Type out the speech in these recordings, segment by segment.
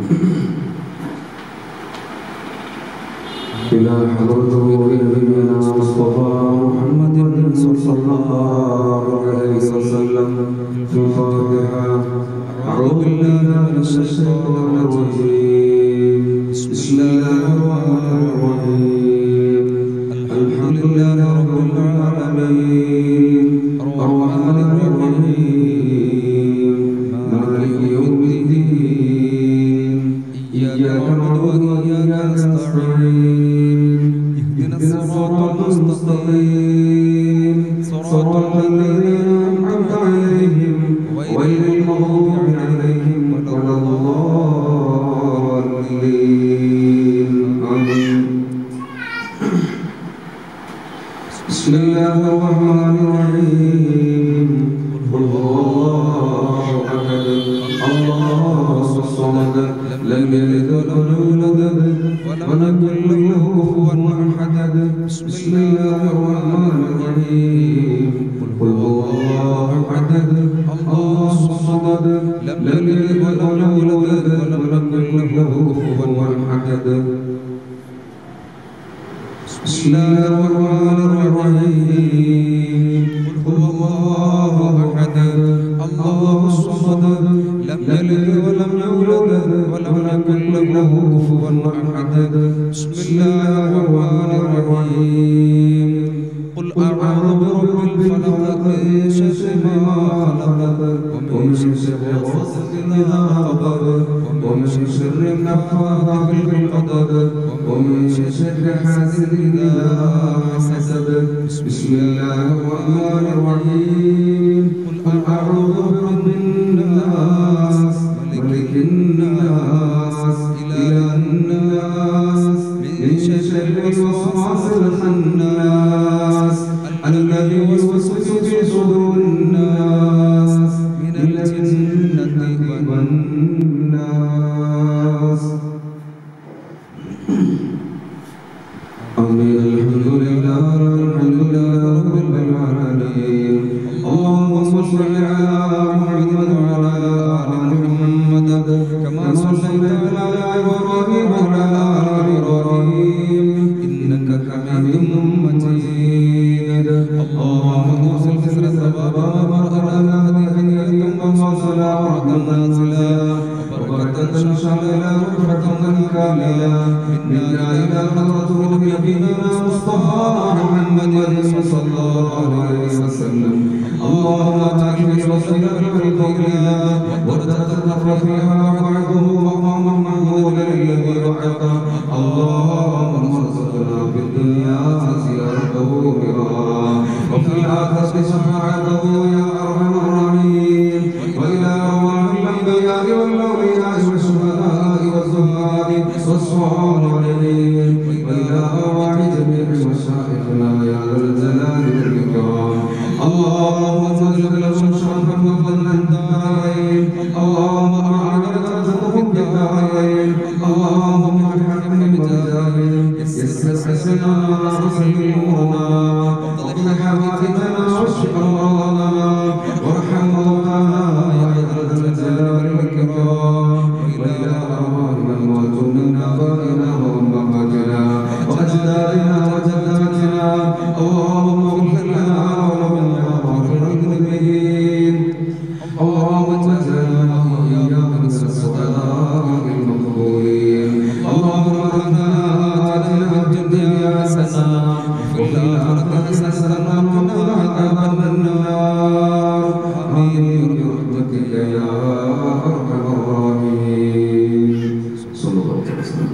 إلى حضرته نبينا مصطفى محمد صلى الله عليه وسلم في الفاتحة أعوذ بالله من الشيطان الرجيم بسم الله الرحمن الرحيم الحمد لله رب العالمين الرحمن الرحيم مالك يوم الدين إياك نعبد وإياك نستعين اهدنا الصراط المستقيم صراط الذين أنعمت عليهم غير المغضوب عليهم ولا الضالين آمين بسم الله الرحمن الرحيم قل هو الله احد الله الصمد لم يلد ولم يولد ولم يكن له كفوا احد بسم الله الرحمن الرحيم قل هو الله احد الله الصمد لم يلد ولم يولد ولم يكن له كفوا احد بسم الله الرحمن الرحيم قل هو الله احد الله الصمد لم يلد ولم يولد ولم يكن له كفوا احد بسم الله الرحمن الرحيم قل اعوذ برب الفلق من شر ما خلق ومن شر غاسق اذا وقب ومن شر النفاثات في العقد ومن شر حاسد إذا حسد بسم الله الرحمن الرحيم قل أعوذ برب الناس ملك الناس إله الناس من شر الوسواس الخناس الذي يوسوس في صدور الناس من الجنة والناس آمين الحمد لله الحمد لله رب العالمين اللهم صل على محمد وعلى آل محمد كما صليت على إبراهيم وعلى آل إبراهيم إنك حميد مجيد اللهم أوصل كسرة بابا ومرأة هدية وصلاة نازلة وبركة شاملة رحمة كاملة منا إلى حضرة نبينا مصطفى محمد صلى الله عليه وسلم اللهم تعالى وصلنا بالفضيلة وارتقت فيها وعده مقام محمود الذي وعد اللهم ارزقنا في الدنيا زيارته براه وفي الآخرة شفاعته يا أرحم الراحمين وإلى أرواح الأنبياء والأولياء والشهداء والزهاد والصالحين وإلى أرواح جميع مشايخنا يا ذا الجلال والإكرام اللهم اجعل لهم شرفا وفضلا دائم اللهم أعنا درجته في الدارين اللهم بحق بجاهه يسر حسنا وسل أمورنا واقض حوائجنا واشف أمراضنا وارحم موتانا يا ذا الجلال والإكرام وإلى أرواح من ماتوا من آبائنا وأمهاتنا وأجدادنا وجداتنا اللهم اغفر لنا ولمنا واغفر للمذنبين اللهم اجعلنا وإياك من الصدقاء المقبولين اللهم ربنا آتنا في الدنيا حسنة وفي الآخرة حسنة وقنا عذاب النار آمين برحمتك يا أرحم الراحمين صلى الله عليه وسلم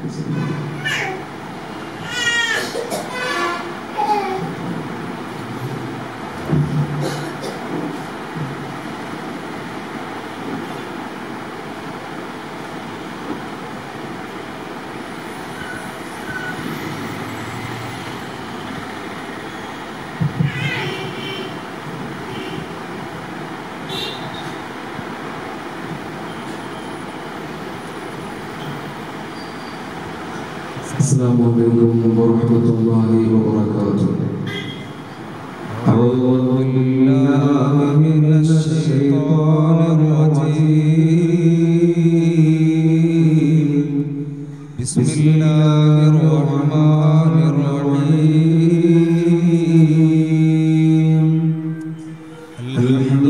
السلام عليكم ورحمة الله وبركاته أعوذ بالله من الشيطان الرجيم بسم الله الرحمن الرحيم الحمد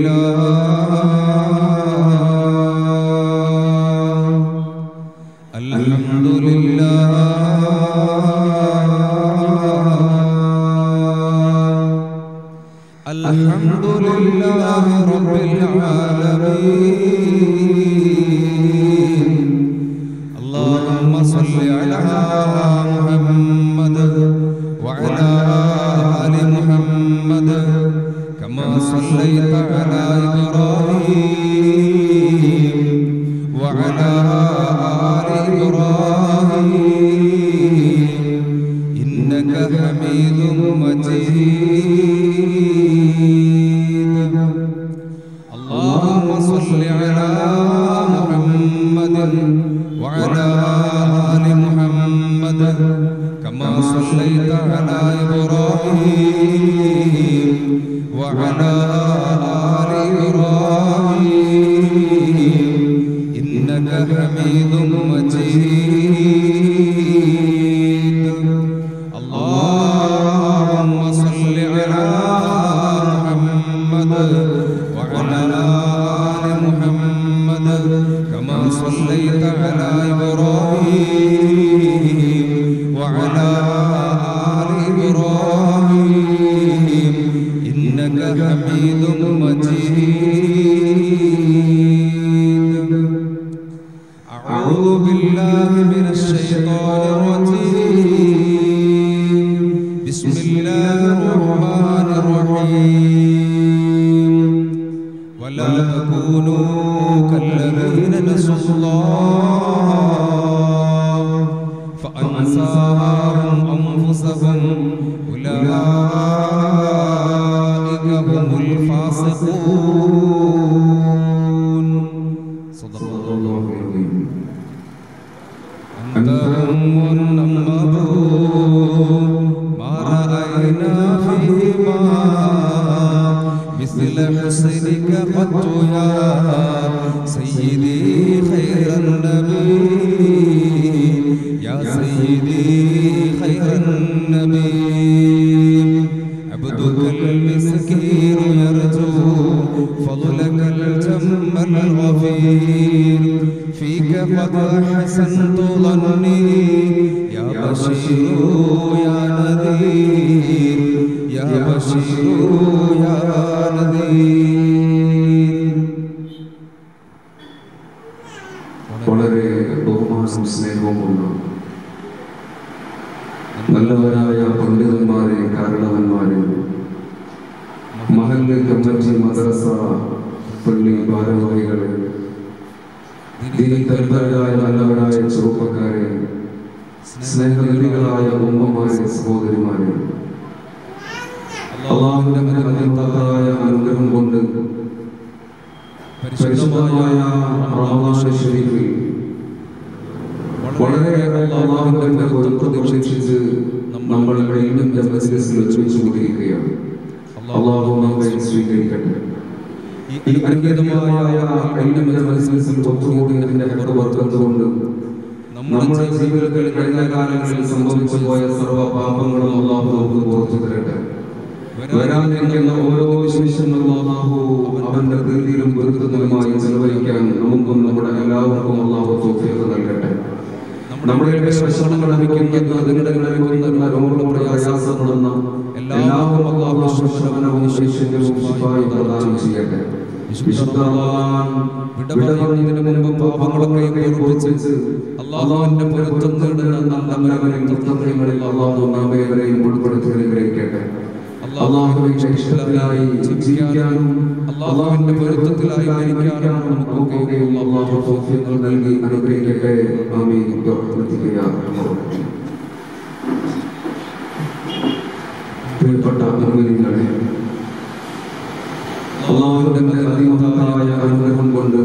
لله الحمد لله الحمد لله رب العالمين اللهم صل على محمد وعلى آل محمد كما صليت على إبراهيم وعلى آل إبراهيم إنك حميد مجيد اللهم صل على محمد وعلى آل محمد كما صليت على إبراهيم وعلى آل إبراهيم إنك حميد مجيد اللهم صل على محمد وعلى آل محمد كما صليت على إبراهيم وعلى آل إبراهيم إنك حميد مجيد أعوذ بالله من الشيطان الرجيم بسم الله الرحمن الرحيم ولا تكونوا كالذين نسوا الله فأنساهم أنفسهم أولئك هم الفاسقون صدق الله العظيم أنت هم النمرود ما رأينا فيهما مثل حسنك قط يا سيدي خير النبي يا سيدي خير النبي عبدك المسكين يرجو فضلك الجم الغفير فيك قد حسنت ظني يا بشير يا نذير يا بشير يا نذير വളരെ ബഹുമാനവും സ്നേഹവുമുള്ള നല്ലവരായ പണ്ഡിതന്മാരെ കാരണവന്മാരെ മഹല്ല് കമ്മറ്റി മദ്രസ പള്ളി ഭാരവാഹികളെ ദീനി തൽപരരായ നല്ലവരായ ചെറുപ്പക്കാരെ സ്നേഹനിധികളായ ഉമ്മമാരെ സഹോദരിമാരെ അള്ളാഹുവിന്റെ മനുഷ്യത്തായ അനുഗ്രഹം കൊണ്ട് പരിശുദ്ധമായ റമദാൻ ഷരീഫിൽ വളരെയേറെ അള്ളാഹുവിന്റെ പൊരുത്തം പ്രതീക്ഷിച്ച് നമ്മൾ വീണ്ടും മജ്ലിസിൽ ഒരുമിച്ച് കൂടിയിരിക്കുകയാണ് അള്ളാഹു നമ്മെ സ്വീകരിക്കട്ടെ ഈ അനുഗ്രഹമായ വീണ്ടും മജ്ലിസിൽ ഒത്തുകൂടിയതിന്റെ ഹെഡവർക്കം കൊണ്ട് നമ്മുടെ ജീവിതത്തിൽ കഴിഞ്ഞ കാലങ്ങളിൽ സംഭവിച്ചു പോയ സർവ്വ പാപങ്ങളും അള്ളാഹു നമുക്ക് പുറത്തു തരട്ടെ വരാനിരിക്കുന്ന ഓരോ നിമിഷങ്ങളും അള്ളാഹു അവന്റെ പ്രീതിയിലും പൊരുത്തങ്ങളുമായി ചെലവഴിക്കാൻ നമുക്കും നമ്മുടെ എല്ലാവർക്കും അള്ളാഹു തോഫിയത് നൽകട്ടെ നമ്മുടെ വിഷമങ്ങൾ അനുഭവിക്കുന്ന അതിനിടയിൽ അനുഭവിക്കുന്ന രോഗങ്ങളും പ്രയാസപ്പെടുന്ന എല്ലാവർക്കും അള്ളാഹു ശമനവും ശൈശന്യവും ശിഫായും പ്രദാനം ചെയ്യട്ടെ വിശുദ്ധ റമദാൻ വിട പറയുന്നതിന് മുമ്പ് പാപങ്ങളൊക്കെ പൊറുപ്പിച്ച് അള്ളാഹുവിന്റെ പൊരുത്തം നേടുന്ന നല്ല മരവരെയും തത്വങ്ങളിൽ അള്ളാഹു നാമേവരെയും ഉൾപ്പെടുത്തി അനുഗ്രഹിക്കട്ടെ അള്ളാഹുവിന്റെ ഇഷ്ടത്തിലായി ജീവിക്കാനും അള്ളാഹുവിന്റെ പൊരുത്തത്തിലായി മരിക്കാനും നമുക്കൊക്കെ അള്ളാഹു തൗഫീഖ് നൽകി അനുഗ്രഹിക്കട്ടെ ആമീൻ ബിറഹ്മതിക യാ അർഹമർ റഹീം. പ്രിയപ്പെട്ട മുഅ്മിനീങ്ങളെ അള്ളാഹുവിന്റെ അതിമഹത്തായ അനുഗ്രഹം കൊണ്ട്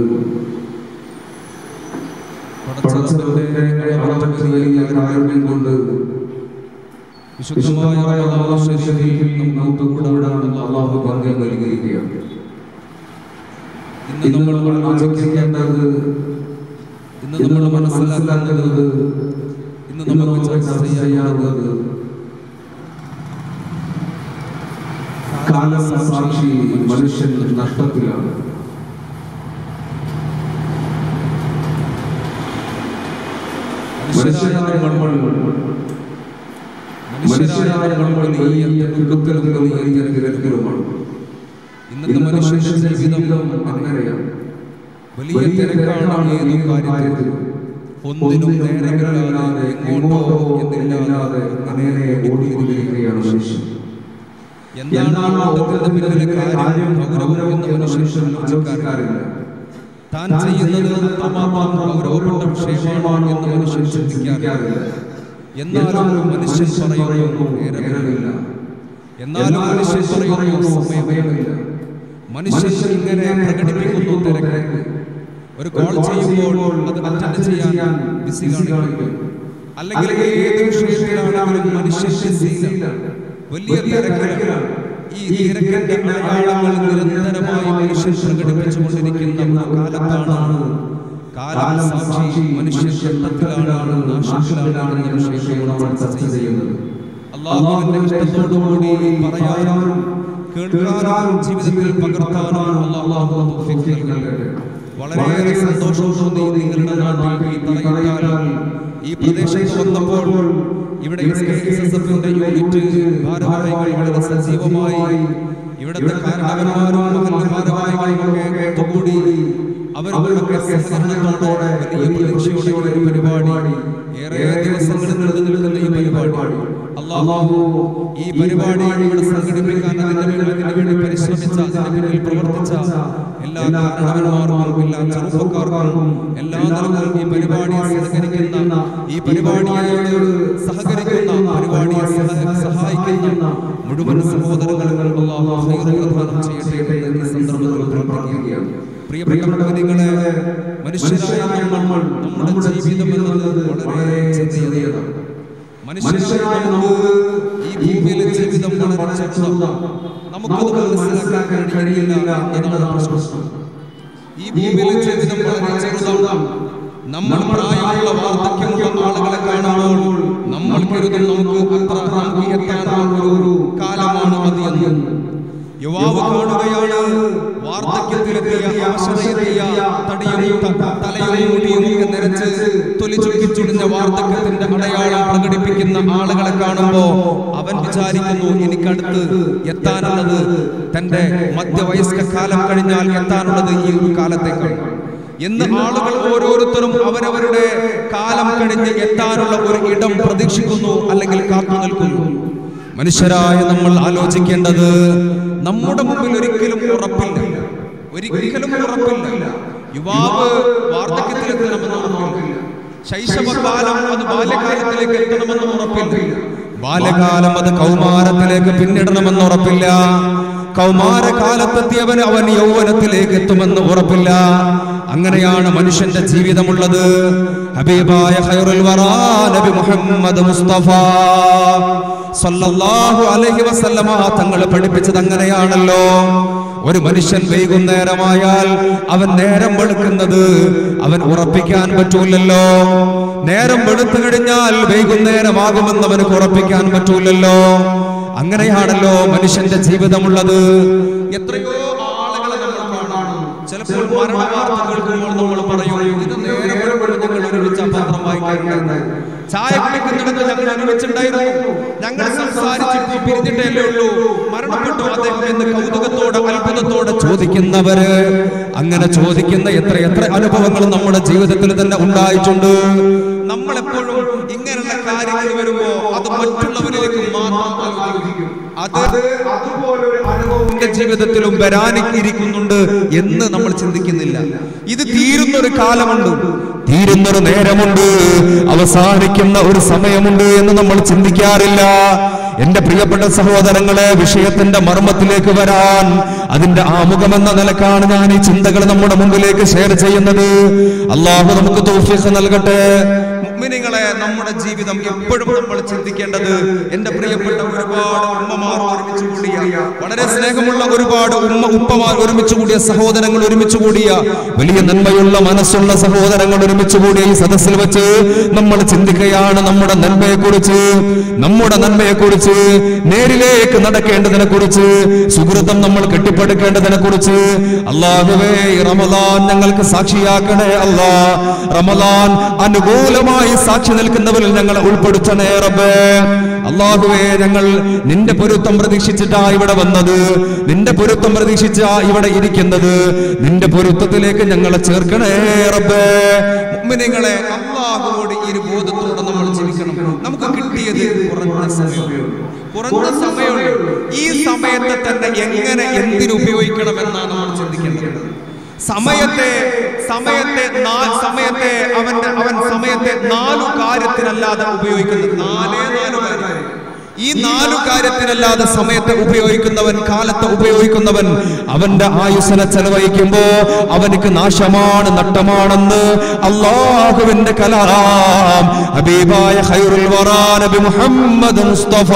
പടച്ചവന്റെ അളവറ്റ വലിയ കാരുണ്യം കൊണ്ട് വിശുദ്ധമായ റമദാൻ ശരീഫിൽ നമുക്ക് കൂടാൻ അള്ളാഹു ഭാഗ്യം നൽകിയിരിക്കുകയാണ് ഇന്ന് നമ്മൾ ആചരിക്കേണ്ടത് ഇന്ന് നമ്മൾ മനസ്സിലാക്കുന്നത് ഇന്ന് നമുക്ക് ചർച്ച ചെയ്യാനുള്ളത് കാലം സാക്ഷി മനുഷ്യൻ നഷ്ടത്തിലാണ് മനുഷ്യരായ നമ്മൾ മനുഷ്യരായ നമ്മൾ വലിയ ദുഃഖത്തിലും വലിയ തിരക്കിലുമാണ് ഇന്നത്തെ മനുഷ്യന്റെ ജീവിതം അങ്ങനെയാണ് വലിയ തിരക്കാണ് ഏതും കാര്യത്തിൽ ഒന്നിനും നേരമില്ലാതെ എങ്ങോട്ടോ എന്നില്ലാതെ അങ്ങനെ ഓടിക്കൊണ്ടിരിക്കുകയാണ് മനുഷ്യൻ എന്താണ് ഓട്ടത്തിന്റെ പിന്നിലെ കാര്യം ഗൗരവം എന്ന് മനുഷ്യൻ ആലോചിക്കാറില്ല താൻ ചെയ്യുന്നത് അത്രമാത്രം ഗൗരവപ്പെട്ട വിഷയമാണ് എന്ന് മനുഷ്യൻ ചിന്തിക്കാറില്ല എന്നാലും മനുഷ്യൻ പറയുന്നു നേരമില്ല എന്നാലും മനുഷ്യൻ പറയുന്നു സമയമില്ല മനുഷ്യൻ ഇങ്ങനെ പ്രകടിപ്പിക്കുന്നു തിരക്ക് ഒരു കോൾ ചെയ്യുമ്പോൾ അത് അറ്റൻഡ് ചെയ്യാൻ ബിസി കാണിക്കും അല്ലെങ്കിൽ ഏത് വിഷയത്തിലാണെങ്കിലും മനുഷ്യൻ ബിസിയില്ല വലിയ തിരക്കിലാണ് ഈ തിരക്കിന്റെ അടയാളങ്ങൾ നിരന്തരമായി മനുഷ്യൻ പ്രകടിപ്പിച്ചുകൊണ്ടിരിക്കുന്ന ഒരു കാലത്താണ് കാലം സാക്ഷി മനുഷ്യൻ ഘട്ടത്തിലാണ് നാശത്തിലാണ് എന്ന വിഷയം നമ്മൾ ചർച്ച ചെയ്യുന്നത് അള്ളാഹുവിന്റെ ഇഷ്ടത്തോടുകൂടി പറയാനും കേൾക്കാനും ജീവിതത്തിൽ പകർത്താനും അള്ളാഹു തൗഫീഖ് നൽകട്ടെ വളരെയേറെ സന്തോഷം തോന്നി നിങ്ങളുടെ നാട്ടിൽ ഈ തറയിട്ടാൽ ഈ പ്രദേശത്ത് വന്നപ്പോൾ ഇവിടെ എസ്എസ്എഫിന്റെ യൂണിറ്റ് ഭാരവാഹികൾ വളരെ സജീവമായി ഇവിടുത്തെ കാരണവന്മാരും മഹല്ല് ഭാരവാഹികളും ഒക്കെ ഒത്തുകൂടി അവരവരുടെ സഹകരണത്തോടെ വലിയ പ്രതീക്ഷയോടെ ഒരു പരിപാടി ഏറെ ദിവസങ്ങളിൽ നീണ്ടു നിൽക്കുന്ന ഈ പരിപാടി അള്ളാഹു ഈ പരിപാടി ഇവിടെ സംഘടിപ്പിക്കാൻ അതിന്റെ പിന്നിൽ അതിനു വേണ്ടി പരിശ്രമിച്ച അതിന്റെ പിന്നിൽ പ്രവർത്തിച്ച എല്ലാ കാരണവന്മാർക്കും എല്ലാ ചെറുപ്പക്കാർക്കും എല്ലാ നിലക്കും ഈ പരിപാടിയെ സഹകരിക്കുന്ന ഈ പരിപാടിയോട് സഹകരിക്കുന്ന പരിപാടിയെ സഹ- സഹായിക്കുന്ന മുഴുവൻ സഹോദരങ്ങളും അള്ളാഹു ഹൈറുൽ പ്രദാനം ചെയ്യട്ടെ എന്ന് ഈ സന്ദർഭത്തിൽ പ്രാർത്ഥിക്കുകയാണ് പ്രിയപ്പെട്ട കുഞ്ഞുങ്ങളെ മനുഷ്യരായ നമ്മൾ നമ്മുടെ ജീവിതം എന്നത് വളരെ ചെറിയതാണ് മനുഷ്യരായ നമുക്ക് ഈ ഭൂമിയിലെ ജീവിതം വളരെ ചെറുതാണ് നമുക്കത് മനസ്സിലാക്കാൻ കഴിയില്ല എന്നതാണ് പ്രശ്നം ഈ ഭൂമിയിലെ ജീവിതം വളരെ ചെറുതാണ് നമ്മൾ പ്രായമുള്ള വാർദ്ധക്യമുള്ള ആളുകളെ കാണുമ്പോൾ നമ്മൾ കരുതും നമുക്ക് അത്ര നമുക്ക് എത്താനുള്ള ഒരു കാലമാണ് മതിയെന്ന് യുവാവ് കാണുകയാണ് വാർദ്ധക്യത്തിലെത്തിയ അവശതയെത്തിയ തടിയും ത- തലയും മുടിയും ഒക്കെ നിരച്ച് തൊലി ചുക്കിച്ചുടിഞ്ഞ വാർദ്ധക്യത്തിന്റെ അടയാളം പ്രകടിപ്പിക്കുന്ന ആളുകളെ കാണുമ്പോ അവൻ വിചാരിക്കുന്നു എനിക്കടുത്ത് എത്താനുള്ളത് തന്റെ മധ്യവയസ്ക കാലം കഴിഞ്ഞാൽ എത്താനുള്ളത് ഈ ഒരു കാലത്തേക്കാണ് എന്ന് ആളുകൾ ഓരോരുത്തരും അവരവരുടെ കാലം കഴിഞ്ഞ് എത്താനുള്ള ഒരു ഇടം പ്രതീക്ഷിക്കുന്നു അല്ലെങ്കിൽ കാത്തു നിൽക്കുന്നു മനുഷ്യരായ നമ്മൾ ആലോചിക്കേണ്ടത് നമ്മുടെ മുമ്പിൽ ഒരിക്കലും ഉറപ്പില്ല ഒരിക്കലും ഉറപ്പില്ല യുവാവ് വാർദ്ധക്യത്തിലെത്തണമെന്ന് ഉറപ്പില്ല ശൈശവകാലം അത് ബാല്യകാലത്തിലേക്ക് എത്തണമെന്ന് ഉറപ്പില്ല ബാല്യകാലം അത് കൗമാരത്തിലേക്ക് പിന്നിടണമെന്ന് ഉറപ്പില്ല കൗമാരകാലത്തെത്തിയവൻ അവൻ യൗവനത്തിലേക്ക് എത്തുമെന്ന് ഉറപ്പില്ല അങ്ങനെയാണ് മനുഷ്യന്റെ ജീവിതമുള്ളത് ഹബീബായ ഖൈറുൽ വറാ നബി മുഹമ്മദ് മുസ്തഫ സല്ലല്ലാഹു അലൈഹി വസല്ലമ തങ്ങൾ പഠിപ്പിച്ചത് അങ്ങനെയാണല്ലോ ഒരു മനുഷ്യൻ വൈകുന്നേരമായാൽ അവൻ നേരം വെളുക്കുന്നത് അവൻ ഉറപ്പിക്കാൻ പറ്റൂലല്ലോ നേരം വെളുത്തു കഴിഞ്ഞാൽ വൈകുന്നേരമാകുമെന്ന് അവന് ഉറപ്പിക്കാൻ പറ്റൂലല്ലോ അങ്ങനെയാണല്ലോ മനുഷ്യന്റെ ജീവിതമുള്ളത് എത്രയോ ആളുകളെ നമ്മൾ കാണും ചിലപ്പോൾ മരണ വാർത്ത കേൾക്കുമ്പോൾ നമ്മൾ പറയും ഇത് നേരം വെളുക്കുമ്പോൾ ഞങ്ങൾ ഒരുമിച്ച് ആ പത്രം വായിക്കാറുണ്ട് ചായ കുടിക്കുന്നിടത്ത് ഞങ്ങൾ ഒരുമിച്ചുണ്ടായിരുന്നു ഞങ്ങൾ സംസാരിച്ചിപ്പോ പിരിഞ്ഞിട്ടേ ഉള്ളൂ മരണപ്പെട്ടു അദ്ദേഹം എന്ന് കൗതുകത്തോടെ അത്ഭുതത്തോടെ ചോദിക്കുന്നവര് അങ്ങനെ ചോദിക്കുന്ന എത്ര എത്ര അനുഭവങ്ങൾ നമ്മുടെ ജീവിതത്തിൽ തന്നെ ഉണ്ടായിട്ടുണ്ട് നമ്മൾ എപ്പോഴും ഇങ്ങനെയുള്ള കാര്യങ്ങൾ വരുമ്പോ അത് മറ്റുള്ളവരിലേക്ക് മാത്രം ആലോചിക്കും അത് അതുപോലൊരു അനുഭവം എന്റെ ജീവിതത്തിലും വരാനിരിക്കുന്നുണ്ട് എന്ന് നമ്മൾ ചിന്തിക്കുന്നില്ല ഇത് തീരുന്നൊരു കാലമുണ്ട് തീരുന്നൊരു നേരമുണ്ട് അവസാനിക്കുന്ന ഒരു സമയമുണ്ട് എന്ന് നമ്മൾ ചിന്തിക്കാറില്ല എന്റെ പ്രിയപ്പെട്ട സഹോദരങ്ങളെ വിഷയത്തിന്റെ മർമ്മത്തിലേക്ക് വരാൻ അതിന്റെ ആമുഖമെന്ന നിലക്കാണ് ഞാൻ ഈ ചിന്തകൾ നമ്മുടെ മുമ്പിലേക്ക് ഷെയർ ചെയ്യുന്നത് അള്ളാഹു നമുക്ക് തൗഫീഖ് നൽകട്ടെ മുഅ്മിനീങ്ങളെ നമ്മുടെ ജീവിതം എപ്പോഴും നമ്മൾ ചിന്തിക്കേണ്ടത് എന്റെ പ്രിയപ്പെട്ട ഒരുപാട് ഉമ്മമാർ ഒരുമിച്ച് കൂടിയ വളരെ സ്നേഹമുള്ള ഒരുപാട് ഉമ്മ ഉപ്പമാർ ഒരുമിച്ച് കൂടിയ സഹോദരങ്ങൾ ഒരുമിച്ച് കൂടിയ വലിയ നന്മയുള്ള മനസ്സുള്ള സഹോദരങ്ങൾ ഒരുമിച്ച് കൂടിയ ഈ സദസ്സിൽ വെച്ച് നമ്മൾ ചിന്തിക്കുകയാണ് നമ്മുടെ നന്മയെ കുറിച്ച് നമ്മുടെ നന്മയെ കുറിച്ച് നേരിലേക്ക് നടക്കേണ്ടതിനെ കുറിച്ച് സുഹൃതം നമ്മൾ കെട്ടിപ്പടുക്കേണ്ടതിനെ കുറിച്ച് അള്ളാഹുവേ ഈ റമദാൻ ഞങ്ങൾക്ക് സാക്ഷിയാക്കണേ അല്ലാ റമദാൻ അനുകൂലമായി സാക്ഷി നിൽക്കുന്നവരിൽ ഞങ്ങളെ ഉൾപ്പെടുത്തണേ റബ്ബേ അള്ളാഹുവേ ഞങ്ങൾ നിന്റെ പൊരുത്തം പ്രതീക്ഷിച്ചിട്ടാ ഇവിടെ വന്നത് നിന്റെ പൊരുത്തം പ്രതീക്ഷിച്ചാ ഇവിടെ ഇരിക്കുന്നത് നിന്റെ പൊരുത്തത്തിലേക്ക് ഞങ്ങളെ ചേർക്കണേ റബ്ബേ മുഅ്മിനീങ്ങളെ അള്ളാഹുവോട് ഈ ഒരു ബോധത്തോടെ നമ്മൾ ജീവിക്കണം നമുക്ക് കിട്ടിയത് കുറഞ്ഞ സമയം കുറഞ്ഞ സമയമുള്ളൂ ഈ സമയത്തെ തന്നെ എങ്ങനെ എന്തിനു ഉപയോഗിക്കണമെന്നാണ് നമ്മൾ ചിന്തിക്കേണ്ടത് സമയത്തെ സമയത്തെ നാ- സമയത്തെ അവന്റെ അവൻ സമയത്തെ നാലു കാര്യത്തിനല്ലാതെ ഉപയോഗിക്കുന്നത് നാലേ നാലു കാര്യം ഈ നാലു കാര്യത്തിനല്ലാതെ സമയത്തെ ഉപയോഗിക്കുന്നവൻ കാലത്തെ ഉപയോഗിക്കുന്നവൻ അവന്റെ ആയുസനെ ചെലവഴിക്കുമ്പോ അവനിക്ക് നാശമാണ് നട്ടമാണെന്ന് അള്ളാഹുവിന്റെ കലാം ഹബീബായ ഖൈറുൽ വറാ നബി മുഹമ്മദ് മുസ്തഫ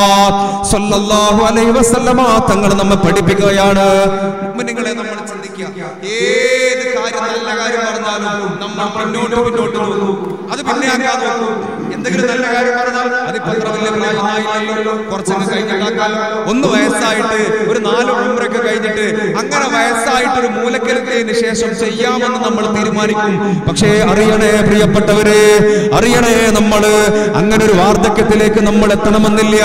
സല്ലല്ലാഹു അലൈഹി വസല്ലമ തങ്ങൾ നമ്മെ പഠിപ്പിക്കുകയാണ് മുഅ്മിനീങ്ങളെ നമ്മൾ ചിന്തിക്കുക ഏത് കാര്യം നല്ല കാര്യം പറഞ്ഞാലും നമ്മൾ പിന്നോട്ട് പിന്നോട്ട് നോക്കും അത് പിന്നെ ആക്കാൻ നോക്കും എന്തെങ്കിലും നല്ല കാര്യം പറഞ്ഞാൽ അതിപ്പോ അത്ര വലിയ പ്രായമായില്ലല്ലോ കുറച്ചൊക്കെ കഴിഞ്ഞിട്ടാക്കാലോ ഒന്ന് വയസ്സായിട്ട് ഒരു നാല് ഉമ്രൊക്കെ കഴിഞ്ഞിട്ട് അങ്ങനെ വയസ്സായിട്ട് ഒരു മൂലക്കരുത്തതിന് ശേഷം ചെയ്യാമെന്ന് നമ്മൾ തീരുമാനിക്കും പക്ഷേ അറിയണേ പ്രിയപ്പെട്ടവരെ അറിയണേ നമ്മള് അങ്ങനെ ഒരു വാർദ്ധക്യത്തിലേക്ക് നമ്മൾ എത്തണമെന്നില്ല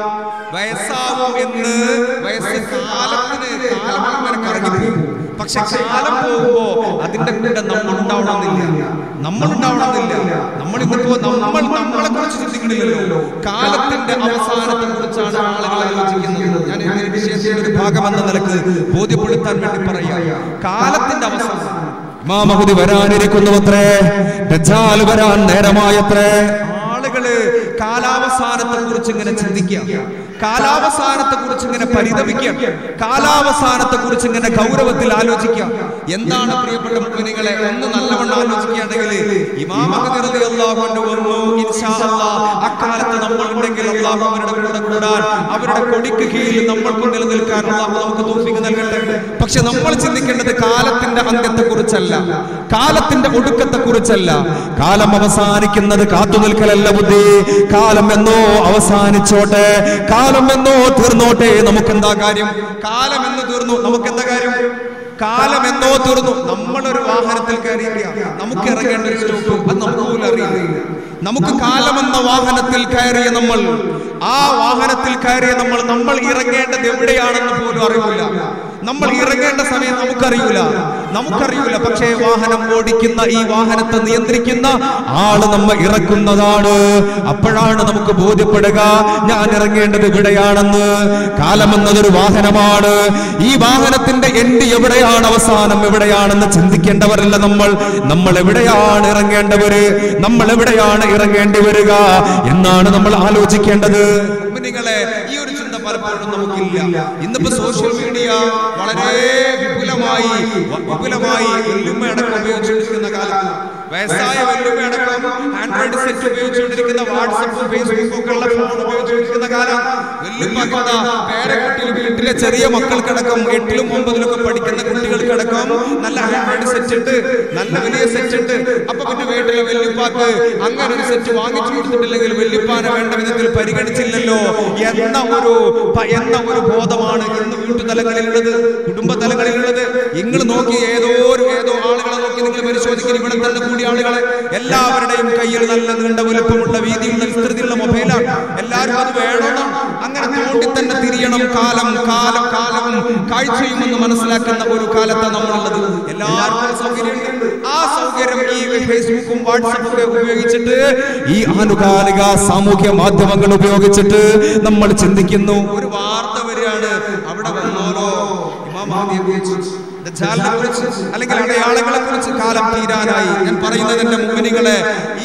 വയസ്സാവും എന്ന് വയസ്സ് കാലത്തിന് കാലം അങ്ങനെ കറങ്ങിപ്പോകും പക്ഷെ കാലം പോകുമ്പോ അതിന്റെ കൂടെ നമ്മൾ ഉണ്ടാവണമെന്നില്ല നമ്മൾ ഉണ്ടാവണമെന്നില്ല നമ്മൾ ഇന്നിപ്പോ നമ്മൾ നമ്മളെ കുറിച്ച് ചിന്തിക്കണില്ലല്ലോ കാലത്തിന്റെ അവസാനത്തെ കുറിച്ചാണ് ആളുകൾ ആലോചിക്കുന്നത് ഞാൻ ഇതിന്റെ വിശേഷയുടെ ഒരു ഭാഗം എന്ന നിലക്ക് ബോധ്യപ്പെടുത്താൻ വേണ്ടി പറയാം കാലത്തിന്റെ അവസാനം മാമഹുദി വരാനിരിക്കുന്നു അത്രേ ദജ്ജാൽ വരാൻ നേരമായത്രേ ആളുകള് കാലാവസാനത്തെ കുറിച്ച് ഇങ്ങനെ ചിന്തിക്കുക കാലാവസാനത്തെ കുറിച്ച് ഇങ്ങനെ പരിതപിക്കുക കാലാവസാനത്തെ കുറിച്ച് ഇങ്ങനെ ഗൗരവത്തിൽ ആലോചിക്കുക എന്താണ് പ്രിയപ്പെട്ട മുഗ്നികളെ ഒന്ന് നല്ലവണ്ണം ആലോചിക്കുകയാണെങ്കിൽ ഇമാം മഹദി റളിയല്ലാഹു അൻഹു വന്നു ഇൻഷാ അല്ലാഹ് അക്കാലത്ത് നമ്മൾ ഉണ്ടെങ്കിൽ അല്ലാഹു അവരുടെ കൂടെ കൂടാൻ അവരുടെ കൊടിക്ക് കീഴിൽ നമ്മൾക്ക് നിലനിൽക്കാൻ അല്ലാഹു നമുക്ക് തൗഫീഖ് നൽകട്ടെ പക്ഷെ നമ്മൾ ചിന്തിക്കേണ്ടത് കാലത്തിന്റെ അന്ത്യത്തെ കുറിച്ചല്ല കാലത്തിന്റെ ഒടുക്കത്തെ കുറിച്ചല്ല കാലം അവസാനിക്കുന്നത് കാത്തു നിൽക്കലല്ല ബുദ്ധി കാലം എന്നോ അവസാനിച്ചോട്ടെ കാലം എന്നോ തീർന്നോട്ടെ നമുക്ക് എന്താ കാര്യം കാലം എന്ന് തീർന്നു നമുക്ക് എന്താ കാര്യം കാലം എന്നോ തീർന്നു നമ്മളൊരു വാഹനത്തിൽ കയറിയിരിക്കുക നമുക്ക് ഇറങ്ങേണ്ട ഒരു സ്റ്റോപ്പ് അത് നമുക്ക് പോലും അറിയില്ല നമുക്ക് കാലമെന്ന വാഹനത്തിൽ കയറിയ നമ്മൾ ആ വാഹനത്തിൽ കയറിയ നമ്മൾ നമ്മൾ ഇറങ്ങേണ്ടത് എവിടെയാണെന്ന് പോലും അറിയില്ല നമ്മൾ ഇറങ്ങേണ്ട സമയം നമുക്കറിയൂല നമുക്കറിയൂല പക്ഷേ വാഹനം ഓടിക്കുന്ന ഈ വാഹനത്തെ നിയന്ത്രിക്കുന്ന ആള് നമ്മ ഇറക്കുന്നതാണ് അപ്പോഴാണ് നമുക്ക് ബോധ്യപ്പെടുക ഞാൻ ഇറങ്ങേണ്ടത് ഇവിടെയാണെന്ന് കാലമെന്നതൊരു വാഹനമാണ് ഈ വാഹനത്തിന്റെ എൻഡ് എവിടെയാണ് അവസാനം എവിടെയാണെന്ന് ചിന്തിക്കേണ്ടവരല്ല നമ്മൾ നമ്മൾ എവിടെയാണ് ഇറങ്ങേണ്ടവര് നമ്മൾ എവിടെയാണ് ഇറങ്ങേണ്ടി വരിക എന്നാണ് നമ്മൾ ആലോചിക്കേണ്ടത് നിങ്ങളെ ഈ ഒരു ചിന്ത പലപ്പോഴും നമുക്കില്ല ഇന്നിപ്പോ സോഷ്യൽ മീഡിയ വളരെ വിപുലമായി വ- വിപുലമായി വെല്ലുമ്മയടക്കം ഉപയോഗിച്ചുകൊണ്ടിരിക്കുന്ന കാലം വയസ്സായ വെല്ലുമ്മയടക്കം ആൻഡ്രോയിഡ് സെറ്റ് ഉപയോഗിച്ചുകൊണ്ടിരിക്കുന്ന വാട്സപ്പ് ഫേസ്ബുക്ക് ഒക്കെ ഉള്ള ഫോൺ ഉപയോഗിച്ചുകൊണ്ടിരിക്കുന്ന കാലം വെല്ലുമ്മ പേരക്കുട്ടികൾ വീട്ടിലെ ചെറിയ മക്കൾക്കടക്കം എട്ടിലും ഒമ്പതിലൊക്കെ പഠിക്കുന്ന കുട്ടികൾക്കടക്കം നല്ല ആൻഡ്രോയിഡ് സെറ്റ് ഉണ്ട് നല്ല വലിയ സെറ്റ് ഉണ്ട് അപ്പൊ പിന്നെ വീട്ടിലെ വെല്ലുപ്പാക്ക് അങ്ങനെ ഒരു സെറ്റ് വാങ്ങിച്ചു കൊടുത്തിട്ടില്ലെങ്കിൽ വെല്ലുപ്പാനെ വേണ്ട വിധത്തിൽ പരിഗണിച്ചില്ലല്ലോ എന്ന ഒരു പ- എന്ന ഒരു ബോധമാണ് ഇന്ന് വീട്ടുതലങ്ങളിലുള്ളത് കുടുംബ തലങ്ങളിലുള്ളത് നിങ്ങൾ നോക്കി ഏതോ ഒരു ഏതോ ആളുകളെ നോക്കി നിങ്ങൾ പരിശോധിക്കുന്ന ഇവിടെ തന്നെ കൂടിയ ആളുകളെ എല്ലാവരുടെയും കയ്യിൽ നല്ല നീണ്ട വലുപ്പമുള്ള വീതിയുള്ള വിസ്തൃതിയുള്ള മൊബൈലാണ് എല്ലാവരും അത് വേണമെന്നാണ് അങ്ങനെ തോണ്ടി തന്നെ തിരിയണം കാലം കാലം കാലവും കാഴ്ചയും എന്ന് മനസ്സിലാക്കുന്ന ഒരു കാലത്താണ് നമ്മളുള്ളത് എല്ലാവർക്കും സൗകര്യമുണ്ട് ആ സൗകര്യം ഈ ഫേസ്ബുക്കും വാട്സപ്പും ഒക്കെ ഉപയോഗിച്ചിട്ട് ഈ ആനുകാലിക സാമൂഹ്യ മാധ്യമങ്ങൾ ഉപയോഗിച്ചിട്ട് നമ്മൾ ചിന്തിക്കുന്നു ഒരു വാർത്ത വരികയാണ് അവിടെ വന്നോലോ ഇമാം മഹദിയെ കുറിച്ച് ദജ്ജാലിനെ കുറിച്ച് അല്ലെങ്കിൽ അടയാളങ്ങളെ കുറിച്ച് കാലം തീരാനായി ഞാൻ പറയുന്നത് എന്റെ മുമ്പിനികളെ ഈ ക്ലാസ്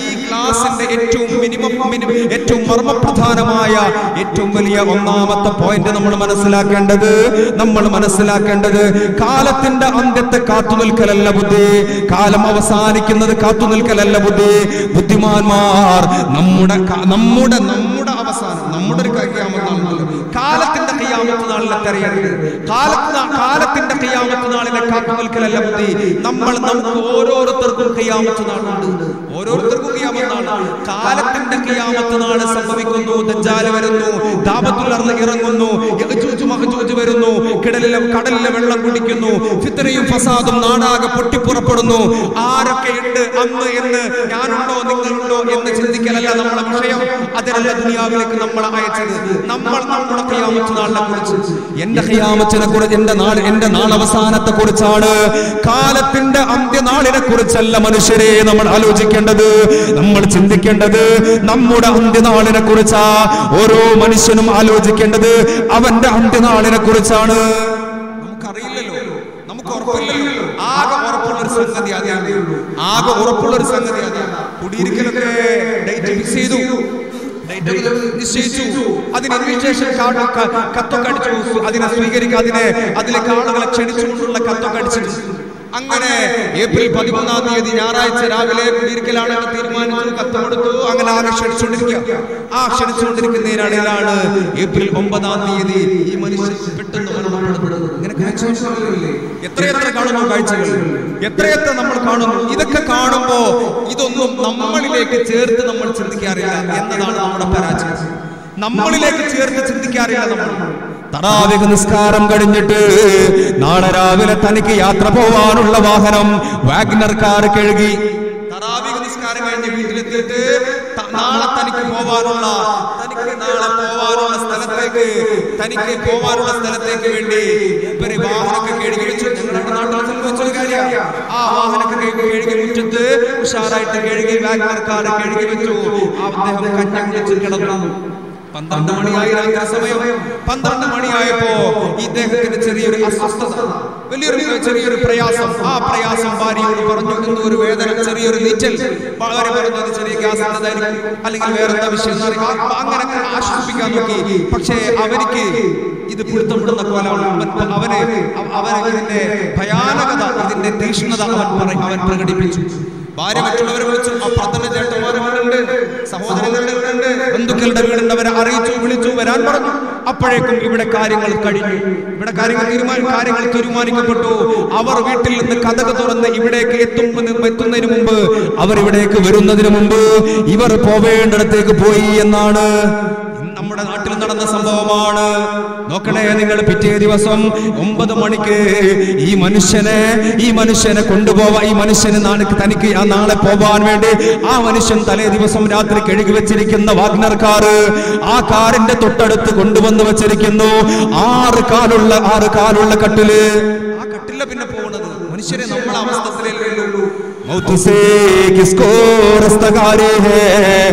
ക്ലാസിന്റെ ഏറ്റവും മിനിമം മിനിമം ഏറ്റവും മർമ്മപ്രധാനമായ ഏറ്റവും വലിയ ഒന്നാമത്തെ പോയിന്റ് നമ്മൾ മനസ്സിലാക്കേണ്ടത് നമ്മൾ മനസ്സിലാക്കേണ്ടത് കാലത്തിന്റെ അന്ത്യത്തെ കാത്തു നിൽക്കലല്ല ബുദ്ധി കാലം അവസാനിക്കുന്നത് കാത്തു നിൽക്കലല്ല ബുദ്ധി ബുദ്ധിമാന്മാർ നമ്മുടെ ക- നമ്മുടെ നമ്മുടെ അവസാനം നമ്മുടെ ഒരു കയ്യാമത്ത് നാളുണ്ടല്ലോ കാലത്തിന്റെ കയ്യാമത്ത് നാളിലെ തെരയരുത് കാലത്ത് കാലത്തിന്റെ കയ്യാമത്ത് നാളിലെ കാത്തു നിൽക്കലല്ല ബുദ്ധി നമ്മൾ നമുക്ക് ഓരോരുത്തർക്കും കയ്യാമത്ത് നാളുണ്ട് ഓരോരുത്തർക്കും കയ്യാമത്ത് നാള് കാലത്തിന്റെ കയ്യാമത്ത് നാള് സംഭവിക്കുന്നു ദജ്ജാല് വരുന്നു ദാപത്തുൽ അർള് ഇറങ്ങുന്നു യഅജൂജ് മഅജൂജ് വരുന്നു കിടലിലെ കടലിലെ വെള്ളം കുടിക്കുന്നു ഫിത്രയും ഫസാദും നാടാകെ പൊട്ടിപ്പുറപ്പെടുന്നു ആരൊക്കെയുണ്ട് അന്ന് എന്ന് ഞാനുണ്ടോ നിങ്ങളുണ്ടോ എന്ന് ചിന്തിക്കലല്ല നമ്മളെ വിഷയം അതിനല്ല ദുനിയാവിലേക്ക് നമ്മളെ അയച്ചത് നമ്മൾ നമ്മുടെ ഖിയാമത്ത് നാളിനെ കുറിച്ച് എന്റെ ഖിയാമത്തിനെ കുറിച്ച് എന്റെ നാൾ എന്റെ നാളവസാനത്തെ കുറിച്ചാണ് കാലത്തിന്റെ അന്ത്യനാളിനെ കുറിച്ചല്ല മനുഷ്യരെ നമ്മൾ ആലോചിക്കേണ്ടത് നമ്മൾ ചിന്തിക്കേണ്ടത് നമ്മുടെ അന്ത്യനാളിനെ കുറിച്ചാ ഓരോ മനുഷ്യനും ആലോചിക്കേണ്ടത് അവന്റെ അന്ത്യനാളിനെ കുറിച്ചാണ് നമുക്കറിയില്ലല്ലോ നമുക്ക് ഉറപ്പില്ലല്ലോ ആകെ ഉറപ്പുള്ള ഒരു സംഗതി അതാണ് ആകെ ഉറപ്പുള്ള ഒരു സംഗതി അതാണ് കുടിയിരിക്കലൊക്കെ ഡേറ്റ് ഫിക്സ് ചെയ്തു ഡേറ്റ് ഒക്കെ നിശ്ചയിച്ചു അതിന് ഇൻവിറ്റേഷൻ കാർഡ് ക- കത്തൊക്കെ അടിച്ചു അതിനെ സ്വീകരിക്കുക അതിനെ അതിലേക്ക് ആളുകളെ ക്ഷണിച്ചുകൊണ്ടുള്ള കത്തൊക്കെ അടിച്ചിട്ടുണ്ട് അങ്ങനെ ഏപ്രിൽ പതിമൂന്നാം തീയതി ഞായറാഴ്ച രാവിലെ കുടിയിരിക്കലാണ് എന്ന് തീരുമാനിച്ചു കത്ത് കൊടുത്തു അങ്ങനെ ആകെ ക്ഷണിച്ചുകൊണ്ടിരിക്കുക ആ ക്ഷണിച്ചുകൊണ്ടിരിക്കുന്നതിനിടയിലാണ് ഏപ്രിൽ ഒമ്പതാം തീയതി ഈ മനുഷ്യൻ പെട്ടെന്ന് മരണപ്പെടുന്നത് ഇങ്ങനെ കാഴ്ചകളില്ലേ എത്രയെത്ര കാണുന്നു കാഴ്ചകൾ എത്രയെത്ര നമ്മൾ കാണുന്നു ഇതൊക്കെ കാണുമ്പോ ഇതൊന്നും നമ്മളിലേക്ക് ചേർത്ത് നമ്മൾ ചിന്തിക്കാറില്ല എന്നതാണ് നമ്മുടെ പരാജയം നമ്മളിലേക്ക് ചേർത്ത് ചിന്തിക്കാറില്ല നമ്മൾ തറാവിക നിസ്കാരം കഴിഞ്ഞിട്ട് നാളെ രാവിലെ തനിക്ക് യാത്ര പോവാനുള്ള വാഹനം വാഗ്നർ കാർ കഴുകി തറാവിക നിസ്കാരം കഴിഞ്ഞ് വീട്ടിലെത്തിയിട്ട് ത- നാളെ തനിക്ക് പോവാനുള്ള തനിക്ക് നാളെ പോവാനുള്ള സ്ഥലത്തേക്ക് തനിക്ക് പോവാനുള്ള സ്ഥലത്തേക്ക് വേണ്ടി ഇവര് വാഹനമൊക്കെ കഴുകി വെച്ചു ഞങ്ങളുടെ നാട്ടിൽ സംഭവിച്ച ഒരു കാര്യമാണ് ആ വാഹനമൊക്കെ കഴുകി കഴുകി മുറ്റത്ത് ഉഷാറായിട്ട് കഴുകി വാഗ്നർ കാർ കഴുകി വെച്ചു ആ അദ്ദേഹം കഞ്ഞി കുടിച്ച് കിടന്നു പന്ത്രണ്ട് മണിയായി രാത്രി സമയം പന്ത്രണ്ട് മണിയായപ്പോ ഇദ്ദേഹത്തിന് ചെറിയൊരു അസ്വസ്ഥത വലിയൊരു ചെറിയൊരു പ്രയാസം ആ പ്രയാസം ഭാര്യയോട് പറഞ്ഞു എന്തോ ഒരു വേദന ചെറിയൊരു നീറ്റൽ ഭാര്യ പറഞ്ഞു അത് ചെറിയ ഗ്യാസ് ഉള്ളതായിരിക്കും അല്ലെങ്കിൽ വേറെ എന്താ വിഷയം എന്ന് അറിയില്ല. ആ- അങ്ങനെ ആശ്വസിപ്പിക്കാൻ നോക്കി പക്ഷേ അവർക്ക് ഇത് പിടുത്തപ്പെടുന്ന കോലമാണ് അവൻ അവന് അവ- അവന് ഇതിന്റെ ഭയാനകത ഇതിന്റെ തീക്ഷ്ണത അവൻ പറ- അവൻ പ്രകടിപ്പിച്ചു ഭാര്യ മറ്റുള്ളവരെ വിളിച്ചു അപ്പുറത്തന്നെ ചേട്ടന്മാരുണ്ട് സഹോദരങ്ങളുടെ വീടുണ്ട് ബന്ധുക്കളുടെ വീടുണ്ട് അവരെ അറിയിച്ചു വിളിച്ചു വരാൻ പറഞ്ഞു അപ്പോഴേക്കും ഇവിടെ കാര്യങ്ങൾ കഴിഞ്ഞു ഇവിടെ കാര്യങ്ങൾ തീരുമാനം കാര്യങ്ങൾ തീരുമാനിക്കപ്പെട്ടു അവർ വീട്ടിൽ നിന്ന് കഥക തുറന്ന് ഇവിടേക്ക് എത്തും എത്തുന്നതിന് മുമ്പ് അവർ ഇവിടേക്ക് വരുന്നതിന് മുമ്പ് ഇവർ പോവേണ്ടിടത്തേക്ക് പോയി എന്നാണ് നമ്മുടെ നാട്ടിൽ നടന്ന സംഭവമാണ് നോക്കണേ നിങ്ങൾ പിറ്റേ ദിവസം ഒമ്പത് മണിക്ക് ഈ മനുഷ്യനെ ഈ മനുഷ്യനെ കൊണ്ടുപോവാ ഈ മനുഷ്യന് നാളെ തനിക്ക് ആ നാളെ പോവാൻ വേണ്ടി ആ മനുഷ്യൻ തലേ ദിവസം രാത്രി കഴുകി വെച്ചിരിക്കുന്ന വാഗ്നർ കാറ് ആ കാറിന്റെ തൊട്ടടുത്ത് കൊണ്ടുവന്ന് വെച്ചിരിക്കുന്നു ആറ് കാലുള്ള ആറ് കാലുള്ള കട്ടില് ആ കട്ടില പിന്നെ പോകുന്നത് മനുഷ്യരെ നമ്മളെ അവസ്ഥത്തിലേ मौत से किसको रस्तगारी है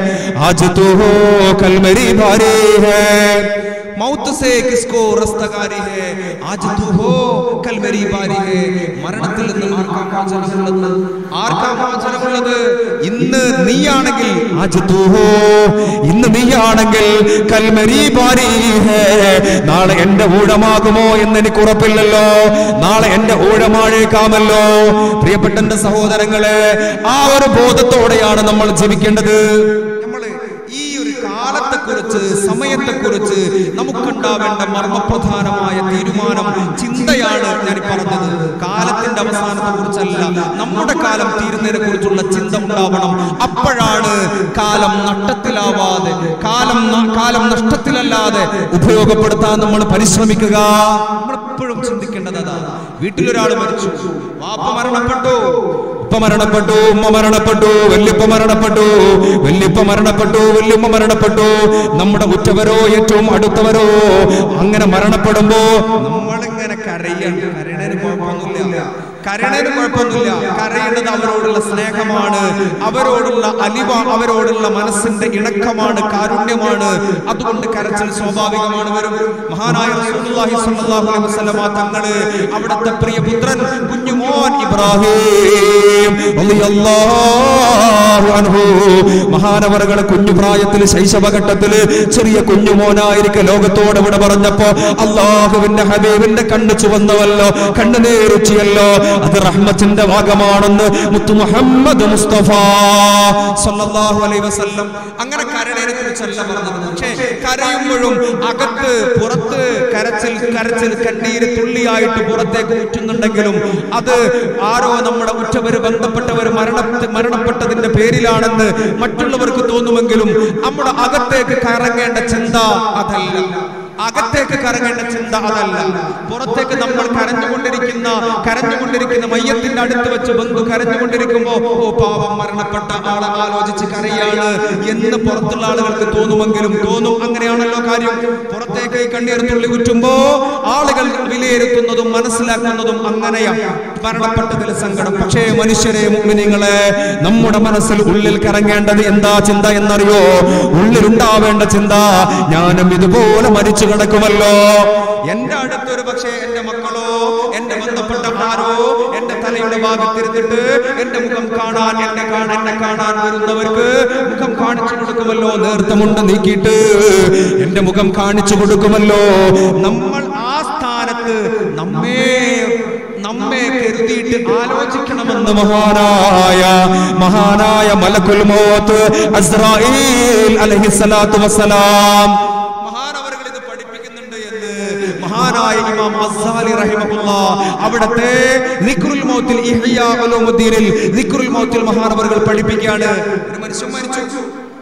आज तो हो कल मेरी बारी है മൗത്ത് സേ കിസ്കോ റസ്തകാരി ഹേ ആജ് തൂ ഹോ കൽ മെരി ബാരി ഹേ മരണത്തിൽ നിന്ന് ആർക്കാ മോചനമുള്ളത് ആർക്കാ മോചനമുള്ളത് ഇന്ന് നീയാണെങ്കിൽ ആജ് തൂ ഹോ ഇന്ന് നീയാണെങ്കിൽ കൽ മെരി ബാരി ഹേ നാളെ എന്റെ ഊഴമാകുമോ എന്ന് എനിക്ക് ഉറപ്പില്ലല്ലോ നാളെ എന്റെ ഊഴമാഴേക്കാമല്ലോ പ്രിയപ്പെട്ട എന്റെ സഹോദരങ്ങളെ ആ ഒരു ബോധത്തോടെയാണ് നമ്മൾ ജീവിക്കേണ്ടത് നമ്മള് ഈ ഒരു കാലത്തെക്കുറിച്ച് സമയത്തെക്കുറിച്ച് നമുക്കുണ്ടാവേണ്ട മർമ്മപ്രധാനമായ തീരുമാനം ചിന്തയാണ് ഞാൻ പറഞ്ഞത് കാലത്തിന്റെ അവസാനത്തെ കുറിച്ചല്ല നമ്മുടെ കാലം തീരുന്നതിനെ കുറിച്ചുള്ള ചിന്ത ഉണ്ടാവണം അപ്പോഴാണ് കാലം നഷ്ടത്തിലാവാതെ കാലം ന- കാലം നഷ്ടത്തിലല്ലാതെ ഉപയോഗപ്പെടുത്താൻ നമ്മൾ പരിശ്രമിക്കുക നമ്മളെപ്പോഴും ചിന്തിക്കേണ്ടത് അതാണ് വീട്ടിലൊരാൾ മരിച്ചു വാപ്പ മരണപ്പെട്ടു ഉപ്പ മരണപ്പെട്ടു ഉമ്മ മരണപ്പെട്ടു വല്യപ്പ മരണപ്പെട്ടു വല്യപ്പ മരണപ്പെട്ടു വല്യമ്മ മരണപ്പെട്ടു നമ്മുടെ ഉറ്റവരോ ഏറ്റവും അടുത്തവരോ അങ്ങനെ മരണപ്പെടുമ്പോ നമ്മളിങ്ങനെ കരയാണ് കരയണേന് കുഴപ്പമൊന്നുമില്ല കരയണേന് കുഴപ്പമൊന്നുമില്ല കരയേണ്ടത് അവരോടുള്ള സ്നേഹമാണ് അവരോടുള്ള അലിവ അവരോടുള്ള മനസ്സിന്റെ ഇണക്കമാണ് കാരുണ്യമാണ് അതുകൊണ്ട് കരച്ചിൽ സ്വാഭാവികമാണ് വരും മഹാനായ റസൂലുള്ളാഹി സ്വല്ലല്ലാഹു അലൈഹി വസല്ലമ തങ്ങള് അവിടുത്തെ പ്രിയപുത്രൻ കുഞ്ഞുമോൻ ഇബ്രാഹിം റളിയല്ലാഹു അൻഹു മഹാനവറുകൾ കുഞ്ഞു പ്രായത്തിൽ ശൈശവഘട്ടത്തില് ചെറിയ കുഞ്ഞുമോനായിരിക്കെ ലോകത്തോട് ഇവിടെ പറഞ്ഞപ്പോ അള്ളാഹുവിന്റെ ഹബീബിന്റെ കണ്ണ് ചുവന്നവല്ലോ കണ്ണ് നേരുച്ചിയല്ലോ അത് റഹ്മത്തിന്റെ ഭാഗമാണെന്ന് മുത്തു മുഹമ്മദ് മുസ്തഫ സല്ലല്ലാഹു അലൈഹി വസല്ലം അങ്ങനെ കരുണയെ കുറിച്ചല്ല പറഞ്ഞത് പക്ഷേ കരയുമ്പോഴും അകത്ത് പുറത്ത് കരച്ചിൽ കരച്ചിൽ കണ്ണീര് തുള്ളിയായിട്ട് പുറത്തേക്ക് ഊറ്റുന്നുണ്ടെങ്കിലും അത് ആരോ നമ്മുടെ ഉറ്റവര് ബന്ധപ്പെട്ടവർ മരണ മരണപ്പെട്ടതിന്റെ പേരിലാണെന്ന് മറ്റുള്ളവർക്ക് തോന്നുമെങ്കിലും നമ്മുടെ അകത്തേക്ക് കറങ്ങേണ്ട ചിന്ത അതല്ല അകത്തേക്ക് കറങ്ങേണ്ട ചിന്ത അതല്ല പുറത്തേക്ക് നമ്മൾ കരഞ്ഞുകൊണ്ടിരിക്കുന്ന കരഞ്ഞുകൊണ്ടിരിക്കുന്ന മയ്യത്തിന്റെ അടുത്ത് വെച്ച് ബന്ധു കരഞ്ഞുകൊണ്ടിരിക്കുമ്പോ ഓ പാവം മരണപ്പെട്ട ആളെ ആലോചിച്ച് കരയാണ് എന്ന് പുറത്തുള്ള ആളുകൾക്ക് തോന്നുമെങ്കിലും തോന്നും അങ്ങനെയാണല്ലോ കാര്യം പുറത്തേക്ക് ഈ കണ്ണീർ തുള്ളി കുറ്റുമ്പോ ആളുകൾ വിലയിരുത്തുന്നതും മനസ്സിലാക്കുന്നതും അങ്ങനെയാണ് മരണപ്പെട്ടതിൽ സങ്കടം പക്ഷേ മനുഷ്യരെ മുമ്പിനിങ്ങളെ നമ്മുടെ മനസ്സിൽ ഉള്ളിൽ കറങ്ങേണ്ടത് എന്താ ചിന്ത എന്നറിയോ ഉള്ളിലുണ്ടാവേണ്ട ചിന്ത ഞാനും ഇതുപോലെ മരിച്ചു കിടക്കുമല്ലോ എന്റെ അടുത്തൊരു പക്ഷേ എന്റെ മക്കളോ എന്റെ ബന്ധപ്പെട്ട ആരോ എന്റെ തലയുടെ ഭാഗത്തിരുന്നിട്ട് എന്റെ മുഖം കാണാൻ എന്നെ കാണാൻ എന്നെ കാണാൻ വരുന്നവർക്ക് മുഖം കാണിച്ചു കൊടുക്കുമല്ലോ നേർത്തമുണ്ട് നീക്കിയിട്ട് എന്റെ മുഖം കാണിച്ചു കൊടുക്കുമല്ലോ നമ്മൾ ആ സ്ഥാനത്ത് നമ്മെ നമ്മെ കരുതിയിട്ട് ആലോചിക്കണമെന്ന് മഹാനായ മഹാനായ മലക്കുൽ മൗത്ത് അസ്രായീൽ അലൈഹിസ്സലാത്തു വസ്സലാം മഹാനവറുകൾ ഇത് പഠിപ്പിക്കുന്നുണ്ട് എന്ന് മഹാനായ ഇമാം അസ്സാലി റഹിമഹുല്ല അവിടത്തെ നിക്റുൽ മൗത്തിൽ ഇഹ്യാ ഉലൂമുദ്ദീനിൽ നിക്റുൽ മൗത്തിൽ മഹാനവറുകൾ പഠിപ്പിക്കുകയാണ് ഒരു മനുഷ്യൻ മരിച്ചു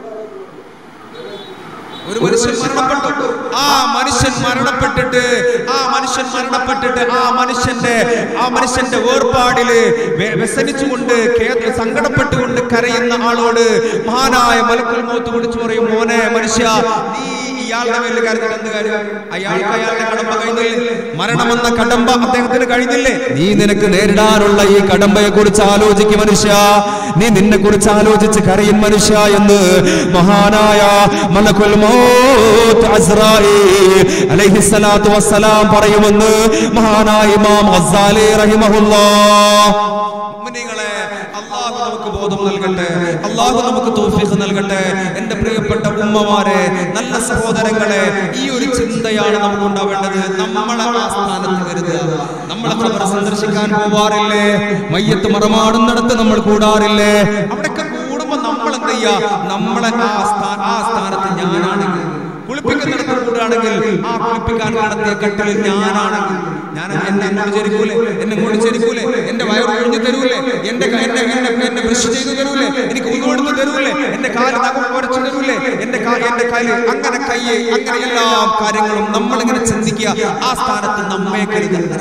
ഒരു മനുഷ്യൻ മരണപ്പെട്ടു ആ മനുഷ്യൻ മരണപ്പെട്ടിട്ട് ആ മനുഷ്യൻ മരണപ്പെട്ടിട്ട് ആ മനുഷ്യന്റെ ആ മനുഷ്യന്റെ വേർപാടില് വെ- വ്യസനിച്ചുകൊണ്ട് ഖേദ സങ്കടപ്പെട്ടുകൊണ്ട് കരയുന്ന ആളോട് മഹാനായ മലക്കുൽ മൗത്ത് വിളിച്ചു പറയും മോനെ മനുഷ്യ നീ ഇയാളുടെ മേലിൽ കരുതിട്ട് എന്ത് കാര്യം അയാൾക്ക് അയാളുടെ കടമ്പ കഴിഞ്ഞില്ലേ മരണമെന്ന കടമ്പ അദ്ദേഹത്തിന് കഴിഞ്ഞില്ലേ നീ നിനക്ക് നേരിടാനുള്ള ഈ കടമ്പയെ കുറിച്ച് ആലോചിക്കും മനുഷ്യ നീ നിന്നെ കുറിച്ച് ആലോചിച്ച് കരയും മനുഷ്യ എന്ന് മഹാനായ മലക്കുൽ മൗത്ത് അസ്രായീൽ അലൈഹിസ്സലാത്തു വസ്സലാം പറയുമെന്ന് മഹാനായ ഇമാം ഗസ്സാലി റഹിമഹുല്ലാഹ് മുഅ്മിനീങ്ങളെ അള്ളാഹു നമുക്ക് ബോധം നൽകട്ടെ അള്ളാഹു നമുക്ക് തോഫീഖ് നൽകട്ടെ എന്റെ പ്രിയപ്പെട്ട ഉമ്മമാരെ നല്ല സഹോദരങ്ങളെ ഈ ഒരു ചിന്തയാണ് നമുക്ക് ഉണ്ടാവേണ്ടത് നമ്മളെ ആ സ്ഥാനത്ത് കരുതുക നമ്മളെ ഖബർ സന്ദർശിക്കാൻ പോവാറില്ലേ മയ്യത്ത് മറമാടുന്നിടത്ത് നമ്മൾ കൂടാറില്ലേ അവിടെയൊക്കെ കൂടുമ്പോ നമ്മൾ എന്ത് ചെയ്യാ നമ്മളെ ആ സ്ഥാ- ആ സ്ഥാനത്ത് ഞാനാണെങ്കിൽ കുളിപ്പിക്കുന്നിടത്ത് കൂടുകയാണെങ്കിൽ ആ കുളിപ്പിക്കാൻ നടത്തിയ കട്ടിലിൽ ഞാനാണെങ്കിൽ ഞാൻ എന്നെ എന്നോട് ചെരിക്കൂലേ എന്നെ കൊണ്ട് ചെരിക്കൂലേ എന്റെ വയറ് ഒഴിഞ്ഞു തരൂലേ എന്റെ ക- എന്നെ എന്നെ എന്നെ ബ്രഷ് ചെയ്തു തരൂലേ എനിക്ക് ഉരുവെടുത്ത് തരൂലേ എന്റെ കാല് നഖം കുറച്ചു തരൂലേ എന്റെ കാ- എന്റെ കൈ അങ്ങനെ കൈ അങ്ങനെ എല്ലാ കാര്യങ്ങളും നമ്മളിങ്ങനെ ചിന്തിക്കുക ആ സ്ഥാനത്ത് നമ്മെ കരുതുന്ന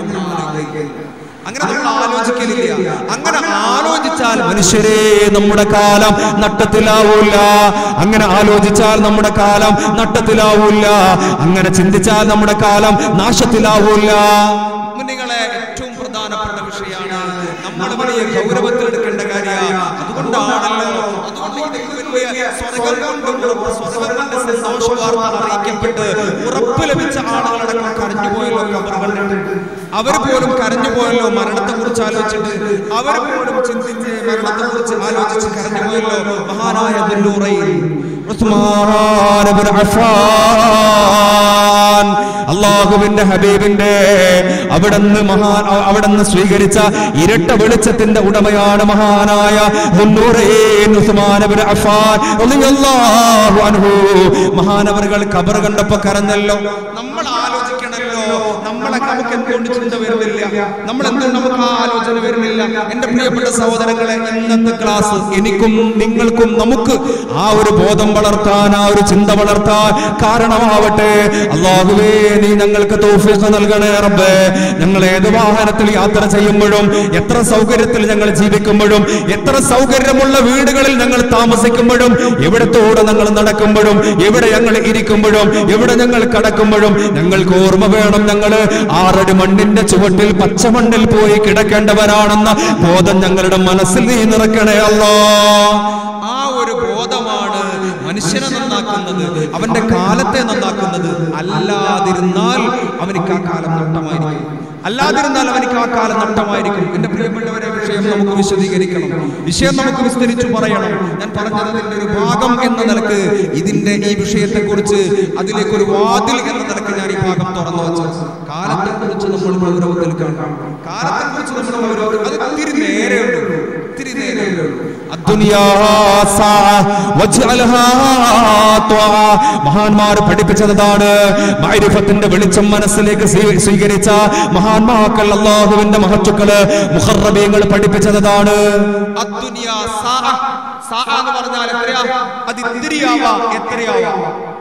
അങ്ങനെ നമ്മൾ ആലോചിക്കലില്ല അങ്ങനെ ആലോചിച്ചാൽ മനുഷ്യരെ നമ്മുടെ കാലം നട്ടത്തിലാവൂല അങ്ങനെ ആലോചിച്ചാൽ നമ്മുടെ കാലം നട്ടത്തിലാവൂല അങ്ങനെ ചിന്തിച്ചാൽ നമ്മുടെ കാലം നാശത്തിലാവൂല നിങ്ങളെ ഏറ്റവും പ്രധാനപ്പെട്ട വിഷയമാണ് നമ്മൾ വലിയ ഗൗരവത്തിൽ എടുക്കേണ്ട കാര്യമാണ് അതുകൊണ്ടാണല്ലോ അതുകൊണ്ട് ഇതൊക്കെ വലിയ സ്വർഗം കൊണ്ട് ഉറപ്പ് സ്വർഗം കൊണ്ട് സന്തോഷ വാർത്ത അറിയിക്കപ്പെട്ട് ഉറപ്പ് ലഭിച്ച ആളുകളടക്കം കരഞ്ഞുപോയല്ലോ ഖബർ കണ്ടിട്ട് അവർ പോലും കരഞ്ഞുപോയല്ലോ മരണത്തെ കുറിച്ച് ആലോചിച്ചിട്ട് അവർ പോലും ചിന്തിച്ച് മരണത്തെ കുറിച്ച് ആലോചിച്ച് കരഞ്ഞുപോയല്ലോ മഹാനായ ദുല്ലൂറയിൽ ഉസ്മാൻ ഇബ്നു അഫ്ഫാൻ അള്ളാഹുവിന്റെ ഹബീബിന്റെ അവിടുന്ന് മഹാൻ അവിടുന്ന് സ്വീകരിച്ച ഇരട്ട വെളിച്ചത്തിന്റെ ഉടമയാണ് മഹാനായ ദുല്ലൂറയിൽ ഉസ്മാൻ ഇബ്നു അഫ്ഫാൻ റളിയല്ലാഹു അൻഹു മഹാനവറുകൾ ഖബർ കണ്ടപ്പോ കരഞ്ഞല്ലോ നമ്മൾ ആലോചിക്കണല്ലോ നമ്മളെ നമുക്ക് എന്തുകൊണ്ട് ചിന്ത വരുന്നില്ല നമ്മൾ എന്തുകൊണ്ട് നമുക്ക് ആ ആലോചന വരുന്നില്ല എന്റെ പ്രിയപ്പെട്ട സഹോദരങ്ങളെ ഇന്നത്തെ ക്ലാസ് എനിക്കും നിങ്ങൾക്കും നമുക്ക് ആ ഒരു ബോധം വളർത്താൻ ആ ഒരു ചിന്ത വളർത്താൻ കാരണമാവട്ടെ അള്ളാഹുവേ നീ ഞങ്ങൾക്ക് തൗഫീഖ് നൽകണേ റബ്ബേ ഞങ്ങൾ ഏത് വാഹനത്തിൽ യാത്ര ചെയ്യുമ്പോഴും എത്ര സൗകര്യത്തിൽ ഞങ്ങൾ ജീവിക്കുമ്പോഴും എത്ര സൗകര്യമുള്ള വീടുകളിൽ ഞങ്ങൾ താമസിക്കുമ്പോഴും എവിടത്തോടെ ഞങ്ങൾ നടക്കുമ്പോഴും എവിടെ ഞങ്ങൾ ഇരിക്കുമ്പോഴും എവിടെ ഞങ്ങൾ കടക്കുമ്പോഴും ഞങ്ങൾക്ക് ഓർമ്മ വേണം ഞങ്ങൾ ആറടി മണ്ണിന്റെ ചുവട്ടിൽ പച്ചമണ്ണിൽ പോയി കിടക്കേണ്ടവരാണെന്ന ബോധം ഞങ്ങളുടെ മനസ്സിൽ നീ നിറക്കണേ അല്ലോ ആ ഒരു ബോധമാണ് മനുഷ്യനെ നന്നാക്കുന്നത് അവന്റെ കാലത്തെ നന്നാക്കുന്നത് അല്ലാതിരുന്നാൽ അവനിക്ക് ആ കാലം നഷ്ടമായിരിക്കും അല്ലാതിരുന്നാൽ അവനിക്ക് ആ കാലം നഷ്ടമായിരിക്കും എന്റെ പ്രിയപ്പെട്ടവരെ വിഷയം നമുക്ക് വിശദീകരിക്കണം വിഷയം നമുക്ക് വിസ്തരിച്ചു പറയണം ഞാൻ പറഞ്ഞത് അതിന്റെ ഒരു ഭാഗം എന്ന നിലക്ക് ഇതിന്റെ ഈ വിഷയത്തെ കുറിച്ച് അതിലേക്ക് ഒരു വാതിൽ എന്ന നിലക്ക് ഞാൻ ഈ ഭാഗം തുറന്നു വെച്ചു കാലത്തെ കുറിച്ച് നമ്മൾ ഗൗരവത്തിൽ കാണാം കാലത്തെ കുറിച്ച് നമ്മൾ ഗൗരവത്തിൽ അത് ഇത്തിരി നേരെയുണ്ട് ഇത്തിരി നേരെയുണ്ട് الدنيا ساعة واجعلها طاعة. മഹാന്മാർ പഠിപ്പിച്ചതാണ് മൈരിഫത്തിന്റെ വെളിച്ചം മനസ്സിലേക്ക് സ്വീ- സ്വീകരിച്ച മഹാന്മാക്കൾ അള്ളാഹുവിന്റെ മഹത്തുക്കള് മുഹറബീങ്ങൾ പഠിപ്പിച്ചതാണ് അദ്ദുനിയാ സാഅ. സാഅ എന്ന് പറഞ്ഞാൽ എത്രയാ അത് ഇത്തിരിയാവാം എത്രയാവാം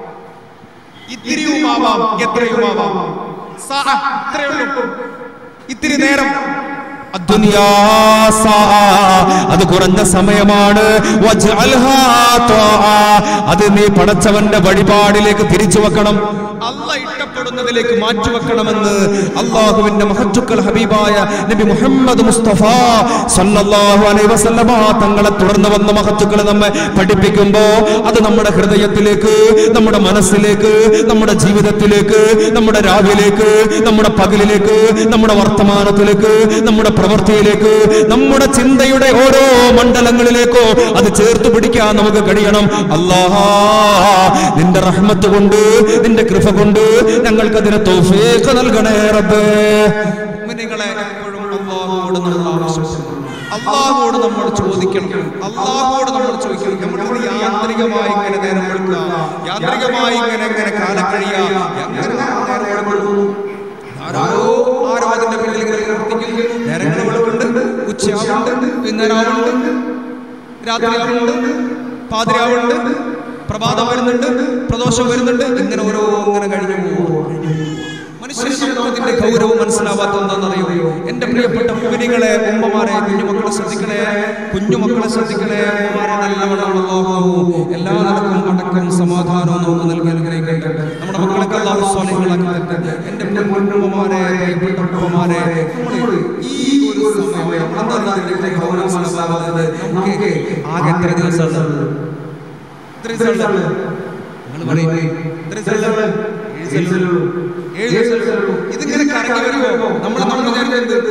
ഇത്തിരിയുമാവാം എത്രയുമാവാം സാഅ ഇത്രയേ ഉള്ളൂ ഇത്തിരി നേരം അദ്ദുനിയാ സാഅ. അത് കുറഞ്ഞ സമയമാണ് വജ്അൽഹാ ത്വാഅ. അത് നീ പടച്ചവന്റെ വഴിപാടിലേക്ക് തിരിച്ചു വെക്കണം അല്ല ഇഷ്ടപ്പെടുന്നതിലേക്ക് മാറ്റിവെക്കണമെന്ന് അള്ളാഹുവിന്റെ മഹത്തുക്കൾ ഹബീബായ നബി മുഹമ്മദ് മുസ്തഫ സല്ലല്ലാഹു അലൈഹി വസല്ലമ തങ്ങളെ തുടർന്ന് വന്ന മഹത്തുക്കൾ നമ്മെ പഠിപ്പിക്കുമ്പോ അത് നമ്മുടെ ഹൃദയത്തിലേക്ക് നമ്മുടെ മനസ്സിലേക്ക് നമ്മുടെ ജീവിതത്തിലേക്ക് നമ്മുടെ രാവിലേക്ക് നമ്മുടെ പകലിലേക്ക് നമ്മുടെ വർത്തമാനത്തിലേക്ക് നമ്മുടെ പ്രവൃത്തിയിലേക്ക് നമ്മുടെ ചിന്തയുടെ ഓരോ മണ്ഡലങ്ങളിലേക്കോ അത് ചേർത്ത് പിടിക്കാൻ നമുക്ക് കഴിയണം അല്ലാഹാ നിന്റെ റഹ്മത്ത് കൊണ്ട് നിന്റെ കൃപ കൊണ്ട് ഞങ്ങൾക്ക് അതിനെ തൗഫീഖ് നൽകണേ റബ്ബേ മുഅ്മിനീങ്ങളെ എപ്പോഴും അള്ളാഹുവോട് നമ്മൾ ആവശ്യപ്പെടുന്നു അള്ളാഹുവോട് നമ്മൾ ചോദിക്കണം അള്ളാഹുവോട് നമ്മൾ ചോദിക്കണം നമ്മൾ യാന്ത്രികമായി ഇങ്ങനെ നേരം വെളുക്കുക യാന്ത്രികമായി ഇങ്ങനെ ഇങ്ങനെ കാലം കഴിയുക എങ്ങനെ നേരം വെളുക്കുന്നു ആരോ ആരോ അതിന്റെ പിന്നിൽ ഇങ്ങനെ പ്രവർത്തിക്കുന്നു നേരങ്ങൾ വെളുക്കുന്നുണ്ട് ഉച്ചയാവുന്നുണ്ട് വൈകുന്നേരമാവുന്നുണ്ട് രാത്രിയാവുന്നുണ്ട് പാതിരാവുന്നുണ്ട് പ്രഭാതം വരുന്നുണ്ട് പ്രദോഷം വരുന്നുണ്ട് ഇങ്ങനെ ഓരോ ഇങ്ങനെ കഴിഞ്ഞു പോകും മനുഷ്യന് അതിന്റെ ഗൗരവം മനസ്സിലാവാത്ത എന്താണെന്നറിയോ എന്റെ പ്രിയപ്പെട്ട മുവിനികളെ ഉമ്മമാരെ കുഞ്ഞുമക്കളെ ശ്രദ്ധിക്കണേ കുഞ്ഞുമക്കളെ ശ്രദ്ധിക്കണേ ഉമ്മമാരെ നല്ലവണ്ണമുള്ളൂ എല്ലാ നിലക്കും അടക്കവും സമാധാനവും നമുക്ക് നൽകി അനുഗ്രഹിക്കട്ടെ നമ്മുടെ മക്കളൊക്കെ അല്ലാഹു സ്വാലിഹുകളാക്കി തരട്ടെ എന്റെ പൊന്നുമ്മമാരെ പ്രിയപ്പെട്ട ഉമ്മമാരെ നമ്മള് ഈ ഒരു സമയം എന്താണ് അതിന്റെ ഗൗരവം മനസ്സിലാവാത്തത് നമുക്ക് ആകെ എത്ര ദിവസമുള്ളത് എത്ര ദിവസമുള്ളത് നിങ്ങൾ പറയും എത്ര ദിവസമുള്ളത് ഏഴ് ദിവസമുള്ളൂ ഏഴ് ദിവസമുള്ളൂ ഇതിങ്ങനെ കറങ്ങി വരുമ്പോ നമ്മൾ നമ്മൾ വിചാരിക്കുന്നത്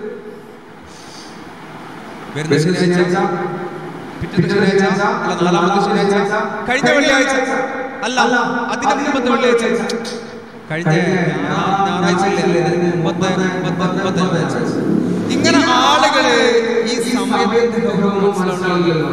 വരുന്ന ശനിയാഴ്ച പിറ്റത്തെ ശനിയാഴ്ച അല്ല നാലാമത്തെ ശനിയാഴ്ച കഴിഞ്ഞ വെള്ളിയാഴ്ച അല്ല അതിന്റെ മുമ്പത്തെ വെള്ളിയാഴ്ച കഴിഞ്ഞ ഞാ- ഞായറാഴ്ച അല്ലേ? അതിന് മുമ്പത്തെ മുമ്പത്തെ മുമ്പത്തെ ഞായറാഴ്ച. ഇങ്ങനെ ആളുകള് ഈ സമയത്തിന്റെ ഗൗരവം മനസ്സിലാവുന്നില്ലല്ലോ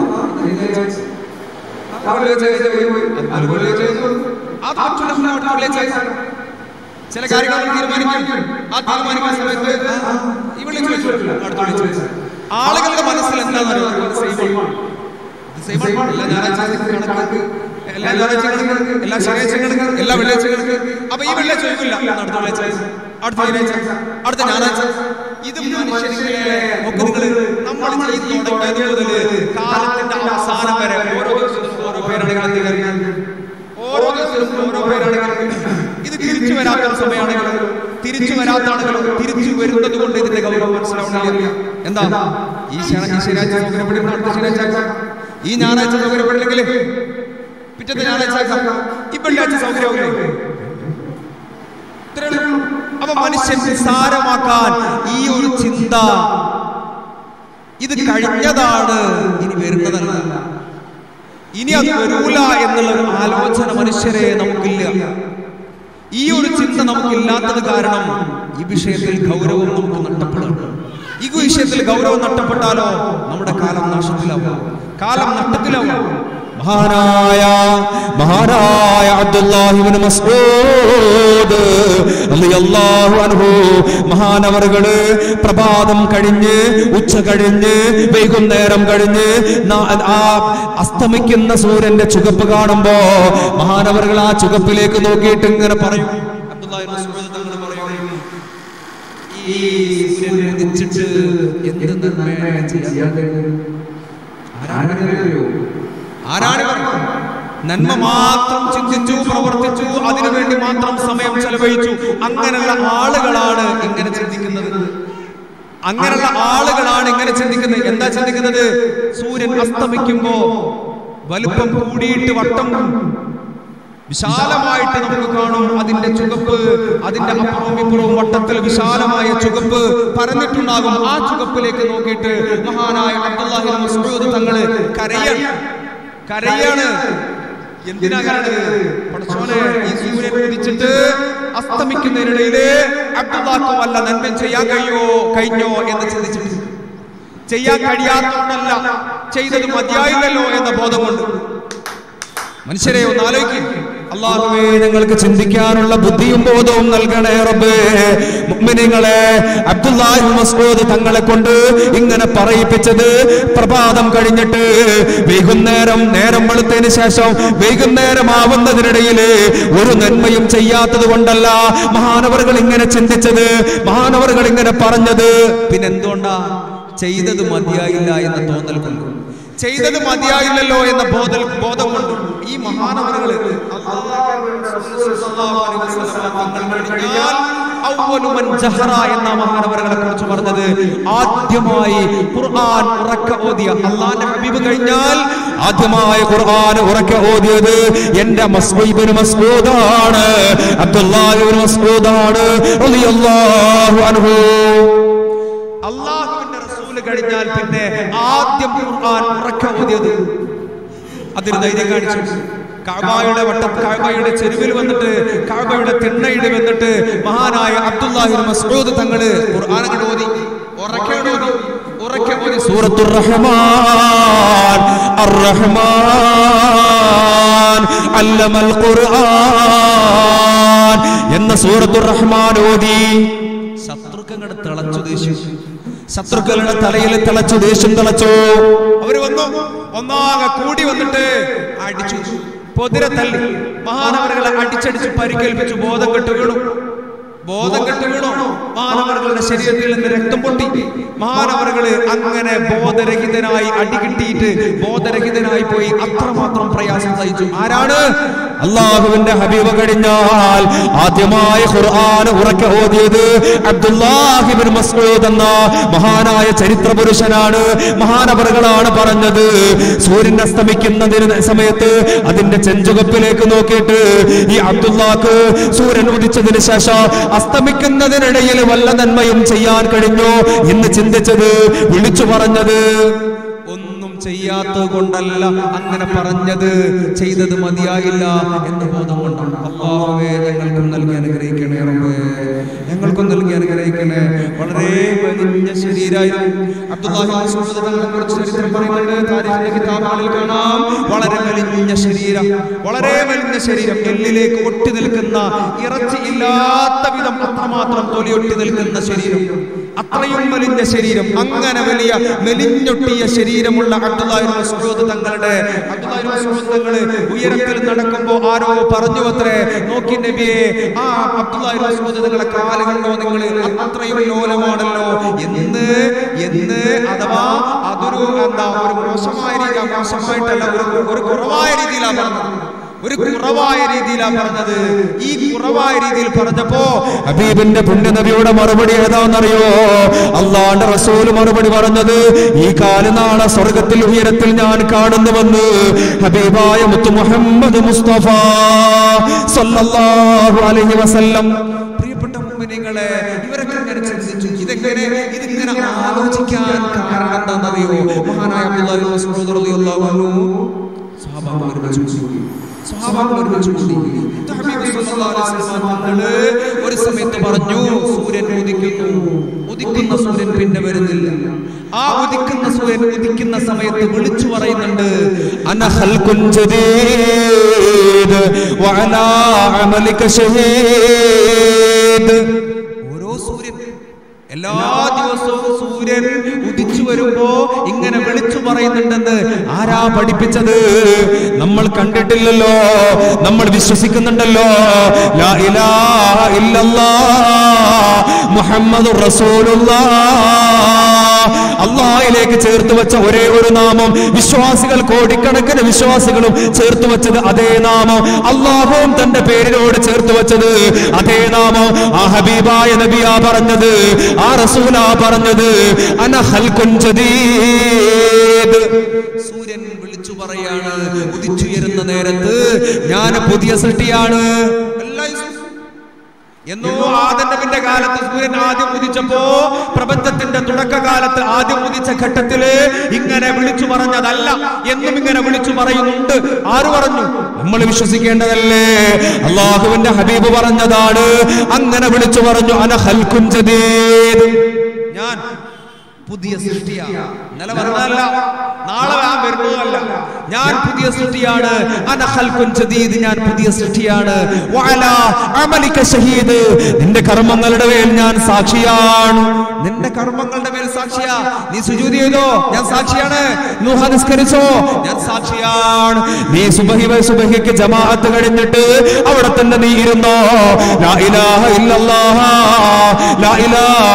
ആ വെള്ളിയാഴ്ച കഴിഞ്ഞ് പോയി പോയി. അത് വെള്ളിയാഴ്ച കഴിഞ്ഞ് പോയി. അത് മറ്റുള്ള അടുത്ത വെള്ളിയാഴ്ച ചില കാര്യങ്ങൾ നമ്മൾ തീരുമാനിക്കും ആ തീരുമാനിക്കുന്ന സമയത്ത് ആ, ഈ വെള്ളിയാഴ്ച വെച്ചു. അടുത്ത വെള്ളിയാഴ്ച ആളുകളുടെ മനസ്സിൽ എന്താണെന്നറിയോ ഇത് സെയിമാണ് ഇത് സെയിമാണ് എല്ലാ ഞായറാഴ്ച കണക്ക് എല്ലാ ഞായറാഴ്ച കണക്ക് എല്ലാ ശനിയാഴ്ച കണക്ക് എല്ലാ വെള്ളിയാഴ്ച കണക്ക് അപ്പൊ ഈ വെള്ളിയാഴ്ച ഒഴിവില്ല എന്നാ അടുത്ത വെള്ളിയാഴ്ച അടുത്ത ശനിയാഴ്ച അടുത്ത ഞായറാഴ്ച ഇത് മനുഷ്യനിങ്ങനെ ഒക്കെ നിങ്ങൾ നമ്മൾ ഈ തുടങ്ങിയത് മുതൽ കാലത്തിന്റെ അവസാനം വരെ ഓരോ ദിവസവും ഓരോ പേരാണ് കളിക്കുന്നത് ഓരോ ദിവസവും ഓരോ പേരാണെങ്കിലും ഇത് തിരിച്ചു വരാത്ത സമയമാണെങ്കിലും തിരിച്ചു വരാത്താണെങ്കിലും തിരിച്ചു വരുന്നത് കൊണ്ട് ഇതിന്റെ ഗൗരവം മനസ്സിലാവണില്ല എന്താ ഈ ശന- ഈ ശനിയാഴ്ച സൗകര്യപ്പെടുന്ന അടുത്ത ശനിയാഴ്ച ഈ ഞായറാഴ്ച സൗകര്യപ്പെടില്ലെങ്കിൽ പിറ്റത്തെ ഞായറാഴ്ച ഈ വെള്ളിയാഴ്ച സൗകര്യമാവില്ലേ ഇത്രയേ ഉള്ളൂ. അപ്പൊ മനുഷ്യൻ നിസ്സാരമാക്കാൻ ഈ ഒരു ചിന്ത ഇത് കഴിഞ്ഞതാണ് ഇനി വരുന്നതല്ല ഇനി അത് വരൂല എന്നുള്ള ഒരു ആലോചന മനുഷ്യരെ നമുക്കില്ല ഈ ഒരു ചിന്ത നമുക്കില്ലാത്തത് കാരണം ഈ വിഷയത്തിൽ ഗൗരവം നമുക്ക് നഷ്ടപ്പെടും ഈ വിഷയത്തിൽ ഗൗരവം നഷ്ടപ്പെട്ടാലോ നമ്മുടെ കാലം നാശത്തിലാവും കാലം നഷ്ടത്തിലാവും മഹാനായ മഹാനായ അബ്ദുല്ലാഹിബ്നു മസ്ഊദ് റളിയല്ലാഹു അൻഹു മഹാനവറുകള് പ്രഭാതം കഴിഞ്ഞ് ഉച്ച കഴിഞ്ഞ് വൈകുന്നേരം കഴിഞ്ഞ് നാ- ആ അസ്തമിക്കുന്ന സൂര്യന്റെ ചുവപ്പ് കാണുമ്പോ മഹാനവറുകൾ ആ ചുവപ്പിലേക്ക് നോക്കിയിട്ട് ഇങ്ങനെ പറയും അബ്ദുല്ലാഹി മസ്ഊദ് തങ്ങൾ പറയും ഈ സൂര്യൻ ഉദിച്ചിട്ട് എന്ത് നന്മയാണ് ചെയ്യാൻ ആരാണ് പറഞ്ഞത്? നന്മ മാത്രം ചിന്തിച്ചു പ്രവർത്തിച്ചു അതിനുവേണ്ടി മാത്രം സമയം ചെലവഴിച്ചു അങ്ങനെയുള്ള ആളുകളാണ് ഇങ്ങനെ ചിന്തിക്കുന്നത് അങ്ങനെയുള്ള ആളുകളാണ് ഇങ്ങനെ ചിന്തിക്കുന്നത് എന്താ ചിന്തിക്കുന്നത് സൂര്യൻ അസ്തമിക്കുമ്പോ വലുപ്പം കൂടിയിട്ട് വട്ടം വിശാലമായിട്ട് നമുക്ക് കാണും അതിന്റെ ചുവപ്പ് അതിന്റെ അപ്പുറവും ഇപ്പുറവും വട്ടത്തിൽ വിശാലമായ ചുവപ്പ് പരന്നിട്ടുണ്ടാകും ആ ചുവപ്പിലേക്ക് നോക്കിയിട്ട് മഹാനായ അബ്ദുല്ലാഹി മസ്ഊദ് തങ്ങള് കരയാണ് കരയാണ് എന്തിനാ കരണത് പടച്ചോനെ ഈ സൂര്യൻ ഉദിച്ചിട്ട് അസ്തമിക്കുന്നതിനിടയില് അബ്ദുല്ലാക്ക് വല്ല നന്മ ചെയ്യാൻ കഴിയോ കഴിഞ്ഞോ എന്ന് ചിന്തിച്ചിട്ട് ചെയ്യാൻ കഴിയാത്തതുകൊണ്ടല്ല ചെയ്തത് മതിയായില്ലല്ലോ എന്ന ബോധമുണ്ട് മനുഷ്യരെ ഒന്ന് ആലോചിക്കും അള്ളാഹുവേ ഞങ്ങൾക്ക് ചിന്തിക്കാനുള്ള ബുദ്ധിയും ബോധവും നൽകണേ റബ്ബേ മുഅ്മിനീങ്ങളെ അബ്ദുല്ലാഹി മസ്ഊദ് തങ്ങളെ കൊണ്ട് ഇങ്ങനെ പറയിപ്പിച്ചത് പ്രഭാതം കഴിഞ്ഞിട്ട് വൈകുന്നേരം നേരം വെളുത്തതിന് ശേഷം വൈകുന്നേരം ആവുന്നതിനിടയിൽ ഒരു നന്മയും ചെയ്യാത്തത് കൊണ്ടല്ല മഹാനവറുകൾ ഇങ്ങനെ ചിന്തിച്ചത് മഹാനവറുകൾ ഇങ്ങനെ പറഞ്ഞത് പിന്നെ എന്തുകൊണ്ടാ ചെയ്തത് മതിയായില്ല എന്ന തോന്നൽ കൊണ്ട് ചെയ്തത് മതിയായില്ലല്ലോ എന്ന ബോധം ബോധം കൊണ്ട് ഈ മഹാനവറുകള് എന്ന മഹാനവറുകളെ കുറിച്ച് പറഞ്ഞത് ആദ്യമായി ഖുർആൻ ഉറക്ക ഓതിയ അള്ളാന്റെ ഹബീബ് കഴിഞ്ഞാൽ ആദ്യമായി ഖുർആൻ ഉറക്ക ഓതിയത് എന്റെ മസ്ബീബിന് മസ്ബൂദാണ് അബ്ദുല്ലാഹിബിന് മസ്ബൂദാണ് റളിയല്ലാഹു അൻഹു അള്ളാഹുവിന്റെ റസൂല് കഴിഞ്ഞാൽ പിന്നെ ആദ്യം ഖുർആൻ ഉറക്ക ഓതിയത് അതിന് ധൈര്യം കാണിച്ചു കാബായുടെ വട്ടം കാബായുടെ ചെരുവിൽ വന്നിട്ട് കാബായുടെ തിണ്ണയിൽ വന്നിട്ട് മഹാനായ അബ്ദുല്ലാഹി മസ്ഊദ് തങ്ങള് ഖുർആൻ അങ്ങട് ഓതി ഉറക്കെ അങ്ങട് ഓതി ഉറക്കെ ഓതി സൂറത്തുർ റഹ്മാൻ അർ-റഹ്മാൻ അല്ലമൽ ഖുർആൻ എന്ന സൂറത്തുർ റഹ്മാൻ ഓതി ശത്രുക്കളുടെ തിളച്ചു ദേഷ്യം ശത്രുക്കളുടെ തലയിൽ തിളച്ചു ദേഷ്യം തിളച്ചു അവര് വന്നു ഒന്നാകെ കൂടി വന്നിട്ട് അടിച്ചു പൊതിരെ തള്ളി മഹാനവറുകളെ അടിച്ചടിച്ച് പരിക്കേൽപ്പിച്ചു ബോധം കെട്ടു വീണു ബോധം കെട്ടു വീണു മഹാനവറുകളുടെ ശരീരത്തിൽ നിന്ന് രക്തം പൊട്ടി മഹാനവറുകള് അങ്ങനെ ബോധരഹിതനായി അടി കിട്ടിയിട്ട് ബോധരഹിതനായി പോയി അത്രമാത്രം പ്രയാസം സഹിച്ചു ആരാണ് അള്ളാഹുവിന്റെ ഹബീബ് കഴിഞ്ഞാൽ ആദ്യമായി ഖുർആൻ ഉറക്കെ ഓതിയത് അബ്ദുല്ലാഹിബിൻ മസ്ഊദ് എന്ന മഹാനായ ചരിത്ര പുരുഷനാണ് മഹാനവറുകളാണ് പറഞ്ഞത് സൂര്യൻ അസ്തമിക്കുന്നതിന് സമയത്ത് അതിന്റെ ചെഞ്ചുകപ്പിലേക്ക് നോക്കിയിട്ട് ഈ അബ്ദുല്ലാക്ക് സൂര്യൻ ഉദിച്ചതിന് ശേഷം അസ്തമിക്കുന്നതിനിടയിൽ വല്ല നന്മയും ചെയ്യാൻ കഴിഞ്ഞു എന്ന് ചിന്തിച്ചത് വിളിച്ചു പറഞ്ഞത് ഒന്നും ചെയ്യാത്തത് കൊണ്ടല്ല അങ്ങനെ പറഞ്ഞത് ചെയ്തത് മതിയായില്ല എന്ന് ബോധം കൊണ്ടാണ് അള്ളാഹുവേ ഞങ്ങൾക്കും നൽകി അനുഗ്രഹിക്കണേ റബ്ബേ ഞങ്ങൾക്കും നൽകി അനുഗ്രഹിക്കണേ വളരെ വലിയ ശരീരമായിരുന്നു അബ്ദുല്ലാഹി മസ്ഊദ് തങ്ങളെ കുറിച്ച് ചരിത്രം പറയുന്നുണ്ട് താരിഖിന്റെ കിതാബുകളിൽ കാണാം വളരെ വലിയ ശരീരം വളരെ വലിയ ശരീരം എല്ലിലേക്ക് ഒട്ടി നിൽക്കുന്ന ഇറച്ചി ഇല്ലാത്ത വിധം അത്രമാത്രം തൊലിയൊട്ടി നിൽക്കുന്ന ശരീരം അത്രയും വലിയ ശരീരം അങ്ങനെ വലിയ മെലിഞ്ഞൊട്ടിയ ശരീരമുള്ള അബ്ദുല്ലാഹി മസ്ഊദ് തങ്ങളുടെ അബ്ദുല്ലാഹി മസ്ഊദ് തങ്ങള് ഉയരത്തിൽ നടക്കുമ്പോൾ ആരോ പറഞ്ഞു അത്രേ നോക്കി നബിയെ ആ അബ്ദുല്ലാഹി മസ്ഊദ് തങ്ങളെ കാല് കണ്ടോ നിങ്ങൾ അത്രയും ലോലമാണല്ലോ എന്ന് എന്ന് അഥവാ അതൊരു എന്താ ഒരു മോശമായ രീതി മോശമായിട്ടല്ല ഒരു ഒരു കുറവായ രീതിയിലാണ് പറഞ്ഞത് ഒരു കുറവായ രീതിയിലാണ് പറഞ്ഞത് ഈ കുറവായ രീതിയിൽ പറഞ്ഞപ്പോ ഹബീബിന്റെ പുണ്യനബിയുടെ മറുപടി ഏതാണെന്നറിയോ അള്ളാന്റെ റസൂല് മറുപടി പറഞ്ഞത് ഈ കാലുനാളെ സ്വർഗത്തിൽ ഉയരത്തിൽ ഞാൻ കാണുന്നുവെന്ന് ഹബീബായ മുത്തു മുഹമ്മദ് മുസ്തഫ സല്ലല്ലാഹു അലൈഹി വസല്ലം പ്രിയപ്പെട്ട മുഅ്മിനീങ്ങളെ ഇവരൊക്കെ ഇങ്ങനെ ചിന്തിച്ചു ഇതെങ്ങനെ ഇതിങ്ങനെ ആലോചിക്കാൻ കാരണം എന്താണെന്നറിയോ മഹാനായ അബ്ദുല്ലാഹി മസ്ഊദ് റളിയല്ലാഹു അൻഹു സ്വഹാബാക്കൾ ഒരുമിച്ച് കൂടി സ്വഹാബാക്കൾ ഒരുമിച്ച് കൂടി മുത്ത് ഹബീബ് സല്ലല്ലാഹു അലൈഹി വസല്ലം തങ്ങള് ഒരു സമയത്ത് പറഞ്ഞു സൂര്യൻ ഉദിക്കുന്നു ഉദിക്കുന്ന സൂര്യൻ പിന്നെ വരുന്നില്ല ആ ഉദിക്കുന്ന സൂര്യൻ ഉദിക്കുന്ന സമയത്ത് വിളിച്ചു പറയുന്നുണ്ട് അന ഖൽഖുൻ ജദീദ് വഅലാ അമലിക ഷഹീദ് ഓരോ സൂര്യൻ എല്ലാ ദിവസവും സൂര്യൻ ഉദിച്ചു വരുമ്പോ ഇങ്ങനെ വിളിച്ചു പറയുന്നുണ്ടെന്ന് ആരാ പഠിപ്പിച്ചത് നമ്മൾ കണ്ടിട്ടില്ലല്ലോ നമ്മൾ വിശ്വസിക്കുന്നുണ്ടല്ലോ ലാ ഇലാഹ ഇല്ലല്ലാഹ് മുഹമ്മദുർ റസൂലുള്ളാഹ് അള്ളാഹിലേക്ക് ചേർത്ത് വെച്ച ഒരേ ഒരു നാമം വിശ്വാസികൾ കോടിക്കണക്കിന് വിശ്വാസികളും ചേർത്ത് വെച്ചത് അതേ നാമം അള്ളാഹുവും തന്റെ പേരിനോട് ചേർത്ത് വെച്ചത് അതേ നാമം ആ ഹബീബായ നബിയാ പറഞ്ഞത് ആ റസൂലാ പറഞ്ഞത് അന ഹൽക്കുൻ ജദീദ് സൂര്യൻ വിളിച്ചു പറയാണ് ഉദിച്ചുയരുന്ന നേരത്ത് ഞാൻ പുതിയ സൃഷ്ടിയാണ് എല്ലാം ഈ എന്നോ ആദന്റെ കാലത്ത് സൂര്യൻ ആദ്യം ഉദിച്ചപ്പോ പ്രപഞ്ചത്തിന്റെ തുടക്കകാലത്ത് ആദ്യം ഉദിച്ച ഘട്ടത്തില് ഇങ്ങനെ വിളിച്ചു പറഞ്ഞതല്ല എന്നും ഇങ്ങനെ വിളിച്ചു പറയുന്നുണ്ട് ആര് പറഞ്ഞു നമ്മൾ വിശ്വസിക്കേണ്ടതല്ലേ അള്ളാഹുവിന്റെ ഹബീബ് പറഞ്ഞതാണ് അങ്ങനെ വിളിച്ചു പറഞ്ഞു അന ഹൽക്കും ജദീദ് ഞാൻ പുതിയ സൃഷ്ടിയാ ഇന്നലെ പറഞ്ഞതല്ല നാളെ ഞാൻ വരുന്നതല്ല ഞാൻ പുതിയ സൃഷ്ടിയാണ് അന ഖൽഖുൻ ജദീദ് ഞാൻ പുതിയ സൃഷ്ടിയാണ് വഅലാ അമലിക ഷഹീദ് നിന്റെ കർമ്മങ്ങളുടെ മേൽ ഞാൻ സാക്ഷിയാണ് നിന്റെ കർമ്മങ്ങളുടെ മേൽ സാക്ഷിയാ നീ സുജൂദ് ചെയ്തോ ഞാൻ സാക്ഷിയാണ് നൂഹ നിസ്കരിച്ചോ ഞാൻ സാക്ഷിയാണ് നീ സുബഹി വ സുബഹിക്ക് ജമാഅത്ത് കഴിഞ്ഞിട്ട് അവിടെ തന്നെ നീ ഇരുന്നോ ലാ ഇലാഹ ഇല്ലല്ലാഹ് ലാ ഇലാഹ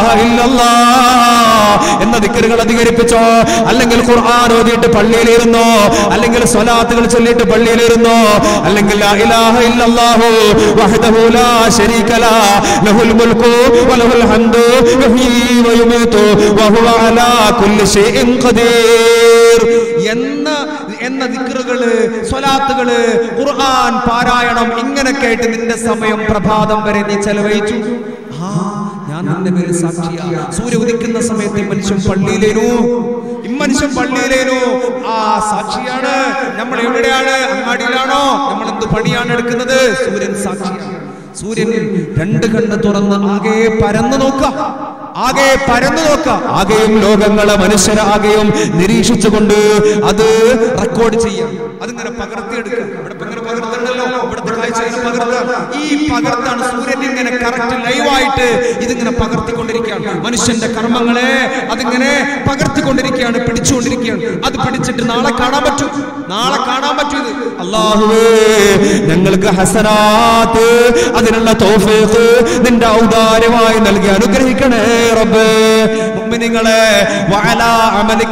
ഇല്ലല്ലാഹ് എന്ന ദിക്കറുകൾ അധികരിപ്പിച്ചോ അല്ലെങ്കിൽ ഖുർആൻ ഓതിയിട്ട് പള്ളിയിലിരുന്നോ അല്ലെങ്കിൽ സ്വലാത്തുകൾ ചൊല്ലിയിട്ട് പള്ളിയിലിരുന്നോ അല്ലെങ്കിൽ ലാ ഇലാഹ ഇല്ലല്ലാഹു വഹ്ദഹു ലാ ശരീക ലാ ലഹുൽ മുൽക്കു വലഹുൽ ഹംദു യുഹ്യീ വയുമീതു വഹുവ അലാ കുല്ലി ഷൈഇൻ ഖദീർ എന്ന എന്ന ദിക്റുകള് സ്വലാത്തുകള് ഖുർആൻ പാരായണം ഇങ്ങനൊക്കെ ആയിട്ട് നിന്റെ സമയം പ്രഭാതം വരെ നീ ചെലവഴിച്ചു ആ ഞാൻ നിന്റെ മേൽ സാക്ഷിയാ സൂര്യ ഉദിക്കുന്ന സമയത്ത് ഈ മനുഷ്യൻ പള്ളിയിലേനു ഈ മനുഷ്യൻ പള്ളിയിലേനു ആ സാക്ഷിയാണ് നമ്മൾ എവിടെയാണ് അങ്ങാടിയിലാണോ നമ്മൾ എന്ത് പണിയാണ് എടുക്കുന്നത് സൂര്യൻ സാക്ഷിയാണ് സൂര്യൻ രണ്ട് കണ്ണ് തുറന്ന് ആകെ പരന്നു നോക്ക ആകെ പരന്നു നോക്ക ആകെയും ലോകങ്ങളെ മനുഷ്യരാകെയും നിരീക്ഷിച്ചുകൊണ്ട് അത് റെക്കോർഡ് ചെയ്യാം അതിങ്ങനെ പകർത്തിയെടുക്കുക ഇവിടെ ഇപ്പൊ ഇങ്ങനെ പകർത്തണ്ടല്ലോ ഇവിടുത്തെ കാഴ്ച ഇങ്ങനെ പകർത്തുക ഈ പകർത്താണ് സൂര്യൻ ഇങ്ങനെ കറക്റ്റ് ലൈവായിട്ട് ഇതിങ്ങനെ പകർത്തിക്കൊണ്ടിരിക്കുകയാണ് മനുഷ്യന്റെ കർമ്മങ്ങളെ അതിങ്ങനെ പകർത്തിക്കൊണ്ടിരിക്കുകയാണ് പിടിച്ചുകൊണ്ടിരിക്കുകയാണ് അത് പിടിച്ചിട്ട് നാളെ കാണാൻ പറ്റും നാളെ കാണാൻ പറ്റും ഇത് അള്ളാഹുവേ ഞങ്ങൾക്ക് ഹസനാത്ത് അതിനുള്ള തോഫീഖ് നിന്റെ ഔദാര്യമായി നൽകി അനുഗ്രഹിക്കണേ റബ്ബേ മുഅ്മിനീങ്ങളെ വഅലാ അമലിക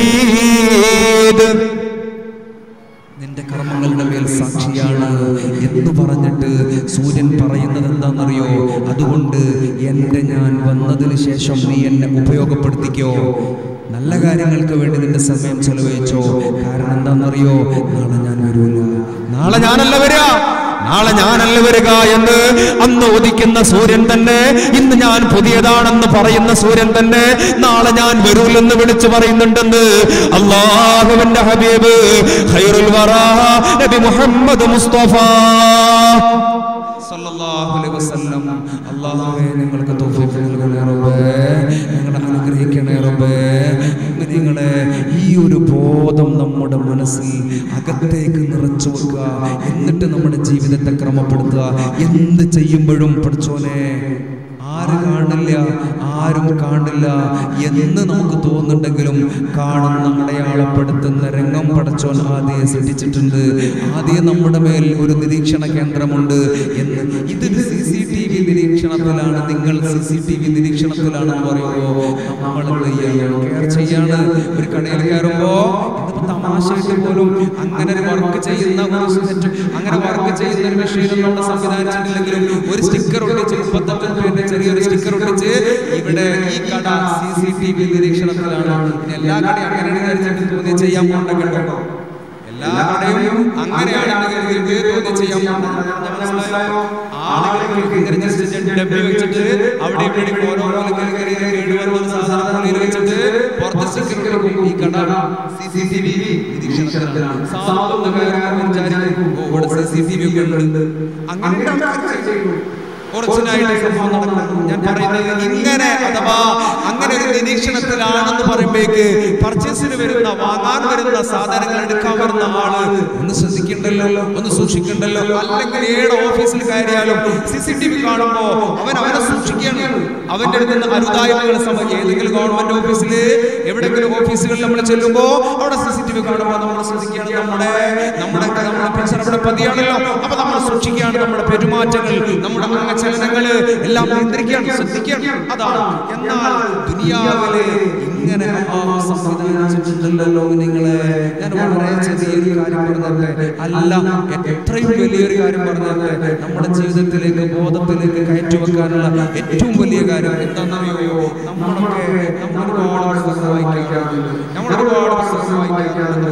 ഷഹീദ് നിന്റെ കർമ്മങ്ങളുടെ മേൽ സാക്ഷിയാണ് എന്ന് പറഞ്ഞിട്ട് സൂര്യൻ പറയുന്നത് എന്താണെന്നറിയോ അതുകൊണ്ട് എന്റെ ഞാൻ വന്നതിന് ശേഷം നീ എന്നെ ഉപയോഗപ്പെടുത്തിക്കോ നല്ല കാര്യങ്ങൾക്ക് വേണ്ടി നിന്റെ സമയം ചെലവഴിച്ചോ കാരണം എന്താണെന്നറിയോ നാളെ ഞാൻ വരൂല നാളെ ഞാനല്ല വരിക നാളെ ഞാനല്ല വരിക എന്ന് അന്ന് ഉദിക്കുന്ന സൂര്യൻ തന്നെ ഇന്ന് ഞാൻ പുതിയതാണെന്ന് പറയുന്ന സൂര്യൻ തന്നെ നാളെ ഞാൻ വരൂലെന്ന് വിളിച്ചു പറയുന്നുണ്ടെന്ന് അള്ളാഹുവിന്റെ ഹബീബ് ഖൈറുൽ വറാ നബി മുഹമ്മദ് മുസ്തഫ സല്ലല്ലാഹു അലൈഹി വസല്ലം അല്ലാഹുവേ നിങ്ങൾക്ക് തൗഫീഖ് നൽകണേ റബ്ബേ ഞങ്ങളെ അനുഗ്രഹിക്കണേ റബ്ബേ നിങ്ങളെ ഈ ഒരു ബോധം നമ്മുടെ മനസ്സിൽ അകത്തേക്ക് നിറച്ചു വെക്കുക എന്നിട്ട് നമ്മുടെ ജീവിതത്തെ ക്രമപ്പെടുത്തുക എന്ത് ചെയ്യുമ്പോഴും പഠിച്ചോനെ ആര് കാണില്ല ആരും കാണില്ല എന്ന് നമുക്ക് തോന്നുന്നുണ്ടെങ്കിലും കാണുന്ന അടയാളപ്പെടുത്തുന്ന രംഗം പടച്ചോൻ ആദ്യം സൃഷ്ടിച്ചിട്ടുണ്ട് ആദ്യം നമ്മുടെ മേൽ ഒരു നിരീക്ഷണ കേന്ദ്രമുണ്ട് എന്ന് ഇതൊരു സി സി ടി വി നിരീക്ഷണത്തിലാണ് നിങ്ങൾ സി സി ടി വി നിരീക്ഷണത്തിലാണെന്ന് പറയുമ്പോൾ നമ്മൾ എന്ത് ചെയ്യാണ് കെയർ ചെയ്യാണ് ഒരു കടയിൽ കയറുമ്പോ ഇന്നിപ്പോ തമാശയായിട്ട് പോലും അങ്ങനെ ഒരു വർക്ക് ചെയ്യുന്ന ഒരു സെറ്റ് അങ്ങനെ വർക്ക് ചെയ്യുന്ന ഒരു മെഷീനും നമ്മൾ സംവിധാനിച്ചിട്ടില്ലെങ്കിലും ഒരു സ്റ്റിക്കർ ഒട്ടിച്ച് മുപ്പത്തഞ്ച് രൂപയുടെ ചെറിയൊരു സ്റ്റിക്കർ ഒട്ടിച്ച് ഇവിടെ ഈ കട സി സി ടി വി നിരീക്ഷണത്തിലാണ് ഇനി എല്ലാ കടയും അങ്ങനെയാണ് വിചാരിച്ചിട്ട് തോന്നി ചെയ്യാൻ പോകണ്ട കേട്ടോ എല്ലാ കടയും അങ്ങനെയാണ് കരുതിയിട്ട് തോന്നി ചെയ്യാൻ പോകണ്ട മനസ്സിലായോ ആളുകൾക്ക് ഇങ്ങനെ just ഡബ്ബി വെച്ചിട്ട് അവിടെ ഇവിടെ ഓരോ കേടുവരുന്ന സാധാരണ നിലയിൽ വെച്ചിട്ട് പുറത്ത് സ്റ്റിക്കർ കൊടുക്കും ഈ കട സി സി ടി വി നിരീക്ഷണത്തിലാണ് സാധാരണക്കാരൻ വിചാരിക്കും ഓ ഇവിടെ സി സി ടി വി ഒക്കെ ഉണ്ട് അങ്ങനെ ആൾക്കാർ ചെയ്യും ഒറിജിനായിട്ട് സംഭവം നടക്കുന്നു ഞാൻ പറയുന്നത് ഇങ്ങനെ അഥവാ അങ്ങനെ ഒരു നിരീക്ഷണത്തിലാണെന്ന് പറയുമ്പോഴേക്ക് പർച്ചേസിന് വരുന്ന വാങ്ങാൻ വരുന്ന സാധനങ്ങൾ എടുക്കാൻ വരുന്ന ആള് ഒന്ന് ശ്രദ്ധിക്കണ്ടല്ലോ ഒന്ന് സൂക്ഷിക്കണ്ടല്ലോ അല്ലെങ്കിൽ ഏത് ഓഫീസിൽ കയറിയാലും സി സി ടി വി കാണുമ്പോ അവൻ അവനെ സൂക്ഷിക്കുകയാണ് അവന്റെ അടുത്ത് നിന്ന് അരുതായ്മകൾ സംഭവിക്കും ഏതെങ്കിലും ഗവൺമെന്റ് ഓഫീസിൽ എവിടെയെങ്കിലും ഓഫീസുകളിൽ നമ്മൾ ചെല്ലുമ്പോ അവിടെ സി സി ടി വി കാണുമ്പോൾ നമ്മൾ ശ്രദ്ധിക്കുകയാണ് നമ്മുടെ നമ്മുടെ നമ്മുടെ പിക്ചർ അവിടെ പതിയാണല്ലോ അപ്പൊ നമ്മൾ സൂക്ഷിക്കുകയാണ് നമ്മുടെ പെരുമാറ്റങ്ങൾ നമ്മുടെ അംഗചലനങ്ങള് എല്ലാം നിയന്ത്രിക്കുകയാണ് ശ്രദ്ധിക്കുകയാണ് അതാണ് എന്നാൽ ദുനിയാവില് ഇങ്ങനെ അള്ളാഹു സംവിധാനിച്ചിട്ടുണ്ടല്ലോ നിങ്ങളെ ഞാൻ വളരെ ചെറിയൊരു കാര്യം പറഞ്ഞിട്ട് അല്ല എത്രയും വലിയൊരു കാര്യം പറഞ്ഞിട്ട് നമ്മുടെ ജീവിതത്തിലേക്ക് ബോധത്തിലേക്ക് കയറ്റി വെക്കാനുള്ള ഏറ്റവും വലിയ കാര്യം എന്താണെന്നറിയോ നമ്മളൊക്കെ നമ്മൾ ഒരുപാട് പുസ്തകം വായിക്കാറുണ്ട് നമ്മൾ ഒരുപാട് പുസ്തകം വായിക്കാറുണ്ട് അള്ളാഹുവിന്റെ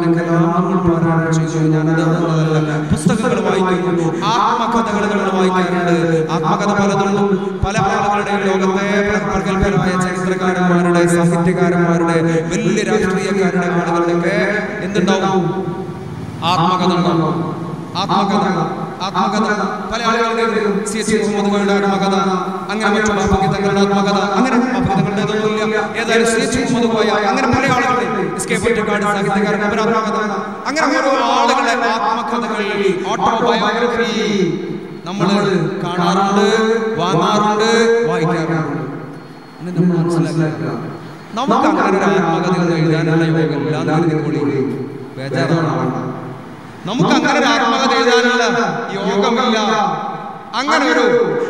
അള്ളാഹുവിന്റെ കലാമങ്ങൾ പാരായണം ചെയ്തു ഞാനത് അതല്ല പുസ്തകങ്ങൾ വായിക്കുന്നു ആത്മകഥകൾ വായിക്കാറുണ്ട് ആത്മകഥ പലതും പല ആളുകളുടെയും ലോകത്തെ പ്രഗത്ഭരായ ചരിത്രകാരന്മാരുടെ സാഹിത്യകാരന്മാരുടെ വലിയ രാഷ്ട്രീയക്കാരുടെ ആളുകളുടെയൊക്കെ എന്തുണ്ടാവും ആത്മകഥ ഉണ്ടാവും ആത്മകഥ ആത്മകഥ പല ആളുകളുടെയും സി എച്ച് മുഹമ്മദ് കോയുടെ ആത്മകഥ അങ്ങനെ മറ്റു ബാപ്പുക്കി തങ്ങളുടെ ആത്മകഥ അങ്ങനെ ബാപ്പുക്കി തങ്ങളുടെ ഇതൊന്നുമില്ല ഏതായാലും സി എച്ച് മുഹമ്മദ് കോയ അങ്ങനെ പല ആളുകളുടെ എസ് കെ പൊറ്റക്കാട് സാഹിത്യകാരൻ അവർ ആത്മകഥ അങ്ങനെ ഓരോ ആളുകളെ ആത്മകഥകൾ ഓട്ടോബയോഗ്രഫി നമ്മൾ കാണാറുണ്ട് വാങ്ങാറുണ്ട് വായിക്കാറുണ്ട് എന്നിട്ട് നമ്മൾ മനസ്സിലാക്കുക നമുക്ക് അങ്ങനെ ഒരു ആത്മകഥ ഒന്നും എഴുതാനുള്ള യോഗമില്ല എന്ന് കരുതിക്കോളി ബേജാറാണ് നമുക്ക് അങ്ങനെ ഒരു ആത്മകഥ എഴുതാനുള്ള യോഗമില്ല അങ്ങനെ ഒരു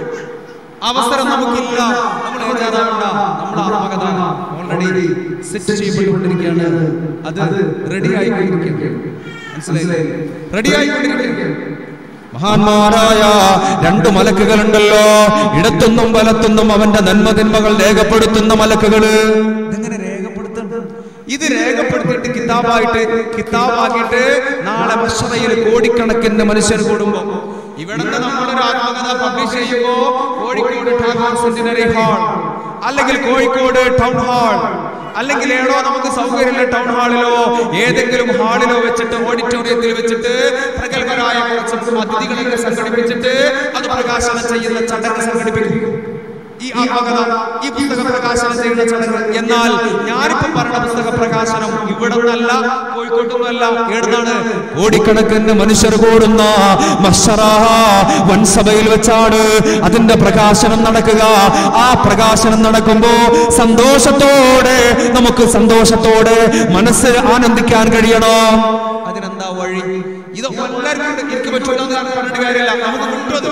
അവസരം നമുക്കില്ല നമ്മൾ എഴുതാറാവണ്ട നമ്മൾ ആത്മകഥ ഓൾറെഡി സെറ്റ് ചെയ്യപ്പെട്ടുകൊണ്ടിരിക്കുകയാണ് അത് റെഡി ആയിക്കൊണ്ടിരിക്കുകയാണ് മനസ്സിലായില്ലേ റെഡി ആയിക്കൊണ്ടിരിക്കുകയാണ് മഹാന്മാരായ രണ്ടു മലക്കുകളുണ്ടല്ലോ ഇടത്തുനിന്നും വലത്തുനിന്നും അവന്റെ നന്മതിന്മകൾ രേഖപ്പെടുത്തുന്ന മലക്കുകള് ഇതെങ്ങനെ രേഖപ്പെടുത്തണം ഇത് രേഖപ്പെടുത്തിയിട്ട് കിതാബായിട്ട് കിതാബാക്കിയിട്ട് നാളെ മഷറയിൽ കോടിക്കണക്കിന് മനുഷ്യർ കൂടുമ്പോ ഇവിടുന്ന് നമ്മളൊരു ആത്മകഥ പബ്ലിഷ് ചെയ്യുമ്പോ കോഴിക്കോട് ടാഗോർ സെന്റിനറി ഹാൾ അല്ലെങ്കിൽ കോഴിക്കോട് ടൗൺ ഹാൾ അല്ലെങ്കിൽ ഏടോ നമുക്ക് സൗകര്യമുള്ള ടൗൺ ഹാളിലോ ഏതെങ്കിലും ഹാളിലോ വെച്ചിട്ട് ഓഡിറ്റോറിയത്തിൽ വെച്ചിട്ട് പ്രഗത്ഭരായ കുറച്ച് അതിഥികളൊക്കെ സംഘടിപ്പിച്ചിട്ട് അത് പ്രകാശനം ചെയ്യുന്ന ചടങ്ങ് സംഘടിപ്പിക്കും ഈ ആത്മകഥ ഈ പുസ്തക പ്രകാശനം ചെയ്യുന്ന ചടങ്ങ് എന്നാൽ ഞാനിപ്പോ പറഞ്ഞ പുസ്തക പ്രകാശനം ഇവിടെ നിന്നല്ല കോഴിക്കോട്ടുനിന്നല്ല എവിടുന്നാണ് കോടിക്കണക്കിന് മനുഷ്യർ കൂടുന്ന മഷറ വൻസഭയിൽ വെച്ചാണ് അതിന്റെ പ്രകാശനം നടക്കുക ആ പ്രകാശനം നടക്കുമ്പോ സന്തോഷത്തോടെ നമുക്ക് സന്തോഷത്തോടെ മനസ്സ് ആനന്ദിക്കാൻ കഴിയണം അതിനെന്താ വഴി ഇത് എല്ലാവർക്കും ഉണ്ട്. എനിക്ക് പറ്റൂല എന്ന് പറഞ്ഞിട്ട് കാര്യമില്ല നമുക്ക് കിട്ടുന്നത്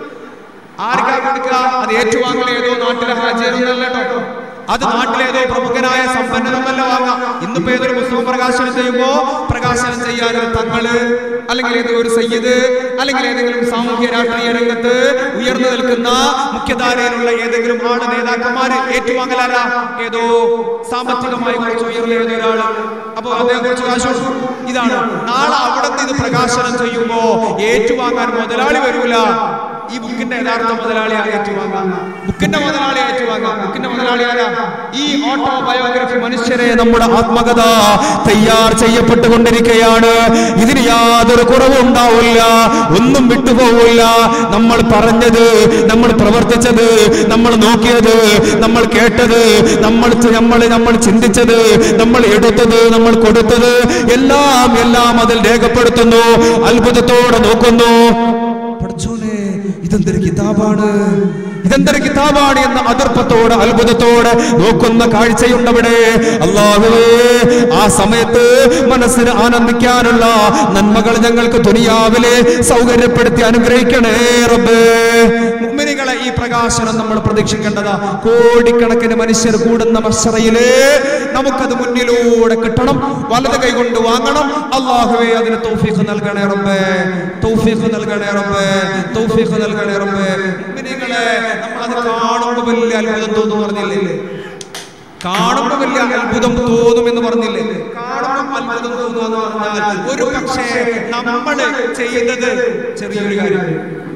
ആർക്കാ കൊടുക്കുക അത് ഏറ്റുവാങ്ങൽ ഏതോ നാട്ടിലെ ഹാജിയറൊന്നല്ല കേട്ടോ അത് നാട്ടിലേതോ പ്രമുഖനായ സമ്പന്നനൊന്നല്ല വാങ്ങാം ഇന്നിപ്പോ ഏതൊരു പുസ്തകം പ്രകാശനം ചെയ്യുമ്പോ പ്രകാശനം ചെയ്യാൻ ഒരു തങ്ങള് അല്ലെങ്കിൽ ഏതോ ഒരു സയ്യിദ് അല്ലെങ്കിൽ ഏതെങ്കിലും സാമൂഹ്യ രാഷ്ട്രീയ രംഗത്ത് ഉയർന്നു നിൽക്കുന്ന മുഖ്യധാരയിലുള്ള ഏതെങ്കിലും ആള് നേതാക്കന്മാര് ഏറ്റുവാങ്ങലല്ല ഏതോ സാമ്പത്തികമായി കുറച്ച് ഉയർന്ന ഏതോ ഒരാള് അപ്പൊ അദ്ദേഹം കുറച്ച് കാശ് കൊടുക്കും. ഇതാണ് നാളെ അവിടെ നിന്ന് ഇത് പ്രകാശനം ചെയ്യുമ്പോ ഏറ്റുവാങ്ങാൻ മുതലാളി വരൂല ഈ ബുക്കിന്റെ യഥാർത്ഥ മുതലാളി ഏറ്റുവാങ്ങാം ബുക്കിന്റെ മുതലാളി ഏറ്റുവാങ്ങാം ബുക്കിന്റെ മുതലാളി ആരാ ഈ ഓട്ടോ ബയോഗ്രഫി മനുഷ്യരെ നമ്മുടെ ആത്മകഥ തയ്യാർ ചെയ്യപ്പെട്ടുകൊണ്ടിരിക്കുകയാണ് ഇതിന് യാതൊരു കുറവും ഉണ്ടാവില്ല ഒന്നും വിട്ടുപോകില്ല നമ്മൾ പറഞ്ഞത് നമ്മൾ പ്രവർത്തിച്ചത് നമ്മൾ നോക്കിയത് നമ്മൾ കേട്ടത് നമ്മൾ നമ്മൾ നമ്മൾ ചിന്തിച്ചത് നമ്മൾ എടുത്തത് നമ്മൾ കൊടുത്തത് എല്ലാം എല്ലാം അതിൽ രേഖപ്പെടുത്തുന്നു അത്ഭുതത്തോടെ നോക്കുന്നു പഠിച്ചോനെ ഇതെന്തൊരു കിതാബാണ് ഇതെന്തൊരു കിതാബാണ് എന്ന അതർപ്പത്തോടെ അത്ഭുതത്തോടെ നോക്കുന്ന കാഴ്ചയുണ്ടവിടെ അള്ളാഹുവേ ആ സമയത്ത് മനസ്സിന് ആനന്ദിക്കാനുള്ള നന്മകൾ ഞങ്ങൾക്ക് ദുനിയാവിലെ സൗകര്യപ്പെടുത്തി അനുഗ്രഹിക്കണേ റബ്ബേ മുഅ്മിനീങ്ങളെ ഈ പ്രകാശനം നമ്മൾ പ്രതീക്ഷിക്കേണ്ടതാ കോടിക്കണക്കിന് മനുഷ്യർ കൂടുന്ന മഷറയില് നമുക്കത് മുന്നിലൂടെ കിട്ടണം വലത് കൈ കൊണ്ട് വാങ്ങണം അള്ളാഹുവേ അതിന് തൗഫീഖ് നൽകണേ റബ്ബേ തൗഫീഖ് നൽകണേ റബ്ബേ തൗഫീഖ് നൽകണേ റബ്ബേ മുഅ്മിനീങ്ങളെ നമ്മളത് കാണുമ്പോൾ വലിയ അത്ഭുതം തോന്നും പറഞ്ഞില്ലേ കാണുമ്പോൾ വലിയ അത്ഭുതം തോന്നും എന്ന് പറഞ്ഞില്ലേ കാണുമ്പോൾ അത്ഭുതം തോന്നുക എന്ന് പറഞ്ഞാൽ ഒരു പക്ഷേ നമ്മൾ ചെയ്തത് ചെറിയൊരു കാര്യം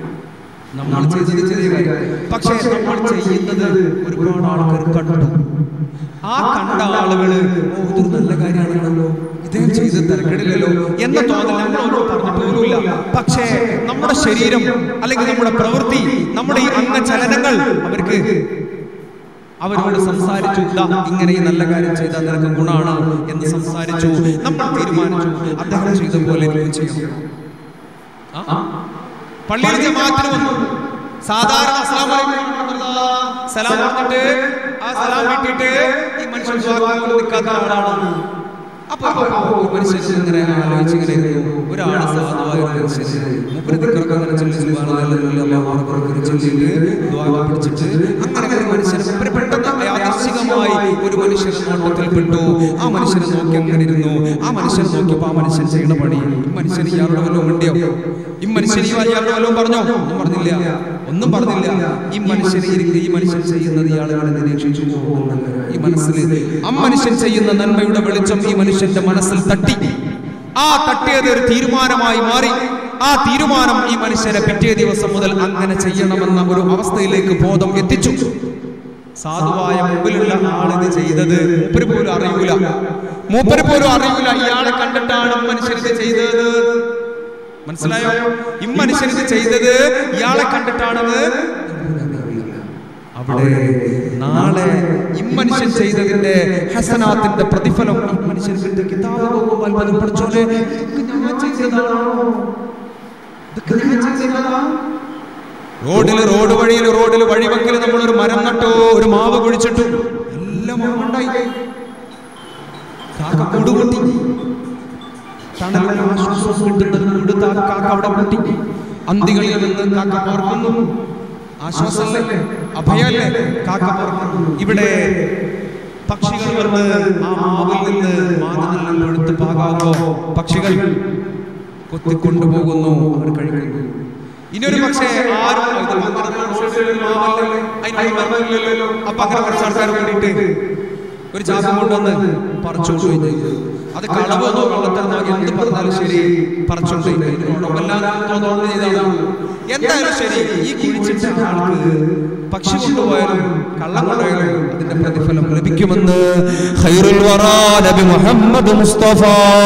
നമ്മൾ ചെയ്തത് ചെറിയ കാര്യം പക്ഷേ നമ്മൾ ചെയ്യുന്നത് ഒരുപാട് ആൾക്കാർ കണ്ടു ആ കണ്ട ആളുകള് ഓ ഇതൊരു നല്ല കാര്യമാണല്ലോ ഇദ്ദേഹം ചെയ്ത് തിരക്കിടില്ലല്ലോ എന്ന തോന്നൽ നമ്മളൊന്നും പറഞ്ഞിട്ട് പോലുമില്ല പക്ഷേ നമ്മുടെ ശരീരം അല്ലെങ്കിൽ നമ്മുടെ പ്രവൃത്തി നമ്മുടെ ഈ അംഗചലനങ്ങൾ അവർക്ക് അവരോട് സംസാരിച്ചു "ദാ, ഇങ്ങനെ ഈ നല്ല കാര്യം ചെയ്താൽ നിനക്ക് ഗുണാണ് എന്ന് സംസാരിച്ചു നമ്മൾ തീരുമാനിച്ചു അദ്ദേഹം ചെയ്ത പോലെ എനിക്ക് ചെയ്യണം ആ? പള്ളിയിൽ ജമാഅത്തിന് വന്നു സാധാരണ അസ്സലാമു അലൈക്കും വറഹ്മത്തുള്ളാഹ് സലാം പറഞ്ഞിട്ട് ആ സലാം വീട്ടിട്ട് ഈ മനുഷ്യൻ സ്വാഗതം നിൽക്കാത്ത ആളാണ് അപ്പൊ ഒരു മനുഷ്യൻ ഇങ്ങനെ ആലോചിച്ച് ഇങ്ങനെ ഇരുന്നു ഒരാള് സാധുവായ ഒരു മനുഷ്യൻ മൂപ്പര് ദിക്റൊക്കെ അങ്ങനെ ചൊല്ലി സുബ്ഹാനല്ലാഹി അല്ലാഹു അക്ബർ ഒക്കെ ചൊല്ലിയിട്ട് ദുആ പിടിച്ചിട്ട് അങ്ങനെ ഒരു മനുഷ്യൻ മൂപ്പര് പെട്ടെന്ന് യാദൃശ്ചികമായി ഒരു മനുഷ്യൻ നോട്ടത്തിൽ പെട്ടു ആ മനുഷ്യനെ നോക്കി അങ്ങനെ ഇരുന്നു ആ മനുഷ്യനെ നോക്കിയപ്പോ ആ മനുഷ്യൻ ചെയ്യണ പണി ഈ മനുഷ്യൻ ഇയാളുടെ വല്ലതും ഉണ്ടിയോ ഈ മനുഷ്യൻ ഈ ഇയാളുടെ വല്ലതും പറഞ്ഞോ ഒന്നും പറഞ്ഞില്ല ഒന്നും പറഞ്ഞില്ല ഈ മനുഷ്യൻ ഇരിക്കുക ഈ മനുഷ്യൻ ചെയ്യുന്നത് ഇയാളുകളെ നിരീക്ഷിച്ചു പോകുന്നുണ്ട് ഈ മനസ്സിൽ ആ മനുഷ്യൻ ചെയ്യുന്ന നന്മയുടെ വെളിച്ചം ഈ മനുഷ്യന്റെ മനസ്സിൽ തട്ടി ആ തട്ടിയത് ഒരു തീരുമാനമായി മാറി ആ തീരുമാനം ഈ മനുഷ്യനെ പിറ്റേ ദിവസം മുതൽ അങ്ങനെ ചെയ്യണമെന്ന ഒരു അവസ്ഥയിലേക്ക് ബോധം എത്തിച്ചു സാധുവായ മുമ്പിലുള്ള ആളിത് ചെയ്തത് മൂപ്പര് പോലും അറിയൂല മൂപ്പര് പോലും അറിയൂല ഇയാളെ കണ്ടിട്ടാണ് മനുഷ്യൻ ഇത് ചെയ്തത് മനസ്സിലായോ ഇമ്മനുഷ്യൻ ഇത് ചെയ്തത് ഇയാളെ കണ്ടിട്ടാണെന്ന് അവിടെ നാളെ ഇമ്മനുഷ്യൻ ചെയ്തതിന്റെ ഹസനാത്തിന്റെ പ്രതിഫലം ഈ മനുഷ്യൻ കിട്ടും കിതാബ് നോക്കുമ്പോൾ അത്ഭുതം പഠിച്ചോലെ ഇതൊക്കെ ഞാൻ ചെയ്തതാണോ ഇതൊക്കെ ഞാൻ ചെയ്തതാ റോഡിൽ റോഡ് വഴിയിൽ റോഡിൽ വഴിവെക്കൽ നമ്മൾ ഒരു മരം നട്ടോ ഒരു മാവ് കുഴിച്ചിട്ടു എല്ലാം മാവുണ്ടായി കാക്ക കൂടുകൂട്ടി തണലിൽ ആശ്വാസം കിട്ടുന്നത് കൊണ്ട് താ- കാക്ക അവിടെ കൂട്ടി അന്തികളിൽ നിന്ന് കാക്ക പാർക്കുന്നു ആശ്വാസമല്ലേ അഭയല്ലേ കാക്ക പാർക്കുന്നു ഇവിടെ പക്ഷികൾ വന്ന് ആ മാവിൽ നിന്ന് മാങ്ങ നല്ല എടുത്ത് പാകാകുമ്പോ പക്ഷികൾ കൊത്തിക്കൊണ്ടുപോകുന്നു അവർ കഴിക്കുന്നു ഇനിയൊരു പക്ഷേ ആരും ഇത് മന്ത്രത്തിൽ മാവല്ലേ, അതിന് മരമില്ലല്ലോ. അപ്പൊ അങ്ങനെ കുറച്ച് ആൾക്കാർ വേണ്ടിയിട്ട് ഒരു ചാപ്പം കൊണ്ടുവന്ന് പറിച്ചുകൊണ്ട് പോയി അത് കളവെന്നോ കള്ളത്തരന്നോ എന്ത് പറഞ്ഞാലും ശരി പറിച്ചുകൊണ്ട് പോയി. ഇതിനോടൊപ്പം എല്ലാം തോന്നുന്നത് ചെയ്തതാണ്. എന്തായാലും ശരി ഈ കുഴിച്ചിട്ട ആൾക്ക് പക്ഷി കൊണ്ടുപോയാലും കള്ളം കൊണ്ടുപോയാലും അതിന്റെ പ്രതിഫലം ലഭിക്കുമെന്ന് ഖൈറുൽ വറാ നബി മുഹമ്മദ് മുസ്തഫ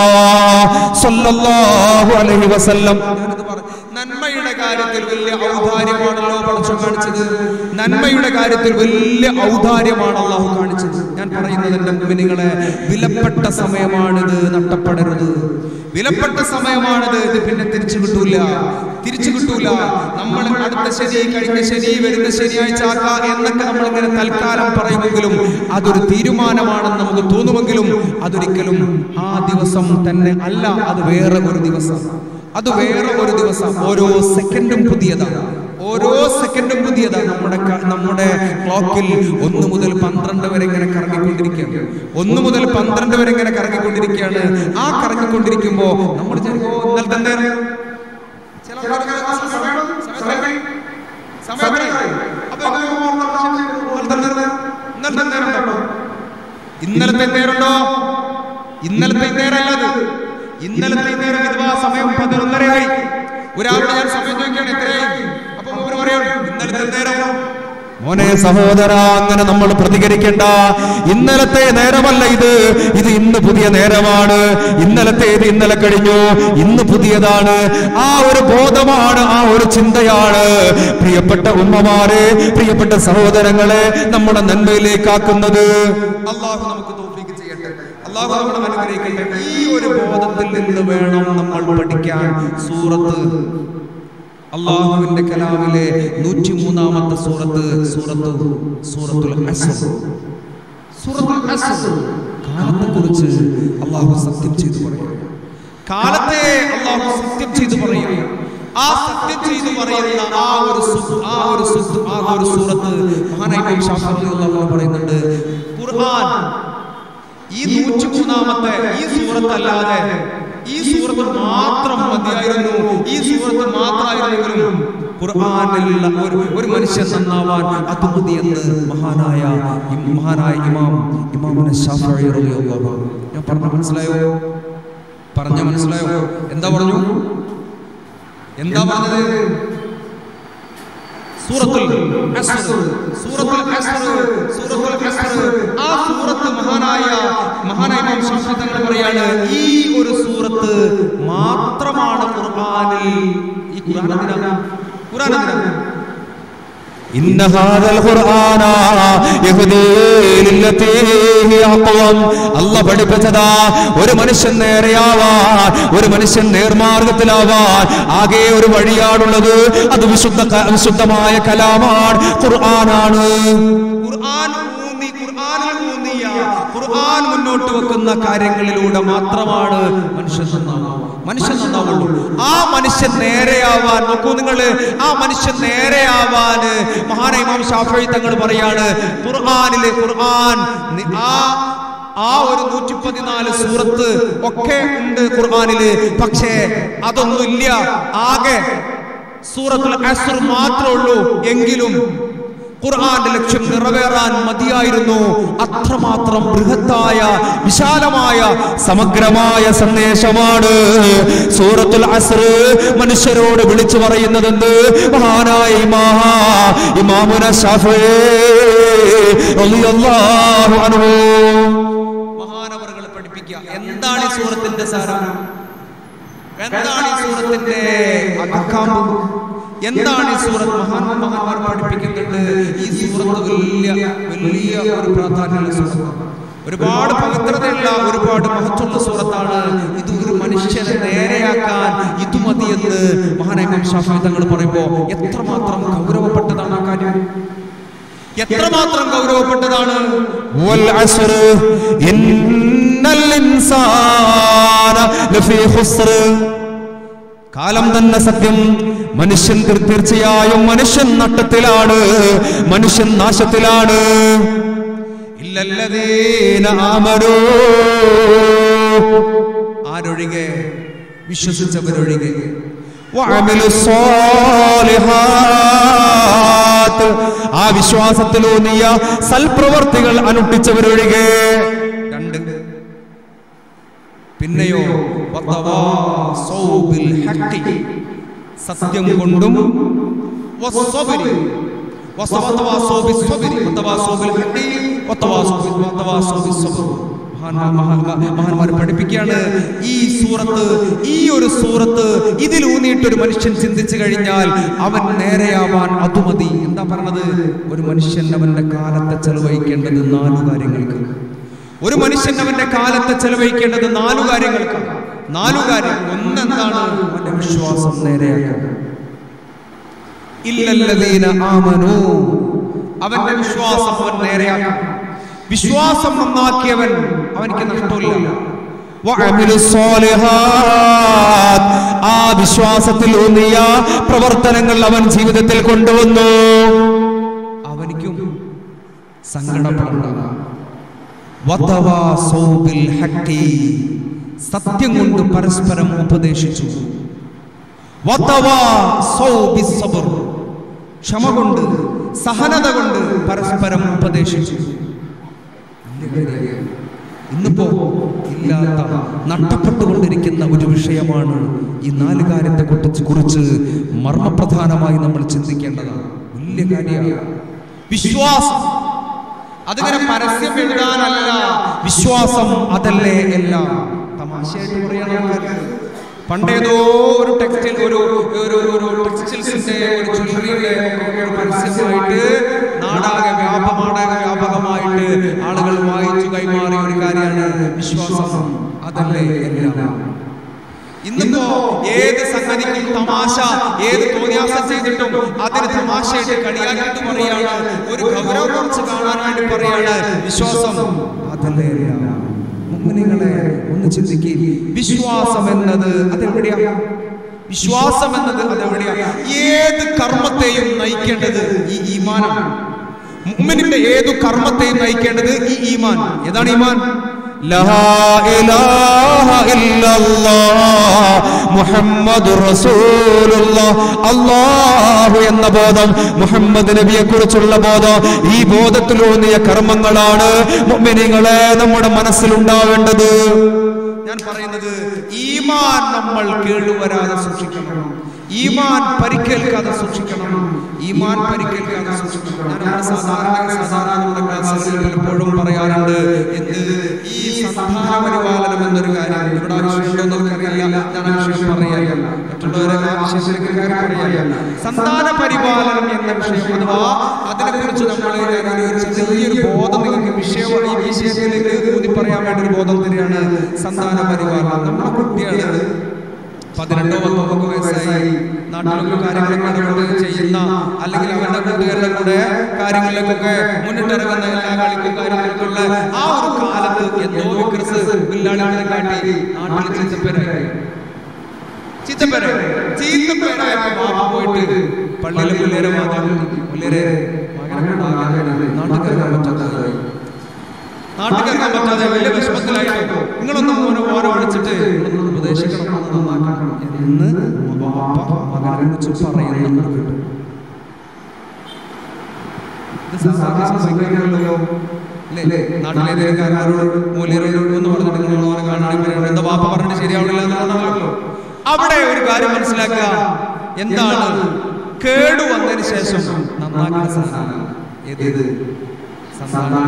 സല്ലല്ലാഹു അലൈഹി വസല്ലം ഞാനിത് പറ- നന്മയുടെ കാര്യത്തിൽ വലിയ ഔദാര്യമാണല്ലോ പടച്ചു കാണിച്ചത് നന്മയുടെ കാര്യത്തിൽ വലിയ ഔദാര്യമാണ് അള്ളാഹു കാണിച്ചത് ഞാൻ പറയുന്നത് എന്റെ മുമ്പിനിങ്ങളെ വിലപ്പെട്ട സമയമാണിത് നഷ്ടപ്പെടരുത് വിലപ്പെട്ട സമയമാണിത് ഇത് പിന്നെ തിരിച്ചു കിട്ടൂല തിരിച്ചു കിട്ടൂല നമ്മൾ അടുത്ത ശനി കഴിഞ്ഞ ശനി വരുന്ന ശനിയാഴ്ച ആക്കാം എന്നൊക്കെ നമ്മൾ ഇങ്ങനെ തൽക്കാലം പറയുമെങ്കിലും അതൊരു തീരുമാനമാണെന്ന് നമുക്ക് തോന്നുമെങ്കിലും അതൊരിക്കലും ആ ദിവസം തന്നെ അല്ല അത് വേറെ ഒരു ദിവസം അത് വേറെ ഒരു ദിവസം ഓരോ സെക്കൻഡും പുതിയതാണ് ഓരോ സെക്കൻഡും പുതിയതാണ് നമ്മുടെ ക- നമ്മുടെ ക്ലോക്കിൽ ഒന്ന് മുതൽ പന്ത്രണ്ട് വരെ ഇങ്ങനെ കറങ്ങിക്കൊണ്ടിരിക്കുകയാണ് ഒന്ന് മുതൽ പന്ത്രണ്ട് വരെ ഇങ്ങനെ കറങ്ങിക്കൊണ്ടിരിക്കുകയാണ് ആ കറങ്ങിക്കൊണ്ടിരിക്കുമ്പോ നമ്മൾ വിചാരിക്കും, "ഓ, ഇന്നലെ തന്നെ ചില ആൾക്കാർക്ക് സമയം- സമയം- സമയം എത്രയായി? അപ്പൊ ഇന്നലെ തന്നെ- ഇന്നലത്തെ നേരം ഉണ്ടോ? ഇന്നലത്തെ നേരമുണ്ടോ ഇന്നലത്തെ നേരമല്ല അത് ഇന്നലത്തെ നേരം ഇതുവാ സമയം പതിനൊന്നരയായി ഒരാളോട് ഞാൻ സമയം ചോദിക്കുകയാണ് എത്രയായി അപ്പൊ അവർ പറയാണ് ഇന്നലത്തെ നേരം മോനെ സഹോദര അങ്ങനെ നമ്മൾ പ്രതികരിക്കേണ്ട ഇന്നലത്തെ നേരമല്ല ഇത് ഇത് ഇന്ന് പുതിയ നേരമാണ് ഇന്നലത്തേത് ഇന്നലെ കഴിഞ്ഞു ഇന്ന് പുതിയതാണ് ആ ഒരു ബോധമാണ് ആ ഒരു ചിന്തയാണ് പ്രിയപ്പെട്ട ഉമ്മമാരെ പ്രിയപ്പെട്ട സഹോദരങ്ങളെ നമ്മുടെ നന്മയിലേക്കാക്കുന്നത് അള്ളാഹു നമുക്ക് തോഫീക്ക് ചെയ്യട്ടെ അള്ളാഹു നമ്മളെ അനുഗ്രഹിക്കട്ടെ ഈ ഒരു ബോധത്തിൽ നിന്ന് വേണം നമ്മൾ പഠിക്കാൻ സൂറത്ത് അള്ളാഹുവിന്റെ കലാമിലെ നൂറ്റി മൂന്നാമത്തെ സൂറത്ത് സൂറത്ത് സൂറത്തുൽ അസ്ർ സൂറത്തുൽ അസ്ർ കാലത്തെ കുറിച്ച് അള്ളാഹു സത്യം ചെയ്തു പറയുക കാലത്തെ അള്ളാഹു സത്യം ചെയ്തു പറയുക ആ സത്യം ചെയ്തു പറയുന്ന ആ ഒരു സു- ആ ഒരു സു- ആ ഒരു സൂറത്ത് മഹാനായ ഇമാം ഷാഫി റളിയല്ലാഹു അൻഹു പറയുന്നുണ്ട് ഖുർആൻ ഈ നൂറ്റി മൂന്നാമത്തെ ഈ സൂറത്ത് അല്ലാതെ ഈ സൂറത്ത് മാത്രം മതിയായിരുന്നു ഈ സൂറത്ത് മാത്രമായിരുന്നെങ്കിലും ഖുർആനിലുള്ള ഒരു ഒരു മനുഷ്യൻ നന്നാവാൻ അത് മതിയെന്ന് മഹാനായ ഇം- മഹാനായ ഇമാം ഇമാമുന ഷാഫിഈ റളിയല്ലാഹു അൻഹു. ഞാൻ പറഞ്ഞ മനസ്സിലായോ പറഞ്ഞ മനസ്സിലായോ എന്താ പറഞ്ഞു എന്താ പറഞ്ഞത് സൂറത്തുൽ അസ്ർ സൂറത്തുൽ അസ്ർ സൂറത്തുൽ അസ്ർ ആ സൂറത്ത് മഹാനായ മഹാനായ ഇമാം ഷാഫി തങ്ങൾ പറയാണ് ഈ ഒരു സൂറത്ത് മാത്രമാണ് ഖുർആനിൽ ഈ ഖുർആൻ എന്തിനാ ഖുർആൻ എന്തിനാ إن هذا القرآن يهدي للتي هي أقوم അല്ല പഠിപ്പിച്ചതാ ഒരു മനുഷ്യൻ നേരെയാവാൻ ഒരു മനുഷ്യൻ നേർമാർഗത്തിലാവാൻ ആകെ ഒരു വഴിയാണുള്ളത് അത് വിശുദ്ധ ക- വിശുദ്ധമായ കലാമാണ് ഖുർആനാണ് ഖുർആൻ ഊന്നി ഖുർആനിൽ ഊന്നിയ ഖുർആൻ മുന്നോട്ട് വെക്കുന്ന കാര്യങ്ങളിലൂടെ മാത്രമാണ് മനുഷ്യൻ നന്നാവുക മനുഷ്യൻ നന്നാവുള്ളൂ ആ മനുഷ്യൻ നേരെയാവാൻ നോക്കൂ നിങ്ങൾ ആ മനുഷ്യൻ നേരെയാവാൻ മഹാന ഇമാം ഷാഫി തങ്ങൾ പറയാണ് ഖുർആനിലെ ഖുർആൻ നി- ആ ആ ഒരു നൂറ്റി പതിനാല് സൂറത്ത് ഒക്കെ ഉണ്ട് ഖുർആനില് പക്ഷേ അതൊന്നുമില്ല ആകെ സൂറത്തുൽ അസ്ർ മാത്രമേ ഉള്ളൂ എങ്കിലും ഖുർആന്റെ ലക്ഷ്യം നിറവേറാൻ മതിയായിരുന്നു അത്രമാത്രം ബൃഹത്തായ വിശാലമായ സമഗ്രമായ സന്ദേശമാണ് സൂറത്തുൽ അസ്ർ മനുഷ്യരോട് വിളിച്ചു പറയുന്നതെന്ത് മഹാനായ ഇമാ ഇമാമുന ശാഫിഈ റളിയല്ലാഹു അൻഹു മഹാനവറുകൾ പഠിപ്പിക്കുക എന്താണ് ഈ സൂറത്തിന്റെ സാരം എന്താണ് ഈ സൂറത്തിന്റെ അക്കാമ്പ് എന്താണ് ഈ സൂറത്ത് മഹാൻ മഹാന്മാർ പഠിപ്പിക്കുന്നുണ്ട് ഈ സൂറത്ത് വലിയ വലിയ ഒരു പ്രാധാന്യമുള്ള സൂറത്ത് ഒരുപാട് പവിത്രതയുള്ള ഒരുപാട് മഹത്വമുള്ള സൂറത്താണ് ഇത് ഒരു മനുഷ്യനെ നേരെയാക്കാൻ ഇത് മതിയെന്ന് മഹാനായ ഇമാം ഷാഫി തങ്ങൾ പറയുമ്പോ എത്രമാത്രം ഗൗരവപ്പെട്ടതാണ് ആ കാര്യം എത്രമാത്രം ഗൗരവപ്പെട്ടതാണ് والعصر إن الإنسان لفي خسر കാലം തന്നെ സത്യം മനുഷ്യൻ തീർ- തീർച്ചയായും മനുഷ്യൻ നട്ടത്തിലാണ് മനുഷ്യൻ നാശത്തിലാണ് ഇല്ലല്ലദീന ആമനൂ ആരൊഴികെ വിശ്വസിച്ചവരൊഴികെ വഅമിലു സ്വാലിഹാത്ത് ആ വിശ്വാസത്തിലൂന്നിയ സൽപ്രവർത്തികൾ അനുഷ്ഠിച്ചവരൊഴികെ രണ്ട് പിന്നെയോ വതവാസൗ ബിൽ ഹഖ്. സത്യം കൊണ്ടും വസ്സബ്രി. വസ- വതവാസൗ ബിസ്സബ്രി. വതവാസൗ ബിൽ ഹഖ്. വതവാസൗ ബി- വതവാസൗ ബിസ്സബ്ർ. മഹാന്മാ- മഹാ- മഹാന്മാർ പഠിപ്പിക്കുകയാണ് ഈ സൂറത്ത് ഈ ഒരു സൂറത്ത് ഇതിലൂന്നിയിട്ട് ഒരു മനുഷ്യൻ ചിന്തിച്ചു കഴിഞ്ഞാൽ അവൻ നേരെയാവാൻ അതുമതി എന്താ പറഞ്ഞത് ഒരു മനുഷ്യൻ അവന്റെ കാലത്തെ ചെലവഴിക്കേണ്ടത് നാലു കാര്യങ്ങൾക്ക് ഒരു മനുഷ്യൻ അവന്റെ കാലത്തെ ചെലവഴിക്കേണ്ടത് നാലു കാര്യങ്ങൾക്ക് നാലു കാര്യം ഒന്നെന്താണ് അവന്റെ വിശ്വാസം നേരെയാക്കുക ഇല്ലല്ലദീന ആമനു അവന്റെ വിശ്വാസം അവൻ നേരെയാക്കും വിശ്വാസം നന്നാക്കിയവൻ അവനിക്ക് നഷ്ടമില്ല വഅമിലു സ്വാലിഹാത്ത് ആ വിശ്വാസത്തിൽ ഊന്നിയ പ്രവർത്തനങ്ങൾ അവൻ ജീവിതത്തിൽ കൊണ്ടുവന്നു അവനിക്കും സങ്കടപ്പെടണ്ട വതവാസൗ ബിൽ ഹഖി. സത്യം കൊണ്ട് പരസ്പരം ഉപദേശിച്ചു വതവാസൗ ബിസ്സബ്ർ. ക്ഷമ കൊണ്ട് സഹനത കൊണ്ട് പരസ്പരം ഉപദേശിച്ചു വലിയ കാര്യമാണ്. ഇന്നിപ്പോ ഇല്ലാത്ത നഷ്ടപ്പെട്ടുകൊണ്ടിരിക്കുന്ന ഒരു വിഷയമാണ് ഈ നാല് കാര്യത്തെ കുറിച്ച് കുറിച്ച് മർമ്മപ്രധാനമായി നമ്മൾ ചിന്തിക്കേണ്ടതാണ് വലിയ കാര്യമാണ് വിശ്വാസം അതിങ്ങനെ പരസ്യം എഴുതാനല്ല വിശ്വാസം അതല്ലേ എല്ലാം തമാശയായിട്ട് പറയണം പണ്ടേതോ ഒരു ടെക്സ്റ്റൈൽ ഒരു ഒരു ഒരു ടെക്സ്റ്റൈൽസിന്റെ ഒരു ജ്വല്ലറിയുടെ ഒരു പരസ്യമായിട്ട് നാടാകെ വ്യാപമാടാകെ വ്യാപകമായിട്ട് ആളുകൾ വായിച്ചു കൈമാറിയ ഒരു കാര്യമാണ് വിശ്വാസം അതല്ലേ എല്ലാം ഇന്നിപ്പോ ഏത് സംഗതിക്കും തമാശ ഏത് തോന്നിയാസം ചെയ്തിട്ടും അതിന് തമാശയായിട്ട് കളിയാക്കിയിട്ട് പറയാണ് ഒരു ഗൗരവം കുറച്ച് കാണാൻ വേണ്ടി പറയാണ് വിശ്വാസം അതല്ലേ എല്ലാം. മുഅ്മിനീങ്ങളെ ഒന്ന് ചിന്തിക്കുക വിശ്വാസം എന്നത് അതെവിടെയാ വിശ്വാസം എന്നത് അതെവിടെയാ ഏത് കർമ്മത്തെയും നയിക്കേണ്ടത് ഈ ഈമാനാണ് മുഅ്മിനിന്റെ ഏതു കർമ്മത്തെയും നയിക്കേണ്ടത് ഈ ഈമാൻ ഏതാണ് ഈമാൻ ലാ ഇലാഹ ഇല്ലല്ലാഹ് മുഹമ്മദുർ റസൂലുള്ളാഹ് അല്ലാഹു എന്ന ബോധം മുഹമ്മദ് നബിയെ കുറിച്ചുള്ള ബോധം ഈ ബോധത്തിലൂന്നിയ കർമ്മങ്ങളാണ് മുഅ്മിനീങ്ങളെ നമ്മുടെ മനസ്സിലുണ്ടാവേണ്ടത് ഞാൻ പറയുന്നത് ഈമാൻ നമ്മൾ കേടുവരാതെ സൂക്ഷിക്കണം ഈമാൻ പരിക്കേൽക്കാതെ സൂക്ഷിക്കണം ഈമാൻ പരിക്കേൽക്കാതെ സൂക്ഷിക്കണം ഞാൻ നമ്മുടെ സാധാരണ സാധാരണ നമ്മുടെ ക്ലാസ്സുകളിൽ പലപ്പോഴും പറയാറുണ്ട് എന്ത് ഈ സന്താന പരിപാലനം എന്നൊരു കാര്യം ഇവിടെ ആ വിഷയം ഉണ്ടോ എന്ന് എനിക്കറിയില്ല ഞാൻ ആ വിഷയം പറയാറില്ല മറ്റുള്ളവരെ ആ വിഷയത്തിലേക്ക് കയറി പറയാറില്ല സന്താന പരിപാലനം എന്ന വിഷയം അഥവാ അതിനെക്കുറിച്ച് നമ്മൾ ഞാൻ ഒരു ചെറിയൊരു ബോധം നിങ്ങൾക്ക് വിഷയം ഈ വിഷയത്തിലേക്ക് ഊന്നി പറയാൻ വേണ്ടി ഒരു ബോധം തരികയാണ് സന്താന പരിപാലനം നമ്മുടെ കുട്ടികള് പതിനെട്ടോ പത്തൊമ്പതോ വയസ്സായി നാട്ടിലൊക്കെ കാര്യങ്ങളൊക്കെ ഇടപെട്ട് ചെയ്യുന്ന അല്ലെങ്കിൽ അവരുടെ കൂട്ടുകാരുടെ കൂടെ കാര്യങ്ങളിലേക്കൊക്കെ മുന്നിട്ടിറങ്ങുന്ന എല്ലാ കളിക്കും കാര്യങ്ങൾക്കുള്ള ആ ഒരു കാലത്ത് എന്തോ വിക്രസ് ബില്ലാളികളെ കാട്ടി നാട്ടിൽ ചീത്തപ്പേരായി ചീത്തപ്പേരായി ചീത്തപ്പേരായപ്പോ ബാപ്പ പോയിട്ട് പള്ളിയിലെ മുല്ലേരെ മാതാവ് മുല്ലേരെ മകനെ നാട്ടുകാരെ പറ്റാത്തതായി നാട്ടുകാർക്ക് പറ്റാതെ വലിയ വിഷമത്തിലായിട്ടോ നിങ്ങളൊന്ന് മോനെ മോനെ വിളിച്ചിട്ട് ഒന്ന് ഉപദേശിക്കണം ഒന്ന് നന്നാക്കണം എന്ന് ബാപ്പ മകനെ കുറിച്ച് പറയുന്നത് കേട്ടു ഇത് സാധാരണ സംഭവിക്കാറുണ്ടല്ലോ അല്ലേ നാട്ടിലെ കാരണവരോട് മൂല്യരോട് എന്ന് പറഞ്ഞിട്ട് നിങ്ങൾ ഓരോ കാണുകയാണെങ്കിൽ പറയണം, എന്താ വാപ്പ പറഞ്ഞിട്ട് ശരിയാവില്ല എന്നാണല്ലോ അവിടെ ഒരു കാര്യം മനസ്സിലാക്കുക എന്താണ് കേടു വന്നതിന് ശേഷം നന്നാക്കുന്ന സാധനം ഏത് സന്താന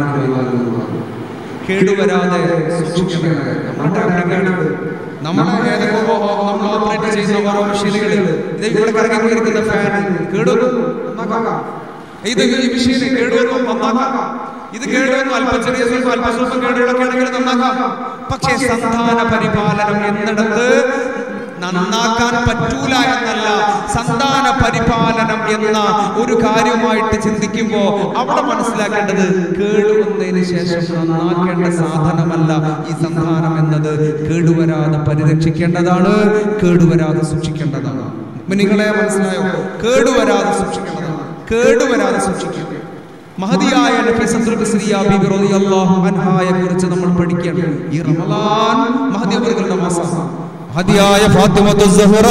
കേടുവരാതെ സൂക്ഷിക്കണം നമ്മുടെ ടാബ്ലറ്റാണ് നമ്മൾ ഏതൊക്കെ നമ്മൾ ഓപ്പറേറ്റ് ചെയ്യുന്ന ഓരോ മെഷീനുകൾ ഇത് ഇവിടെ കറങ്ങിക്കൊണ്ടിരിക്കുന്ന ഫാൻ കേടുവരും നന്നാക്കാം ഇത് ഈ മെഷീൻ കേടുവരും നന്നാക്കാം ഇത് കേടുവരും അല്പ ചെറിയ സ്വല്പം അല്പ സ്വല്പം കേടുകളൊക്കെ ആണെങ്കിൽ നന്നാക്കാം പക്ഷേ സന്താന പരിപാലനം എന്നിടത്ത് നന്നാക്കാൻ പറ്റൂല എന്നല്ല സന്താന പരിപാലനം എന്ന ഒരു കാര്യമായിട്ട് ചിന്തിക്കുമ്പോ അവിടെ മനസ്സിലാക്കേണ്ടത് കേടുവന്നതിന് ശേഷം നന്നാക്കേണ്ട സാധനമല്ല ഈ സന്താനം എന്നത് കേടുവരാതെ പരിരക്ഷിക്കേണ്ടതാണ് കേടുവരാതെ സൂക്ഷിക്കേണ്ടതാണ് നിങ്ങളെ മനസ്സിലായോ കേടുവരാതെ സൂക്ഷിക്കേണ്ടതാണ് കേടുവരാതെ സൂക്ഷിക്കുക മഹതിയായ നഫീസത്തുൽ ബിസ്രിയ ബിബി റളിയല്ലാഹു അൻഹായെ കുറിച്ച് നമ്മൾ പഠിക്കുകയാണ് ഈ റമളാൻ മഹദി അവരുടെ മാസം മഹതിയായ ഫാത്തിമത്തു സഹ്റ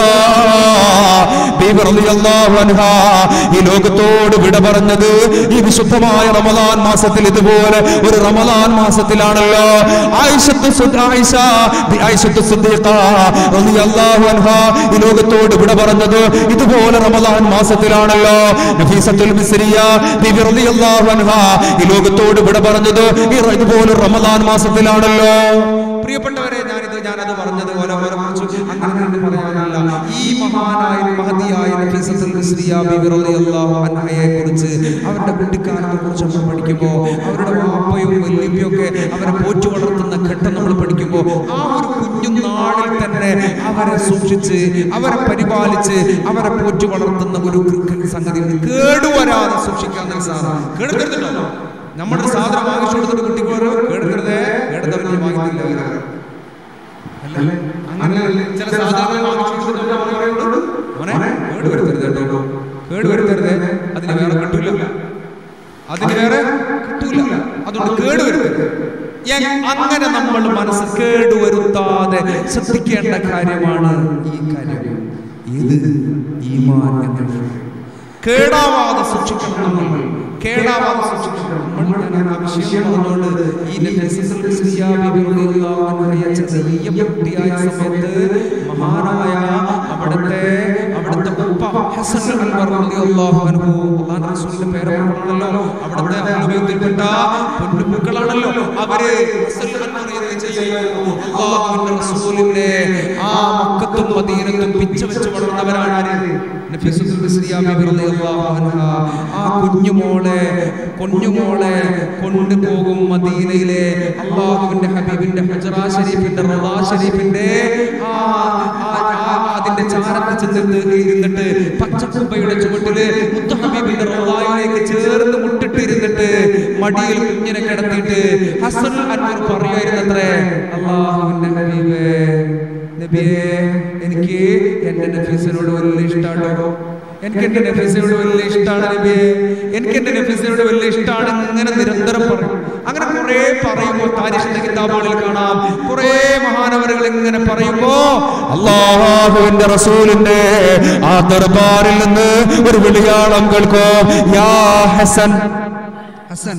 ബീബി റളിയല്ലാഹു അൻഹാ ഈ ലോകത്തോട് വിട പറഞ്ഞത് ഈ വിശുദ്ധമായ റമദാൻ മാസത്തിൽ ഇതുപോലെ ഒരു റമദാൻ മാസത്തിലാണല്ലോ ആയിഷത്തു സുദ് ആയിഷ ബി ആയിഷത്തു സിദ്ദീഖ റളിയല്ലാഹു അൻഹാ ഈ ലോകത്തോട് വിട പറഞ്ഞത് ഇതുപോലെ റമദാൻ മാസത്തിലാണല്ലോ നഫീസത്തുൽ മിസ്രിയ ബീബി റളിയല്ലാഹു അൻഹാ ഈ ലോകത്തോട് വിട പറഞ്ഞത് ഈ ഇതുപോലെ റമദാൻ മാസത്തിലാണല്ലോ പ്രിയപ്പെട്ടവരെ ഞാനിത് ഞാനത് പറഞ്ഞത് ഓരോ ഓരോ കുറിച്ച് അങ്ങനെ കണ്ട് പറയാനല്ല ഈ മഹാനായ മഹതിയായ നഫീസത്തുൽ മിസ്രിയ ബിബി റളിയല്ലാഹു അൻഹയെ കുറിച്ച് അവരുടെ കുട്ടിക്കാലത്തെ കുറിച്ച് നമ്മൾ പഠിക്കുമ്പോൾ അവരുടെ വാപ്പയും വല്യപ്പയും ഒക്കെ അവരെ പോറ്റി വളർത്തുന്ന ഘട്ടം നമ്മൾ പഠിക്കുമ്പോൾ ആ ഒരു കുഞ്ഞു നാളിൽ തന്നെ അവരെ സൂക്ഷിച്ച് അവരെ പരിപാലിച്ച് അവരെ പോറ്റി വളർത്തുന്ന ഒരു സംഗതി കേടുവരാതെ സൂക്ഷിക്കാൻ സാധനം കേടുക്കരുതല്ലോ നമ്മുടെ സാധനം വാങ്ങിച്ചു കൊടുത്തിട്ട് കുട്ടിക്ക് ഓരോ കേടുക്കരുതേ കേടുത്തവരെ വാങ്ങിയില്ല അല്ലേ? അങ്ങനെയല്ലേ? ചില സാധനങ്ങൾ വാങ്ങിച്ചു കൊടുത്തിട്ട് നമ്മൾ പറയുന്നത്, മോനെ കേട് വരുത്തരുത് കേട്ടോ കേട് വരുത്തരുത് അതിന് വേറെ കിട്ടൂല അതിന് വേറെ കിട്ടൂല അതുകൊണ്ട് കേട് വരുത്തരുത് എ- അങ്ങനെ നമ്മൾ മനസ്സ് കേടുവരുത്താതെ ശ്രദ്ധിക്കേണ്ട കാര്യമാണ് ഈ കാര്യം ഇത് ഈമാൻ എന്നത് കേടാവാതെ സൂക്ഷിക്കണം നമ്മൾ കേടാവാതെ സൂക്ഷിക്കണം നമ്മൾ ഞാൻ ആ വിഷയം പറഞ്ഞുകൊണ്ട് ഈ നഫീസത്തുൽ മിസ്രിയ ബിബി റളിയല്ലാഹു അൻഹയെ ചെറിയ കുട്ടിയായ സമയത്ത് മഹാനായ അവിടുത്തെ അവിടുത്തെ ഉപ്പ ഹസൻ അൻവർ റളിയല്ലാഹു അൻഹു അല്ലാഹുവിന്റെ റസൂലിന്റെ പേര് പറഞ്ഞല്ലോ അവിടുത്തെ അഹ്ലുബൈത്തിൽപ്പെട്ട പൊന്നുമക്കളാണല്ലോ അവര് ഹസൻ അൻവർ എന്ന് ചെയ്യുന്നു അല്ലാഹുവിന്റെ റസൂലിന്റെ ആ മക്കത്തും മദീനത്തും പിച്ച വെച്ച് വളർന്നവരാണ് ആര്? നഫീസത്തുൽ മിസ്രിയ ബിബി റളിയല്ലാഹു അൻഹ ആ കുഞ്ഞുമോളെ കുഞ്ഞുമോളെ കൊണ്ടുപോകും മദീനയിലെ അള്ളാഹുവിന്റെ ഹബീബിന്റെ ഹജറ ഷരീഫിന്റെ റളാ ഷരീഫിന്റെ ആ ആ- ആ- അതിന്റെ ചാരത്ത് ചെന്നിട്ട് ഇരുന്നിട്ട് പച്ചക്കുമ്പയുടെ ചുവട്ടില് മുത്തു ഹബീബിന്റെ റളായിലേക്ക് ചേർന്ന് മുട്ടിട്ട് ഇരുന്നിട്ട് മടിയിൽ കുഞ്ഞിനെ കിടത്തിയിട്ട് ഹസൻ അൻവർ പറയുമായിരുന്നത്രേ അള്ളാഹുവിന്റെ ഹബീബേ നബിയെ എനിക്ക് എന്റെ നഫീസിനോട് വലിയ ഇഷ്ടമാണോ എനിക്ക് എന്റെ നഫീസിനോട് വലിയ ഇഷ്ടമാണ് നബിയെ എനിക്ക് എന്റെ നഫീസിനോട് വലിയ ഇഷ്ടമാണ് ഇങ്ങനെ നിരന്തരം പറയും അങ്ങനെ കുറെ പറയുമ്പോൾ താരിഖിന്റെ കിതാബുകളിൽ കാണാം കുറെ മഹാനവരുകൾ ഇങ്ങനെ പറയുമ്പോ അള്ളാഹുവിന്റെ റസൂലിന്റെ ആ ദർബാറിൽ നിന്ന് ഒരു വിളിയാളം കേൾക്കോ യാ ഹസൻ ഹസൻ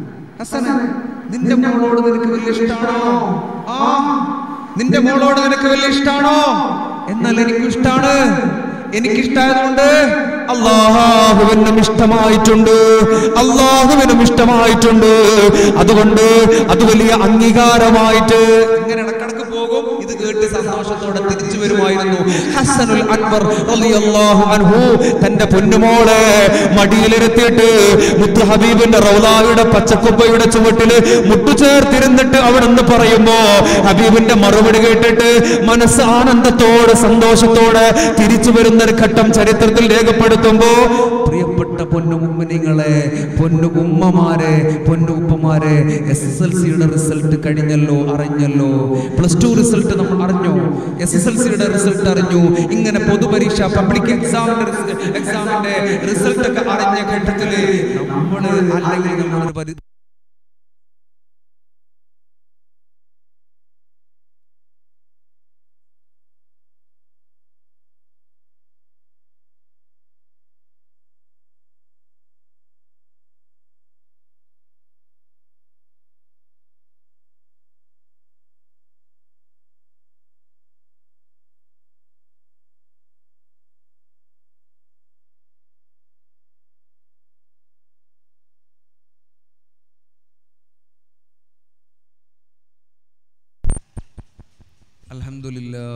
ഹസൻ നിന്റെ മോളോട് നിനക്ക് വലിയ ഇഷ്ടമാണോ ആ നിന്റെ മോളോട് നിനക്ക് വലിയ ഇഷ്ടമാണോ എന്നാൽ എനിക്ക് ഇഷ്ടമാണ് എനിക്കിഷ്ടായതുകൊണ്ട് അള്ളാഹുവിനും ഇഷ്ടമായിട്ടുണ്ട് അള്ളാഹുവിനും ഇഷ്ടമായിട്ടുണ്ട് അതുകൊണ്ട് അത് വലിയ അംഗീകാരമായിട്ട് ഇങ്ങനെ ഇടക്കിടക്ക് പോകും ഇത് കേട്ട് സന്തോഷത്തോടെ തിരിച്ചു വരുമായിരുന്നു ഹസനുൽ അൻവർ റളിയല്ലാഹു അൻഹു തന്റെ പൊന്നുമോളെ മടിയിലിരുത്തിയിട്ട് മുത്ത് ഹബീബിന്റെ റൗലായുടെ പച്ചക്കുപ്പയുടെ ചുവട്ടില് മുട്ടുചേർത്തിരുന്നിട്ട് അവിടെ നിന്ന് പറയുമ്പോ ഹബീബിന്റെ മറുപടി കേട്ടിട്ട് മനസ്സ് ആനന്ദത്തോടെ സന്തോഷത്തോടെ തിരിച്ചു വരുന്ന ഒരു ഘട്ടം ചരിത്രത്തിൽ രേഖപ്പെടുത്തുമ്പോ പ്രിയപ്പെട്ട പൊന്നുമുമ്മനിങ്ങളെ പൊന്നു ഉമ്മമാരെ പൊന്നു ഉപ്പമാരെ എസ് എസ് എൽ സിയുടെ റിസൾട്ട് കഴിഞ്ഞല്ലോ അറിഞ്ഞല്ലോ പ്ലസ് ടു റിസൾട്ട് നമ്മൾ അറിഞ്ഞു എസ് എസ് എൽ സിയുടെ റിസൾട്ട് അറിഞ്ഞു ഇങ്ങനെ പൊതുപരീക്ഷ പബ്ലിക് എക്സാമിന്റെ എക്സാമിന്റെ റിസൾട്ട് ഒക്കെ അറിഞ്ഞ ഘട്ടത്തില് നമ്മള് അല്ലെങ്കിൽ നമ്മളൊരു പരി അൽഹംദുലില്ലാ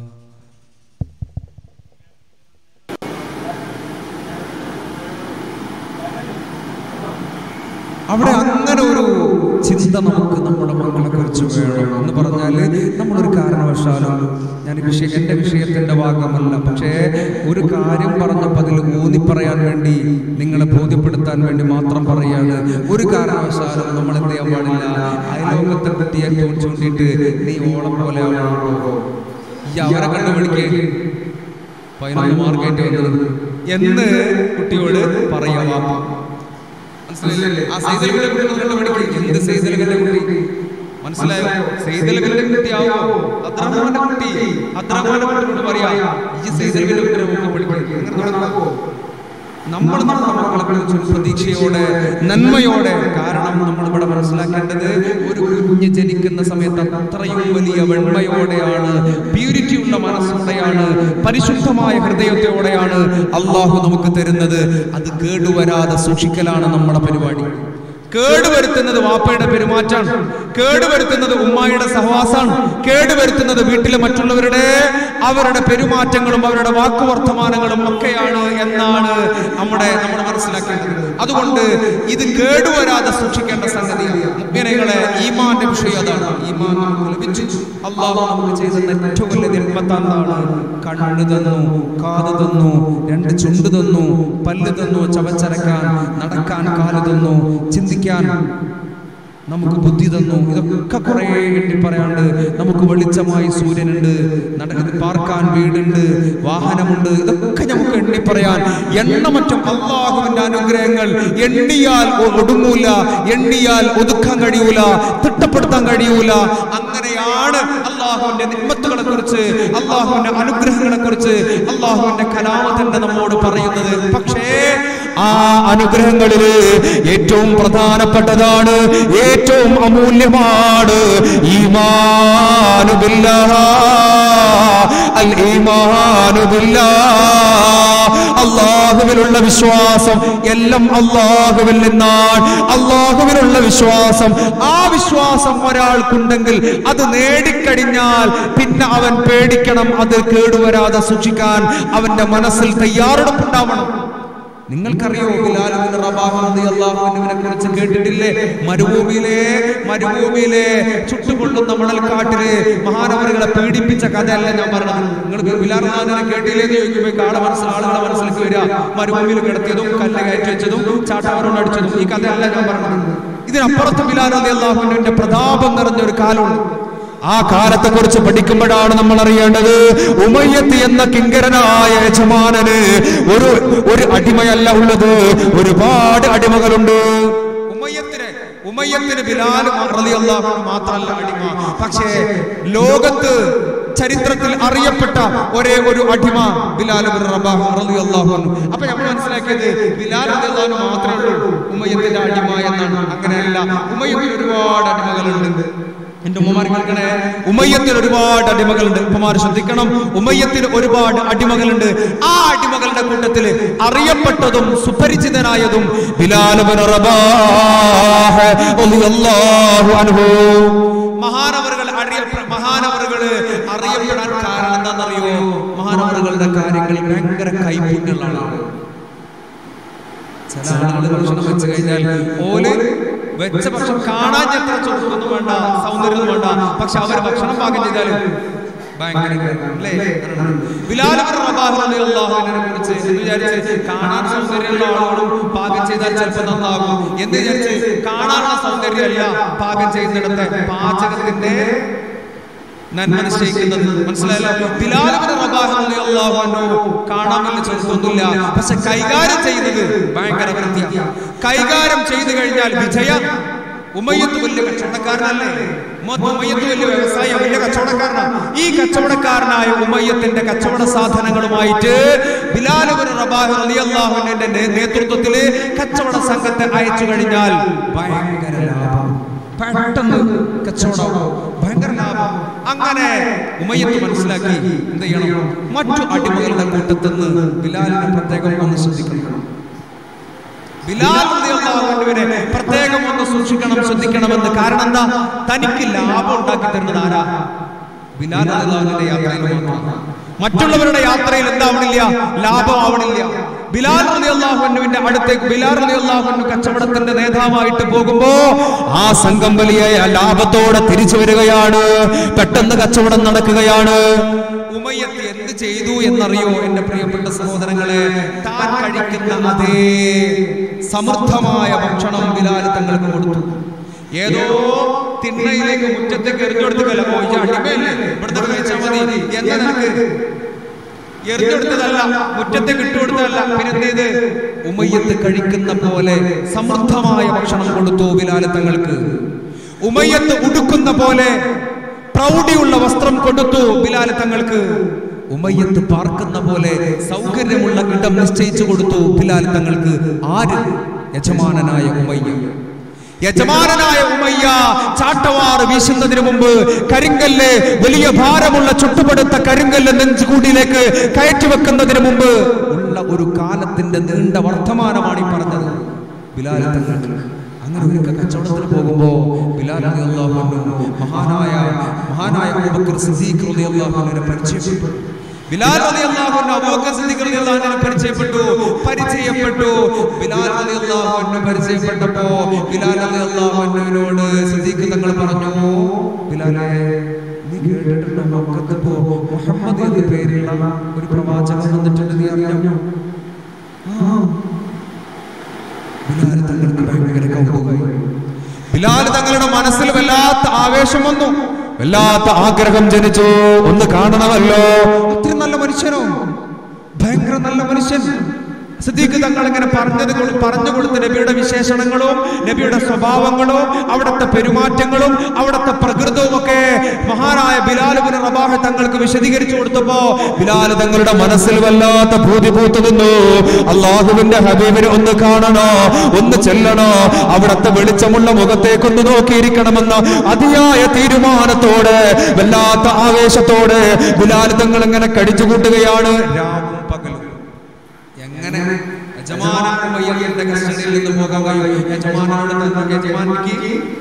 അവിടെ അങ്ങനെ ഒരു ചിന്ത നമുക്ക് നമ്മുടെ മക്കളെ കുറിച്ച് വേണം എന്ന് പറഞ്ഞാൽ നമ്മളൊരു കാരണവശാലും ഞാൻ ഈ വിഷയം എൻ്റെ വിഷയത്തിന്റെ ഭാഗമല്ല പക്ഷേ ഒരു കാര്യം പറഞ്ഞപ്പോൾ അതിൽ ഊന്നി പറയാൻ വേണ്ടി നിങ്ങളെ ബോധ്യപ്പെടുത്താൻ വേണ്ടി മാത്രം പറയാണ് ഒരു കാരണവശാലും നമ്മൾ എന്ത് ചെയ്യാൻ പാടില്ല അയലോകത്തെ കുട്ടിയെ ചൂണ്ടിയിട്ട് നീ ഓളം പോലെ ആവണോ ഈ അവരെ കണ്ടു വിളിക്കേ പതിനൊന്ന് മാർക്കേറ്റ് വന്നത് എന്ന് കുട്ടിയോട് പറയാം വാപ്പ മനസ്സിലായില്ലേ ആ സൈതലവിന്റെ കുട്ടി ഒന്ന് കണ്ടു പഠിക്ക്. എന്ത് സൈതലവിന്റെ കുട്ടി മനസ്സിലായോ സൈതലവിന്റെ കുട്ടിയാവോ അദ്രമാന്റെ കുട്ടി അദ്രമാന്റെ കുട്ടിയോട് പറയാ ഈ സൈതലവിന്റെ കുട്ടിയെ നോക്കി പഠിക്കും അങ്ങനെ തുടങ്ങുമ്പോ നമ്മൾ നമ്മുടെ മക്കളെ കുറിച്ച് ഒരു പ്രതീക്ഷയോടെ നന്മയോടെ കാരണം നമ്മൾ ഇവിടെ മനസ്സിലാക്കേണ്ടത് ഒരു കുഞ്ഞ് ജനിക്കുന്ന സമയത്ത് അത്രയും വലിയ വെണ്മയോടെയാണ് പ്യൂരിറ്റി ഉള്ള മനസ്സോടെയാണ് പരിശുദ്ധമായ ഹൃദയത്തോടെയാണ് അള്ളാഹു നമുക്ക് തരുന്നത് അത് കേടുവരാതെ സൂക്ഷിക്കലാണ് നമ്മുടെ പരിപാടി കേടുവരുത്തുന്നത് വാപ്പയുടെ പെരുമാറ്റാണ് കേടുവരുത്തുന്നത് ഉമ്മായുടെ സഹവാസാണ് കേടുവരുത്തുന്നത് വീട്ടിലെ മറ്റുള്ളവരുടെ അവരുടെ പെരുമാറ്റങ്ങളും അവരുടെ വാക്കുവർത്തമാനങ്ങളും ഒക്കെയാണ് എന്നാണ് നമ്മുടെ നമ്മൾ മനസ്സിലാക്കേണ്ടത് അതുകൊണ്ട് ഇത് കേടുവരാതെ സൂക്ഷിക്കേണ്ട സംഗതിയാണ് മുഗ്നകളെ ഈമാന്റെ വിഷയം അതാണ് ഈമാൻ നമുക്ക് ലഭിച്ചു അള്ളാഹു നമുക്ക് ചെയ്ത ഏറ്റവും വലിയ നിർമ്മത്താണ് കണ്ണ് തന്നു കാത് തന്നു രണ്ട് ചുണ്ട് തന്നു പല്ല് തന്നു ചവച്ചരക്കാൻ നടക്കാൻ കാല് തന്നു ചിന്തിക്കാൻ നമുക്ക് ബുദ്ധി തന്നു ഇതൊക്കെ കുറെ എണ്ണി പറയാണ്ട് നമുക്ക് വെളിച്ചമായി സൂര്യനുണ്ട് നടക്കുന്നത് പാർക്കാൻ വീടുണ്ട് വാഹനമുണ്ട് ഇതൊക്കെ നമുക്ക് എണ്ണി പറയാൻ എണ്ണമറ്റും അള്ളാഹുവിന്റെ അനുഗ്രഹങ്ങൾ എണ്ണിയാൽ ഒ- ഒടുങ്ങൂല എണ്ണിയാൽ ഒതുക്കാൻ കഴിയൂല തിട്ടപ്പെടുത്താൻ കഴിയൂല അങ്ങനെയാണ് അള്ളാഹുവിന്റെ നിമ്മത്തുകളെ കുറിച്ച് അള്ളാഹുവിന്റെ അനുഗ്രഹങ്ങളെ കുറിച്ച് അള്ളാഹുവിന്റെ കലാമത്തിന്റെ നമ്മോട് പറയുന്നത് പക്ഷേ ആ അനുഗ്രഹങ്ങളില് ഏറ്റവും പ്രധാനപ്പെട്ടതാണ് ഏറ്റവും അമൂല്യമാണ് ഈമാനു ബില്ലാഹ്. അൽ ഈമാനു ബില്ലാഹ്. അള്ളാഹുവിലുള്ള വിശ്വാസം എല്ലാം അള്ളാഹുവിൽ നിന്നാണ് അള്ളാഹുവിലുള്ള വിശ്വാസം ആ വിശ്വാസം ഒരാൾക്കുണ്ടെങ്കിൽ അത് നേടിക്കഴിഞ്ഞാൽ പിന്നെ അവൻ പേടിക്കണം അത് കേടുവരാതെ സൂക്ഷിക്കാൻ അവന്റെ മനസ്സിൽ തയ്യാറെടുപ്പുണ്ടാവണം നിങ്ങൾക്കറിയോ ബിലാൽ ഇബ്നു റബാഹ റളിയല്ലാഹു അൻഹുവിനെ കുറിച്ച് കേട്ടിട്ടില്ലേ മരുഭൂമിയിലെ മരുഭൂമിയിലെ ചുട്ടുകൊള്ളുന്ന മണൽക്കാട്ടില് മഹാനവറുകളെ പീഡിപ്പിച്ച കഥയല്ല ഞാൻ പറഞ്ഞത് നിങ്ങൾ ബിലാൽ റഹ്മാനെ കേട്ടില്ലേ എന്ന് ചോദിക്കുമ്പോൾ ആളെ മനസ്സിൽ ആളുകളെ മനസ്സിലേക്ക് വരിക മരുഭൂമിയിൽ കിടത്തിയതും കല്ല് കയറ്റി വെച്ചതും ചാട്ടവരോട് അടിച്ചതും ഈ കഥയല്ല ഞാൻ പറഞ്ഞത് ഇതിനപ്പുറത്ത് ബിലാൽ റളിയല്ലാഹുവിന്റെ പ്രതാപം നിറഞ്ഞ ഒരു കാലമുണ്ട് ആ കാലത്തെ കുറിച്ച് പഠിക്കുമ്പോഴാണ് നമ്മൾ അറിയേണ്ടത് ഉമയ്യത്ത് എന്ന കിങ്കരനായ യജമാനന് ഒരു ഒരു അടിമയല്ല ഉള്ളത് ഒരുപാട് അടിമകളുണ്ട് ഉമയ്യത്തിന് ഉമയ്യത്തിന് ബിലാൽ റളിയല്ലാഹു അൻഹു മാത്രമല്ല അടിമ പക്ഷേ ലോകത്ത് ചരിത്രത്തിൽ അറിയപ്പെട്ട ഒരേ ഒരു അടിമ ബിലാൽ ഇബ്നു റബാഹ് റളിയല്ലാഹു അൻഹു അപ്പൊ നമ്മൾ മനസ്സിലാക്കിയത് ബിലാൽ റളിയല്ലാഹു അൻഹു മാത്രമേ ഉള്ളൂ ഉമയ്യത്തിന്റെ അടിമ എന്നാണ് അങ്ങനെയല്ല ഉമയ്യത്തിന് ഒരുപാട് അടിമകളുണ്ട് എന്റെ ഉമ്മമാർ കേൾക്കണേ ഉമയ്യത്തിന് ഒരുപാട് അടിമകളുണ്ട് ഉമ്മമാർ ശ്രദ്ധിക്കണം ഉമയ്യത്തിന് ഒരുപാട് അടിമകളുണ്ട് ആ അടിമകളുടെ കൂട്ടത്തിൽ അറിയപ്പെട്ടതും സുപരിചിതനായതും ബിലാൽ ഇബ്നു റബാഹ് റളിയല്ലാഹു അൻഹു മഹാനവറുകൾ അറിയപ്പെ മഹാനവറുകൾ അറിയപ്പെടാൻ കാരണം എന്താണെന്നറിയോ മഹാനവറുകളുടെ കാര്യങ്ങൾ ഭയങ്കര കൈപ്പുണ്യങ്ങളാണ് ചില ആളുകൾ ഭക്ഷണം വെച്ച് കഴിഞ്ഞാൽ ഓല് വെച്ച ഭക്ഷണം കാണാൻ എത്ര ചുരുക്കൊന്നും വേണ്ട സൗന്ദര്യം വേണ്ട പക്ഷെ അവര് ഭക്ഷണം പാകം ചെയ്താൽ ഭയങ്കര അല്ലേ ബിലാൽ ഇബ്നു റബാഹ് റളിയല്ലാഹു അൻഹുവിനെ കുറിച്ച് എന്ന് വിചാരിച്ച് കാണാൻ സൗന്ദര്യമുള്ള ആളുകളും പാകം ചെയ്താൽ ചിലപ്പോൾ നന്നാകും എന്ന് വിചാരിച്ച് കാണാനുള്ള സൗന്ദര്യമല്ല പാകം ചെയ്യുന്നിടത്തെ പാചകത്തിന്റെ നന്മ നിശ്ചയിക്കുന്നത് മനസ്സിലായല്ലോ ബിലാൽ ഇബ്നു റബാഹ് റളിയല്ലാഹു അൻഹു കാണാൻ വലിയ ചെറുതൊന്നുമില്ല പക്ഷെ കൈകാര്യം ചെയ്യുന്നത് ഭയങ്കര വൃത്തിയാണ് കൈകാര്യം ചെയ്തു കഴിഞ്ഞാൽ വിജയ ഉമയ്യത്ത് വലിയ കച്ചവടക്കാരനല്ലേ ഉമ്മ- ഉമയ്യത്ത് വലിയ വ്യവസായ വലിയ കച്ചവടക്കാരനാണ് ഈ കച്ചവടക്കാരനായ ഉമയ്യത്തിന്റെ കച്ചവട സാധനങ്ങളുമായിട്ട് ബിലാൽ ഇബ്നു റബാഹ് റളിയല്ലാഹു അൻഹുവിന്റെ നേ- നേതൃത്വത്തില് കച്ചവട സംഘത്തെ അയച്ചു കഴിഞ്ഞാൽ ഭയങ്കര ലാഭം പെട്ടെന്ന് കച്ചവടം ഭയങ്കര ലാഭം അങ്ങനെ ഉമയത്ത് മനസ്സിലാക്കി എന്ത് ചെയ്യണം മറ്റു അടിമകളുടെ കൂട്ടത്തിൽ നിന്ന് ബിലാലിനെ പ്രത്യേകം ഒന്ന് ശ്രദ്ധിക്കണം ബിലാൽ റളിയല്ലാഹു അൻഹുവിനെ പ്രത്യേകം ഒന്ന് സൂക്ഷിക്കണം ശ്രദ്ധിക്കണമെന്ന് കാരണം എന്താ തനിക്ക് ലാഭം ഉണ്ടാക്കി തരുന്നത് ആരാ ബിലാൽ റളിയല്ലാഹുവിന്റെ യാത്രയിൽ മാത്രം മറ്റുള്ളവരുടെ യാത്രയിൽ എന്താവണില്ല ലാഭമാവണില്ല ബിലാൽ റളിയല്ലാഹുവിന്റെ അടുത്തേക്ക് ബിലാൽ റളിയല്ലാഹു കച്ചവടത്തിന്റെ നേതാവായിട്ട് പോകുമ്പോ ആ സംഘം വലിയ ലാഭത്തോടെ തിരിച്ചു വരികയാണ് പെട്ടെന്ന് കച്ചവടം നടക്കുകയാണ് ഉമയ്യത്ത് എന്ത് ചെയ്തു എന്നറിയോ എന്റെ പ്രിയപ്പെട്ട സഹോദരങ്ങളെ താൻ കഴിക്കുന്ന അതേ സമൃദ്ധമായ ഭക്ഷണം ബിലാൽ തങ്ങൾക്ക് കൊടുത്തു ഏതോ തിണ്ണയിലേക്ക് മുറ്റത്തേക്ക് എറിഞ്ഞെടുത്തുകല്ല ഓ ഈ അടിമയല്ലേ ഇവിടുന്ന് കഴിച്ചാൽ മതി എന്താ നിനക്ക് എറിഞ്ഞെടുത്തതല്ല മുറ്റത്തേക്ക് ഇട്ടുകൊടുത്തതല്ല പിന്നെ എന്ത് ചെയ്ത് ഉമയ്യത്ത് കഴിക്കുന്ന പോലെ സമൃദ്ധമായ ഭക്ഷണം കൊടുത്തു ബിലാൽ തങ്ങൾക്ക് ഉമയ്യത്ത് ഉടുക്കുന്ന പോലെ പ്രൗഢിയുള്ള വസ്ത്രം കൊടുത്തു ബിലാൽ തങ്ങൾക്ക് ഉമയ്യത്ത് പാർക്കുന്ന പോലെ സൗകര്യമുള്ള ഇടം നിശ്ചയിച്ചു കൊടുത്തു ബിലാൽ തങ്ങൾക്ക് ആര് യജമാനനായ ഉമയ്യ യജമാനനായ ഉമയ്യ ചാട്ടവാറ് വീശുന്നതിന് മുമ്പ് കരിങ്കല്ല് വലിയ ഭാരമുള്ള ചുട്ടുപടുത്ത കരിങ്കല്ല് നെഞ്ചുകൂടിയിലേക്ക് കയറ്റി വെക്കുന്നതിന് മുമ്പ് ഉള്ള ഒരു കാലത്തിന്റെ നീണ്ട വർത്തമാനമാണ് ഈ പറഞ്ഞത് ബിലാൽ തങ്ങൾക്ക് അങ്ങനെ ഒരിക്കൽ കച്ചവടത്തിന് പോകുമ്പോ ബിലാൽ റളിയല്ലാഹു അൻഹു മഹാനായ മഹാനായ അബൂബക്കർ സിദ്ദീഖ് റളിയല്ലാഹു അൻഹുവിനെ പരിചയപ്പെട്ടു ബിലാൽ റളിയല്ലാഹു അൻഹു അബൂബക്കർ സിദ്ദീഖ് റളിയല്ലാഹു അൻഹുവിനെ പരിചയപ്പെട്ടു പരിചയപ്പെട്ടു ബിലാൽ റളിയല്ലാഹു അൻഹു പരിചയപ്പെട്ടപ്പോ ബിലാൽ റളിയല്ലാഹു അൻഹുവിനോട് സിദ്ദീഖ് തങ്ങൾ പറഞ്ഞു ബിലാലെ നീ കേട്ടിട്ടുണ്ടോ മക്കത്ത് പോ മുഹമ്മദ് എന്ന പേരുള്ള ഒരു പ്രവാചകൻ വന്നിട്ടുണ്ട് നീ അറിഞ്ഞോ ആ ബിലാൽ തങ്ങൾക്ക് ഭയങ്കര കൗതുകമായി ബിലാൽ തങ്ങളുടെ മനസ്സിൽ വല്ലാത്ത ആവേശം വന്നു വല്ലാത്ത ആഗ്രഹം ജനിച്ചു ഒന്ന് കാണണമല്ലോ അത്ര നല്ല മനുഷ്യനോ ഭയങ്കര നല്ല മനുഷ്യൻ സിദ്ദീഖ് തങ്ങൾ ഇങ്ങനെ പറഞ്ഞത് കൊണ്ട് പറഞ്ഞു കൊടുത്ത നബിയുടെ വിശേഷണങ്ങളും നബിയുടെ സ്വഭാവങ്ങളും അവിടുത്തെ പെരുമാറ്റങ്ങളും അവിടുത്തെ പ്രകൃതവും ഒക്കെ മഹാനായ ബിലാലുബിൻ റബാഹ തങ്ങൾക്ക് വിശദീകരിച്ചു കൊടുത്തപ്പോ ബിലാൽ തങ്ങളുടെ മനസ്സിൽ വല്ലാത്ത ഭൂതി പൂത്തു നിന്നു അള്ളാഹുവിന്റെ ഹബീബിനെ ഒന്ന് കാണണോ ഒന്ന് ചെല്ലണോ അവിടത്തെ വെളിച്ചമുള്ള മുഖത്തേക്കൊന്ന് നോക്കിയിരിക്കണമെന്ന അതിയായ തീരുമാനത്തോടെ വല്ലാത്ത ആവേശത്തോടെ ബിലാൽ തങ്ങൾ ഇങ്ങനെ കടിച്ചു കൂട്ടുകയാണ് രാവും പകലും എങ്ങനെ യജമാനന്റെ കസ്റ്റഡിയിൽ നിന്ന് പോകാൻ കഴിയും യജമാനോട് തന്നെ യജമാനിക്ക്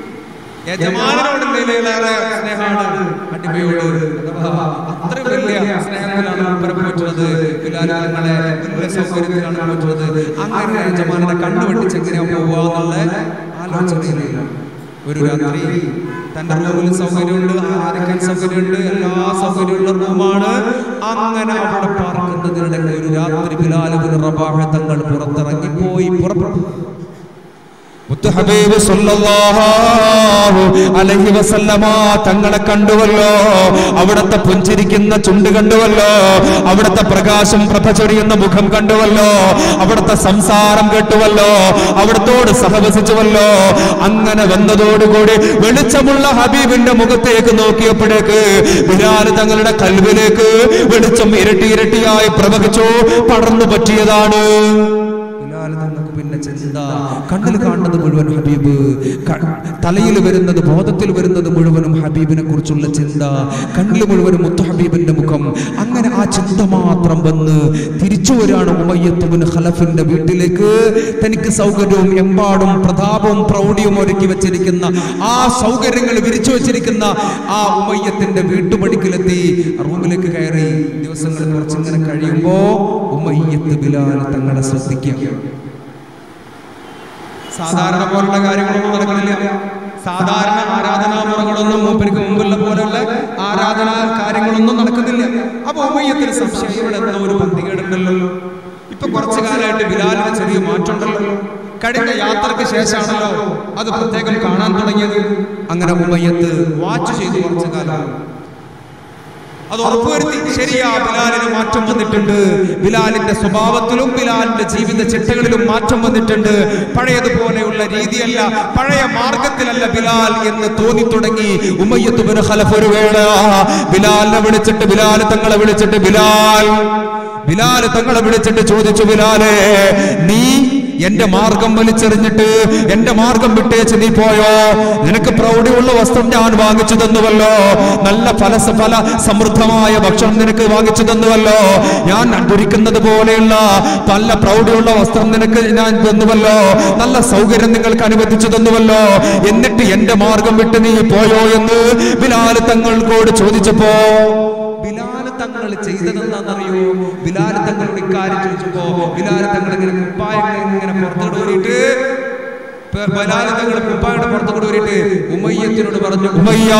യജമാനോട് നിലയിലേറെ സ്നേഹമാണ് അടിമയോട് അഥവാ അത്ര വലിയ സ്നേഹത്തിലാണ് മൂപ്പരെ പോറ്റുന്നത് ബിലാലുകളെ വലിയ സൗകര്യത്തിലാണ് പോറ്റുന്നത് അങ്ങനെ യജമാനെ കണ്ണു വെട്ടിച്ച് എങ്ങനെയാ പോവുക എന്നുള്ള ആലോചനയിലാണ് ഒരു രാത്രി തന്റെ റൂമിൽ സൗകര്യമുണ്ട് ആഹാരിക്കാൻ സൗകര്യമുണ്ട് എല്ലാ സൗകര്യമുള്ള റൂമാണ് അങ്ങനെ അവിടെ പാർക്കുന്നതിനിടയിൽ ഒരു രാത്രി ബിലാലുബിൻ റബാഹ തങ്ങൾ പുറത്തിറങ്ങിപ്പോയി പുറപ്പെട്ടു മുത്ത് ഹബീബ് സല്ലല്ലാഹു അലൈഹി വസല്ലമ തങ്ങളെ കണ്ടുവല്ലോ അവിടത്തെ പുഞ്ചിരിക്കുന്ന ചുണ്ട് കണ്ടുവല്ലോ അവിടത്തെ പ്രകാശം പ്രഭ ചൊരിയുന്ന മുഖം കണ്ടുവല്ലോ അവിടത്തെ സംസാരം കേട്ടുവല്ലോ അവിടത്തോട് സഹവസിച്ചുവല്ലോ അങ്ങനെ വന്നതോടുകൂടി വെളിച്ചമുള്ള ഹബീബിന്റെ മുഖത്തേക്ക് നോക്കിയപ്പോഴേക്ക് ബിലാൽ തങ്ങളുടെ കൽവിലേക്ക് വെളിച്ചം ഇരട്ടി ഇരട്ടിയായി പ്രവഹിച്ചു പടർന്നു പറ്റിയതാണ് ബിലാൽ തങ്ങൾക്ക് പിന്നെ ചിന്ത കണ്ണിൽ കാണുന്നത് മുഴുവൻ ഹബീബ് ക- തലയിൽ വരുന്നത് ബോധത്തിൽ വരുന്നത് മുഴുവനും ഹബീബിനെ കുറിച്ചുള്ള ചിന്ത കണ്ണിൽ മുഴുവനും മുത്തു ഹബീബിന്റെ മുഖം അങ്ങനെ ആ ചിന്ത മാത്രം വന്ന് തിരിച്ചു വരാണ് ഉമയ്യത്തുബിൻ ഖലഫിന്റെ വീട്ടിലേക്ക് തനിക്ക് സൗകര്യവും എമ്പാടും പ്രതാപവും പ്രൗഢിയും ഒരുക്കി വെച്ചിരിക്കുന്ന ആ സൗകര്യങ്ങൾ വിരിച്ചു വെച്ചിരിക്കുന്ന ആ ഉമയ്യത്തിന്റെ വീട്ടുപടിക്കലെത്തി റൂമിലേക്ക് കയറി ദിവസങ്ങൾ കുറച്ചിങ്ങനെ കഴിയുമ്പോ ഉമയ്യത്ത് ബിലാൽ തങ്ങളെ ശ്രദ്ധിക്കുക സാധാരണ പോലുള്ള കാര്യങ്ങളൊന്നും നടക്കണില്ല സാധാരണ ആരാധനാ മുറകളൊന്നും മൂപ്പർക്ക് മുമ്പുള്ള പോലെയുള്ള ആരാധനാ കാര്യങ്ങളൊന്നും നടക്കുന്നില്ല അപ്പൊ ഉമയ്യത്തിന് സംശയം ഇവിടെ എന്തോ ഒരു പന്തികേടുണ്ടല്ലോ ഇപ്പൊ കുറച്ചു കാലമായിട്ട് ബിലാലിന് ചെറിയ മാറ്റമുണ്ടല്ലോ കഴിഞ്ഞ യാത്രക്ക് ശേഷമാണല്ലോ അത് പ്രത്യേകം കാണാൻ തുടങ്ങിയത് അങ്ങനെ ഉമയ്യത്ത് വാച്ച് ചെയ്തു കുറച്ചു കാലം അത് ഉറപ്പുവരുത്തി ശരിയാ ബിലാലിന് മാറ്റം വന്നിട്ടുണ്ട് ബിലാലിന്റെ സ്വഭാവത്തിലും ബിലാലിന്റെ ജീവിത ചിട്ടകളിലും മാറ്റം വന്നിട്ടുണ്ട് പഴയതുപോലെയുള്ള രീതിയല്ല പഴയ മാർഗത്തിലല്ല ബിലാൽ എന്ന് തോന്നി തുടങ്ങി ഉമ്മയ്യത്ത് ബിൻ ഖലഫ് ഒരു വേള ബിലാലിനെ വിളിച്ചിട്ട് ബിലാൽ തങ്ങളെ വിളിച്ചിട്ട് ബിലാൽ ബിലാൽ തങ്ങളെ വിളിച്ചിട്ട് ചോദിച്ചു ബിലാലെ നീ എന്റെ മാർഗം വലിച്ചെറിഞ്ഞിട്ട് എന്റെ മാർഗം വിട്ടേച്ച് നീ പോയോ നിനക്ക് പ്രൗഢിയുള്ള വസ്ത്രം ഞാൻ വാങ്ങിച്ചു തന്നുവല്ലോ നല്ല ഫല ഫല സമൃദ്ധമായ ഭക്ഷണം നിനക്ക് വാങ്ങിച്ചു തന്നുവല്ലോ ഞാൻ ധരിക്കുന്നത് പോലെയുള്ള നല്ല പ്രൗഢിയുള്ള വസ്ത്രം നിനക്ക് ഞാൻ തന്നുവല്ലോ നല്ല സൗകര്യം നിങ്ങൾക്ക് അനുവദിച്ചു തന്നുവല്ലോ എന്നിട്ട് എന്റെ മാർഗം വിട്ട് നീ പോയോ എന്ന് ബിലാല് തങ്ങൾക്കോട് ചോദിച്ചപ്പോ ബിലാല് തങ്ങൾ ചെയ്തതെന്താണെന്നറിയോ ബിലാല് തങ്ങളോട് ഇക്കാര്യം ചോദിച്ചപ്പോ ബിലാല് തങ്ങൾ ഇങ്ങനെ കുപ്പായം ഇങ്ങനെ പുറത്തോട്ട് ബലാല് തങ്ങൾ കുപ്പായുടെ പുറത്തോട്ട് കയറിയിട്ട് ഉമയ്യത്തിനോട് പറഞ്ഞു ഉമയ്യ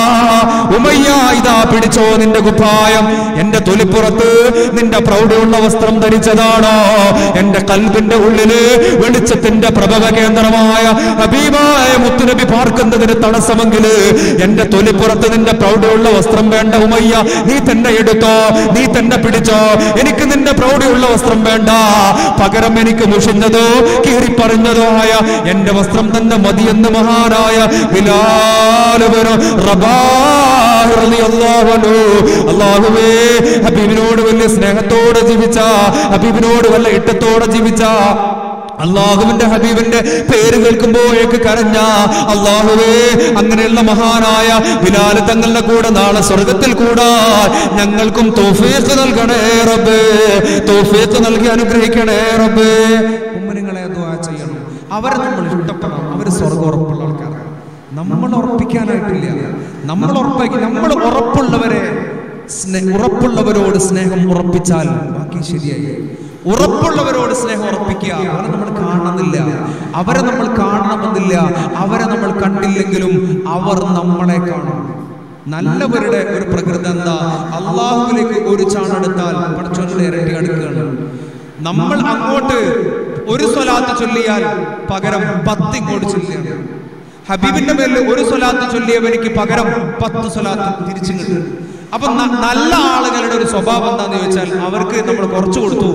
ഉമയ്യ ഇതാ പിടിച്ചോ നിന്റെ കുപ്പായം എന്റെ തൊലിപ്പുറത്ത് നിന്റെ പ്രൗഢിയുള്ള വസ്ത്രം ധരിച്ചതാണോ എന്റെ കൽബിന്റെ ഉള്ളില് വെളിച്ചത്തിന്റെ പ്രഭവ കേന്ദ്രമായ ഹബീബായ മുത്തുനബി പാർക്കുന്നതിന് തടസ്സമെങ്കില് എന്റെ തൊലിപ്പുറത്ത് നിന്റെ പ്രൗഢിയുള്ള വസ്ത്രം വേണ്ട ഉമയ്യ നീ തന്നെ എടുത്തോ നീ തന്നെ പിടിച്ചോ എനിക്ക് നിന്റെ പ്രൗഢിയുള്ള വസ്ത്രം വേണ്ട പകരം എനിക്ക് മുഷിഞ്ഞതോ കീറിപ്പറഞ്ഞതോ ആയ എന്റെ വസ്ത്രം തന്നെ മതിയെന്ന് മഹാനായ ബിലാലുബിന് റബാഹ് റളിയല്ലാഹു അൻഹു. അല്ലാഹുവേ ഹബീബിനോട് വലിയ സ്നേഹത്തോടെ ജീവിച്ച ഹബീബിനോട് വല്ല ഇട്ടത്തോടെ ജീവിച്ച അള്ളാഹുവിന്റെ ഹബീബിന്റെ പേര് കേൾക്കുമ്പോഴേക്ക് കരഞ്ഞ അള്ളാഹുവേ അങ്ങനെയുള്ള മഹാനായ ബിലാൽ തങ്ങളുടെ കൂടെ നാളെ സ്വർഗത്തിൽ കൂടാ ഞങ്ങൾക്കും തോഫീക്ക് നൽകണേ റബ്ബേ തോഫീക്ക് നൽകി അനുഗ്രഹിക്കണേ റബ്ബേ ഉമ്മനുങ്ങളെ ദുആ ചെയ്യണം അവരെ നമ്മൾ ഇഷ്ടപ്പെടണം അവർ സ്വർഗ്ഗം ഉറപ്പുള്ള ആൾക്കാരാണ് നമ്മൾ ഉറപ്പിക്കാനായിട്ടില്ല നമ്മൾ ഉറപ്പാക്കി നമ്മൾ ഉറപ്പുള്ളവരെ സ്നേ- ഉറപ്പുള്ളവരോട് സ്നേഹം ഉറപ്പിച്ചാൽ ബാക്കി ശരിയായി ഉറപ്പുള്ളവരോട് സ്നേഹം ഉറപ്പിക്കുക അവരെ നമ്മൾ കാണണമെന്നില്ല അവരെ നമ്മൾ കാണണമെന്നില്ല അവരെ നമ്മൾ കണ്ടില്ലെങ്കിലും അവർ നമ്മളെ കാണും നല്ലവരുടെ ഒരു പ്രകൃതി എന്താ അള്ളാഹുവിലേക്ക് ഒരു ചാണെടുത്താൽ പടച്ചോന്റെ ഇരട്ടി അടുക്കുകയാണ് നമ്മൾ അങ്ങോട്ട് ഒരു സ്വലാത്ത് ചൊല്ലിയാൽ പകരം പത്ത് ഇങ്ങോട്ട് ചൊല്ലിയാണ് ഹബീബിന്റെ പേരിൽ ഒരു സ്വലാത്ത് ചൊല്ലിയവനിക്ക് പകരം പത്ത് സ്വലാത്ത് തിരിച്ചു കിട്ടും അപ്പൊ ന- നല്ല ആളുകളുടെ ഒരു സ്വഭാവം എന്താന്ന് ചോദിച്ചാൽ അവർക്ക് നമ്മൾ കുറച്ചു കൊടുത്തു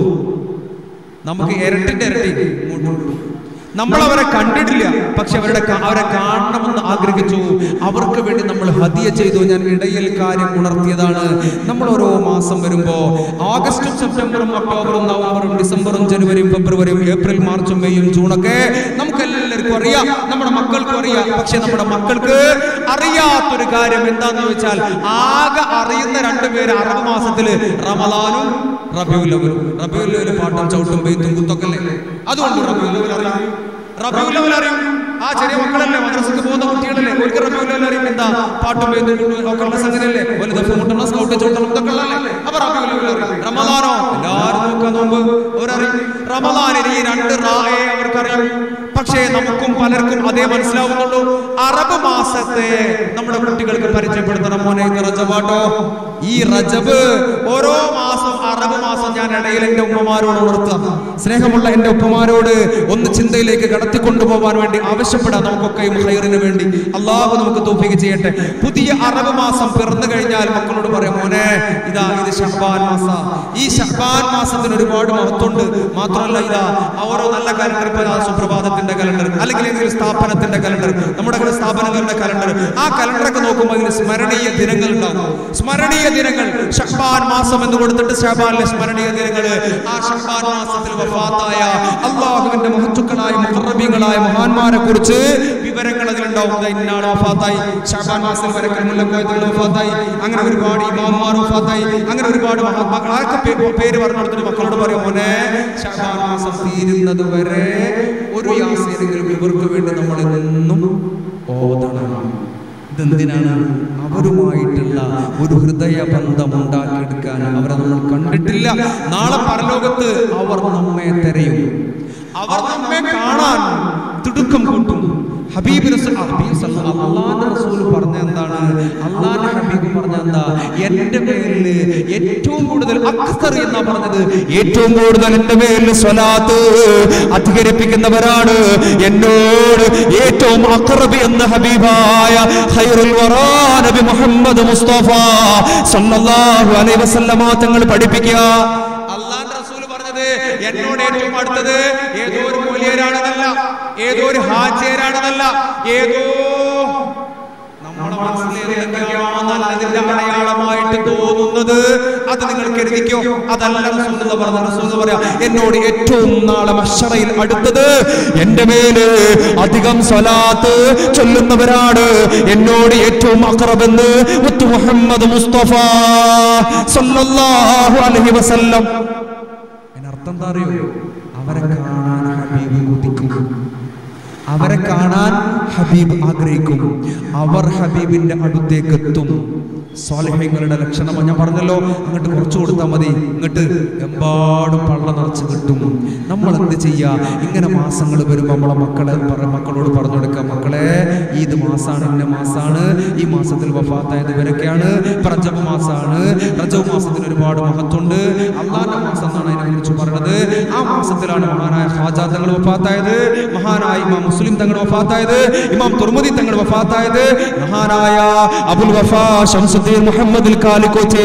നമുക്ക് ഇരട്ടിന്റെ ഇരട്ടി ഇങ്ങോട്ട് കൊടുത്തു നമ്മൾ അവരെ കണ്ടിട്ടില്ല പക്ഷെ അവരുടെ കാ- അവരെ കാണണമെന്ന് ആഗ്രഹിച്ചു അവർക്ക് വേണ്ടി നമ്മൾ ഹദിയ ചെയ്തു ഞാൻ ഇടയിൽ കാര്യം ഉണർത്തിയതാണ് നമ്മൾ ഓരോ മാസം വരുമ്പോ ആഗസ്റ്റും സെപ്റ്റംബറും ഒക്ടോബറും നവംബറും ഡിസംബറും ജനുവരിയും ഫെബ്രുവരിയും ഏപ്രിൽ മാർച്ചും മെയ്യും ജൂണൊക്കെ നമുക്ക് എല്ലാവർക്കും അറിയാം നമ്മുടെ മക്കൾക്കും അറിയാം പക്ഷെ നമ്മുടെ മക്കൾക്ക് അറിയാത്തൊരു കാര്യം എന്താന്ന് ചോദിച്ചാൽ ആകെ അറിയുന്ന രണ്ടുപേര് അറബ് മാസത്തില് റമദാനും റബിയുല്ലവലും റബിയുല്ലവല് പാട്ടും ചവിട്ടും പെയ്ത്തും കുത്തൊക്കെ അല്ലേ അതുകൊണ്ട് റബിയുല്ലവൽ അറിയാം റബിയുല്ലവൽ അറിയും ആ ചെറിയ മക്കളല്ലേ മദ്രസക്ക് പോകുന്ന കുട്ടികളല്ലേ അവർക്ക് റബിയുല്ലവൽ അറിയും എന്താ പാട്ടും പെയ്ത്തും കുട്ടും ഒക്കെ ഉള്ള സംഗതിയല്ലേ ഒരു ദഫ് മുട്ടണം സ്കൗട്ട് ചവിട്ടണം ഇതൊക്കെ ഉള്ളതല്ലേ അപ്പൊ റബിയുല്ലവൽ അറിയും റമദാനോ എല്ലാവരും നോക്കാൻ നോമ്പ് അവരറിയും റമദാനിന് ഈ രണ്ട് റായെ അവർക്കറിയും പക്ഷേ നമുക്കും പലർക്കും അതേ മനസ്സിലാവുന്നുള്ളൂ അറബ് മാസത്തെ നമ്മുടെ കുട്ടികൾക്ക് പരിചയപ്പെടുത്തണം മോനെ ഇത് റജബാട്ടോ ഈ റജബ് ഓരോ മാസം അറബ് മാസം ഞാൻ ഇടയിൽ എന്റെ ഉമ്മമാരോട് ഉണർത്താം സ്നേഹമുള്ള എന്റെ ഉപ്പമാരോട് ഒന്ന് ചിന്തയിലേക്ക് കടത്തിക്കൊണ്ടുപോകാൻ വേണ്ടി ആവശ്യപ്പെടാം നമുക്കൊക്കെയും ഹൈറിന് വേണ്ടി അള്ളാഹു നമുക്ക് തോഫിക്ക് ചെയ്യട്ടെ പുതിയ അറബ് മാസം പിറന്നു കഴിഞ്ഞാൽ മക്കളോട് പറയാം മോനെ ഇതാ ഇത് ഷഹ്ബാൻ മാസ ഈ ഷഹ്ബാൻ മാസത്തിന് ഒരുപാട് മഹത്വമുണ്ട് മാത്രമല്ല ഇതാ ഓരോ നല്ല കലണ്ടർ ഇപ്പൊ ഇതാ സുപ്രഭാതത്തിന്റെ കലണ്ടർ അല്ലെങ്കിൽ ഏതെങ്കിലും സ്ഥാപനത്തിന്റെ കലണ്ടർ നമ്മുടെ കൂടെ സ്ഥാപനങ്ങളുടെ കലണ്ടർ ആ കലണ്ടറൊക്കെ നോക്കുമ്പോൾ ഇതിന് സ്മരണീയ ദിനങ്ങൾ ഉണ്ടാവും സ്മരണീയ ദിനങ്ങൾ ഷഹ്ബാൻ മാസം എന്ന് കൊടുത്തിട്ട് ഷഹബാനിലെ സ്മരണീയ ദിനങ്ങൾ ആ ഷഹ്ബാൻ മാസത്തിൽ വഫാത്തായ അള്ളാഹുവിന്റെ മഹത്തുക്കളായ മുഹറബികളായ മഹാന്മാരെ കുറിച്ച് വിവരങ്ങൾ അതിലുണ്ടാവും ദാ ഇന്നാൾ വഫാത്തായി ഷഹബാൻ മാസത്തിൽ വരക്കൽ മുല്ലക്കോയത്തുകൾ വഫാത്തായി അങ്ങനെ ഒരുപാട് ഇമാമാർ വഫാത്തായി അങ്ങനെ ഒരുപാട് മഹാത്മാക്കൾ ആർക്ക് പേ- പേര് പറഞ്ഞു കൊടുത്തിട്ട് മക്കളോട് പറയും മോനെ ഷഹബാൻ മാസം തീരുന്നത് വരെ ഒരു യാസീനെങ്കിലും ഇവർക്ക് വേണ്ടി നമ്മൾ എന്നും ഓതണം ഇതെന്തിനാണ് അവരുമായിട്ടുള്ള ഒരു ഹൃദയ ബന്ധം ഉണ്ടാക്കിയെടുക്കാൻ അവരെ നമ്മൾ കണ്ടിട്ടില്ല നാളെ പരലോകത്ത് അവർ നമ്മെ തെരയും അവർ നമ്മെ കാണാൻ തിടുക്കം കൂട്ടും ഹബീബ് റസൂൽ ഹബീബ് സല്ലല്ലാഹു അള്ളാഹുവിന്റെ റസൂൽ പറഞ്ഞ എന്താണ് അള്ളാഹുന്റെ ഹബീബ് പറഞ്ഞ എന്താ എന്റെ പേരില് ഏറ്റവും കൂടുതൽ അക്സർ എന്നാ പറഞ്ഞത് ഏറ്റവും കൂടുതൽ എന്റെ മേലിൽ സ്വലാത്ത് അധികരിപ്പിക്കുന്നവരാണ് എന്നോട് ഏറ്റവും അക്രബി എന്ന ഹബീബായ ഖൈറുൽ വറാ നബി മുഹമ്മദ് മുസ്തഫ സല്ലല്ലാഹു അലൈഹി വസല്ലമ തങ്ങൾ പഠിപ്പിക്കുക അള്ളാന്റെ റസൂൽ പറഞ്ഞത് എന്നോട് ഏറ്റവും അടുത്തത് ഏതോ ഒരു മൂല്യരാണെന്നല്ല ഏതോ ഒരു ഹാജിയരാണെന്നല്ല ഏതോ നമ്മളെ മാസത്തിൽ എന്തൊക്കെയാണോ നല്ലതിന്റെ അടയാളമായിട്ട് തോന്നുന്നത് അത് നിങ്ങൾ കരുതിക്കോ അതല്ല റസൂൽ എന്ന് പറഞ്ഞ റസൂൽ എന്ന് പറയാ എന്നോട് ഏറ്റവും നാളെ മഷറയിൽ അടുത്തത് എന്റെ മേല് അധികം സ്വലാത്ത് ചൊല്ലുന്നവരാണ് എന്നോട് ഏറ്റവും അക്രബെന്ന് മുത്തു മുഹമ്മദ് മുസ്തഫ സല്ലല്ലാഹു അലൈഹി വസല്ലം അതിനർത്ഥം എന്താ അറിയോ അവരെ കാണാൻ ഹബീബ് കൊതിക്കും അവരെ കാണാൻ ഹബീബ് ആഗ്രഹിക്കും അവർ ഹബീബിന്റെ അടുത്തേക്ക് എത്തും സ്വാലിഹ്യങ്ങളുടെ ലക്ഷണം ഞാൻ പറഞ്ഞല്ലോ അങ്ങോട്ട് കുറച്ചു കൊടുത്താൽ മതി ഇങ്ങോട്ട് എമ്പാടും പള്ള നിറച്ച് കിട്ടും നമ്മൾ എന്ത് ചെയ്യാ ഇങ്ങനെ മാസങ്ങൾ വരുമ്പോൾ നമ്മളെ മക്കളെ പറ മക്കളോട് പറഞ്ഞു കൊടുക്കുക മക്കളെ ഈദ് മാസാണ് ഇന്ന മാസാണ് ഈ മാസത്തിൽ വഫാത്തായത് ഇവരൊക്കെയാണ് പ്രജബ് മാസാണ് റജബ് മാസത്തിന് ഒരുപാട് മഹത്വമുണ്ട് അള്ളാന്റെ മാസം എന്നാണ് അതിനെ കുറിച്ച് പറയുന്നത് ആ മാസത്തിലാണ് മഹാനായ ഹാജാ തങ്ങൾ വഫാത്തായത് മഹാനായ ഇമാം മുസ്ലിം തങ്ങൾ വഫാത്തായത് ഇമാം തുർമുദി തങ്ങൾ വഫാത്തായത് മഹാനായ അബുൽ വഫാ ഷംസുദ്ദീൻ മുഹമ്മദ് കാലിക്കോച്ച്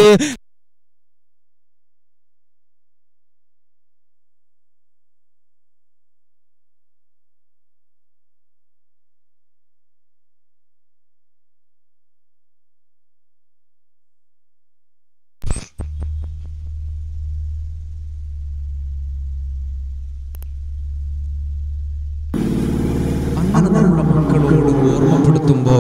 അങ്ങനെ നമ്മുടെ മക്കളോട് ഓർമ്മപ്പെടുത്തുമ്പോ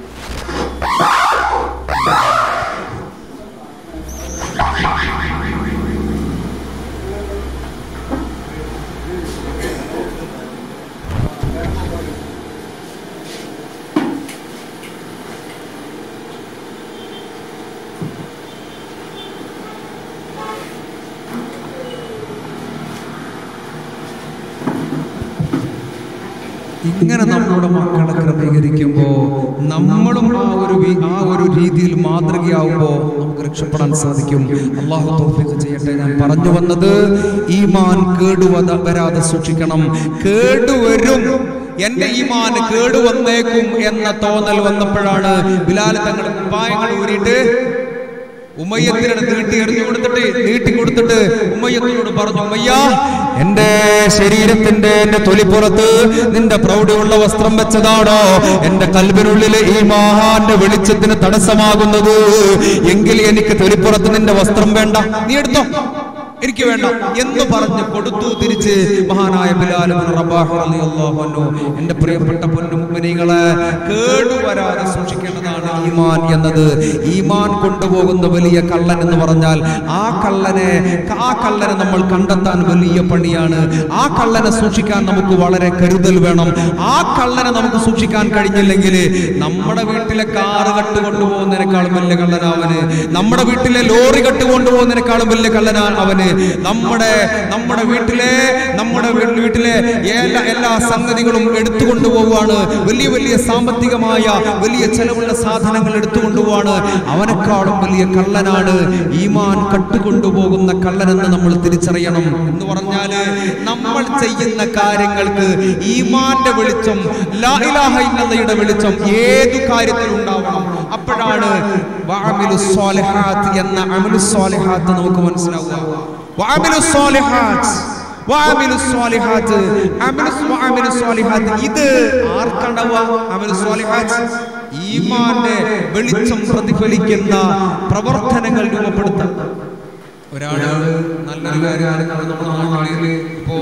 ഇങ്ങനെ നമ്മുടെ മക്കളെ ക്രമീകരിക്കുമ്പോ നമ്മളും ആ ഒരു വി- ആ ഒരു രീതിയിൽ മാതൃകയാവുമ്പോ നമുക്ക് രക്ഷപ്പെടാൻ സാധിക്കും അള്ളാഹു തൗഫീഖ് ചെയ്യട്ടെ ഞാൻ പറഞ്ഞു വന്നത് ഈമാൻ കേടുവത വരാതെ സൂക്ഷിക്കണം കേടുവരും എന്റെ ഈമാൻ കേടുവന്നേക്കും എന്ന തോന്നൽ വന്നപ്പോഴാണ് ബിലാൽ തങ്ങൾ കുപ്പായങ്ങൾ ഊരിയിട്ട് ഉമ്മയ്യത്തിനോട് നീട്ടി എറിഞ്ഞു കൊടുത്തിട്ട് നീട്ടി കൊടുത്തിട്ട് ഉമ്മയ്യത്തിനോട് പറഞ്ഞു ഉമ്മയ്യ എന്റെ ശരീരത്തിന്റെ എന്റെ തൊലിപ്പുറത്ത് നിന്റെ പ്രൗഢിയുള്ള വസ്ത്രം വെച്ചതാണോ എന്റെ കൽബിനുള്ളിലെ ഈ മഹാന്റെ വെളിച്ചത്തിന് തടസ്സമാകുന്നത് എങ്കിൽ എനിക്ക് തൊലിപ്പുറത്ത് നിന്റെ വസ്ത്രം വേണ്ട നീ എടുത്തോ എനിക്ക് വേണ്ട എന്ന് പറഞ്ഞ് കൊടുത്തു തിരിച്ച് മഹാനായ ബിലാൽ ഇബ്നു റബാഹ് റളിയല്ലാഹു അൻഹു എന്റെ പ്രിയപ്പെട്ട പൊന്നുമുഅ്മിനീങ്ങളെ കേടുവരാതെ സൂക്ഷിക്കേണ്ടതാണ് ഈമാൻ എന്നത് ഈമാൻ കൊണ്ടുപോകുന്ന വലിയ കള്ളൻ എന്ന് പറഞ്ഞാൽ ആ കള്ളനെ ആ കള്ളനെ നമ്മൾ കണ്ടെത്താൻ വലിയ പണിയാണ് ആ കള്ളനെ സൂക്ഷിക്കാൻ നമുക്ക് വളരെ കരുതൽ വേണം ആ കള്ളനെ നമുക്ക് സൂക്ഷിക്കാൻ കഴിഞ്ഞില്ലെങ്കിൽ നമ്മുടെ വീട്ടിലെ കാറ് കട്ട് കൊണ്ടുപോകുന്നതിനേക്കാളും വലിയ കള്ളനാവന് നമ്മുടെ വീട്ടിലെ ലോറി കട്ട് കൊണ്ടുപോകുന്നതിനേക്കാളും വലിയ കള്ളനാ അവന് നമ്മുടെ നമ്മുടെ വീട്ടിലെ നമ്മുടെ വീ- വീട്ടിലെ എല്ലാ എല്ലാ സംഗതികളും എടുത്തു കൊണ്ടുപോവുകയാണ് വലിയ വലിയ സാമ്പത്തികമായ വലിയ ചെലവുള്ള സാധനങ്ങൾ എടുത്തു കൊണ്ടുപോവാണ് അവനെക്കാളും വലിയ കള്ളനാണ് ഈമാൻ കട്ടുകൊണ്ടുപോകുന്ന കള്ളനെന്ന് നമ്മൾ തിരിച്ചറിയണം എന്ന് പറഞ്ഞാല് നമ്മൾ ചെയ്യുന്ന കാര്യങ്ങൾക്ക് ഈമാന്റെ വെളിച്ചം ലാ ഇലാഹ ഇല്ലല്ലയുടെ വെളിച്ചം ഏതു കാര്യത്തിലും ഉണ്ടാവണം അപ്പോഴാണ് വഅമിലു സ്വാലിഹാത്ത് എന്ന അമലു സ്വാലിഹാത്ത് നമുക്ക് മനസ്സിലാവുക വഅമിലു സ്വാലിഹാത്ത് വഅമിലു സ്വാലിഹാത്ത് അമലു വഅമിലു സ്വാലിഹാത്ത് ഇത് ആർക്കുണ്ടാവുക അമലു സ്വാലിഹാത്ത് ഈമാന്റെ വെളിച്ചം പ്രതിഫലിക്കുന്ന പ്രവർത്തനങ്ങൾ രൂപപ്പെടുത്താൻ ഒരാള് നല്ലൊരു കാര്യം നമ്മുടെ നാട്ടില് ഇപ്പോ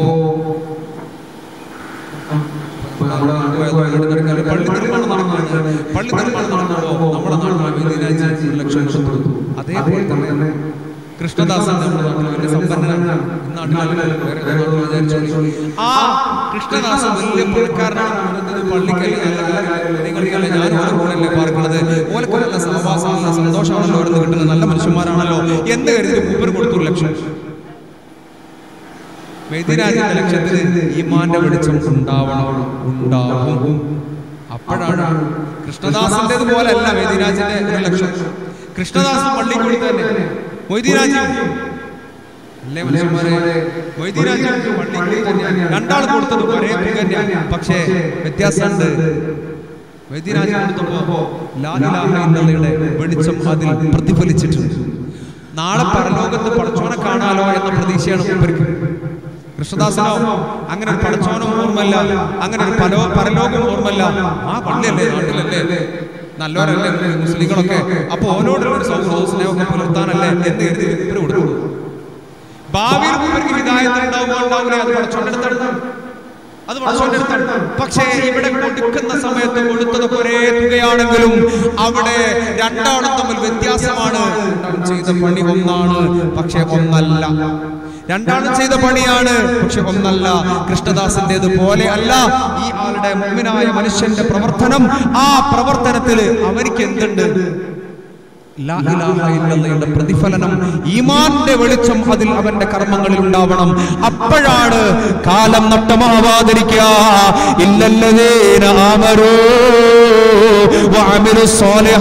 നമ്മുടെ നാട്ടിൽ പള്ളി നിർമ്മാണം നടക്കുകയാണ് പള്ളി നിർമ്മാണം നടക്കുമ്പോ നമ്മുടെ നാട്ടിൽ വിദ്യാരാജ് ഒരു ലക്ഷം കൊടുത്തു അതേപോലെ തന്നെ കൃഷ്ണദാസൻ നമ്മുടെ നാട്ടിൽ വലിയ സമ്പന്നനാണ് ഈ നാട്ടിൽ വേറെ ഏതോ നാട്ടിൽ വിചാരിച്ചോളി. ആ കൃഷ്ണദാസൻ വലിയ പണക്കാരനാണ് പറയുന്നത് പള്ളിക്കല്ലേ നല്ല കാര്യം നിങ്ങൾക്കല്ലേ ഞാൻ ഓരോ കൂടെയല്ലേ പാർക്കുന്നത് ഓലക്ക് നല്ല സഹവാസമാണ് സന്തോഷമാണല്ലോ അവിടെ നിന്ന് കിട്ടുന്നത് നല്ല മനുഷ്യന്മാരാണല്ലോ എന്ന് കരുതി മൂപ്പർ കൊടുത്തു ഒരു ലക്ഷം വൈദ്യരാജന്റെ ലക്ഷ്യത്തിന് ഈമാന്റെ വെളിച്ചം ഉണ്ടാവണം ഉണ്ടാവും അപ്പോഴാണ് കൃഷ്ണദാസന്റേത് പോലല്ല വൈദ്യരാജന്റെ ഒരു ലക്ഷം കൃഷ്ണദാസൻ പള്ളി കൊടുത്തു തന്നെ മൊയ്തിരാജ് അല്ലേ മനുഷ്യന്മാരെ മൊയ്തിരാജ് പള്ളി കൊടുത്തു തന്നെയാണ് രണ്ടാൾ കൊടുത്തത് ഒരേ തുക തന്നെയാണ് പക്ഷേ വ്യത്യാസമുണ്ട് വൈദ്യരാജ് കൊടുത്തപ്പോ ലാ ഇലാഹ ഇല്ലല്ലയുടെ വെളിച്ചം അതിൽ പ്രതിഫലിച്ചിട്ടുണ്ട് നാളെ പരലോകത്ത് പടച്ചോനെ കാണാലോ എന്ന പ്രതീക്ഷയാണ് മൂപ്പർക്ക് കൃഷ്ണദാസനോ അങ്ങനെ ഒരു പടച്ചോനും ഓർമ്മല്ല അങ്ങനെ ഒരു പലോ പരലോകം ഓർമ്മല്ല ആ പള്ളിയല്ലേ നാട്ടിലല്ലേ നല്ലവരല്ലേ മുസ്ലിങ്ങളൊക്കെ അപ്പൊ ഓനോട് ഒരു സൗഹൃദവും സ്നേഹമൊക്കെ പുലർത്താനല്ലേ എന്ന് കരുതി ഇവര് കൊടുത്തു ഭാവിയിൽ ഇവർക്ക് ഹിദായത്ത് ഉണ്ടാവുക ഉണ്ടാവില്ല അത് പഠിച്ചോണ്ടെടുത്താണ് അത് പഠിച്ചോണ്ടെടുത്താണ് പക്ഷേ ഇവിടെ കൊടുക്കുന്ന സമയത്ത് കൊടുത്തത് ഒരേ തുകയാണെങ്കിലും അവിടെ രണ്ടാളും തമ്മിൽ വ്യത്യാസമാണ് രണ്ടാളും ചെയ്ത പണി ഒന്നാണ് പക്ഷെ ഒന്നല്ല രണ്ടാളും ചെയ്ത പണിയാണ് പക്ഷെ ഒന്നല്ല കൃഷ്ണദാസിന്റേത് പോലെ അല്ല ഈ ആളുടെ മുമ്പിനായ മനുഷ്യന്റെ പ്രവർത്തനം ആ പ്രവർത്തനത്തിൽ അവർക്ക് എന്തുണ്ട് ലാ ഇലാഹ ഇല്ലല്ലയുടെ പ്രതിഫലനം ഈമാന്റെ വെളിച്ചം അതിൽ അവന്റെ കർമ്മങ്ങളിൽ ഉണ്ടാവണം അപ്പോഴാണ് കാലം നഷ്ടമാവാതിരിക്കുക ഇല്ലല്ലതേന ആമരോ വഅമിലു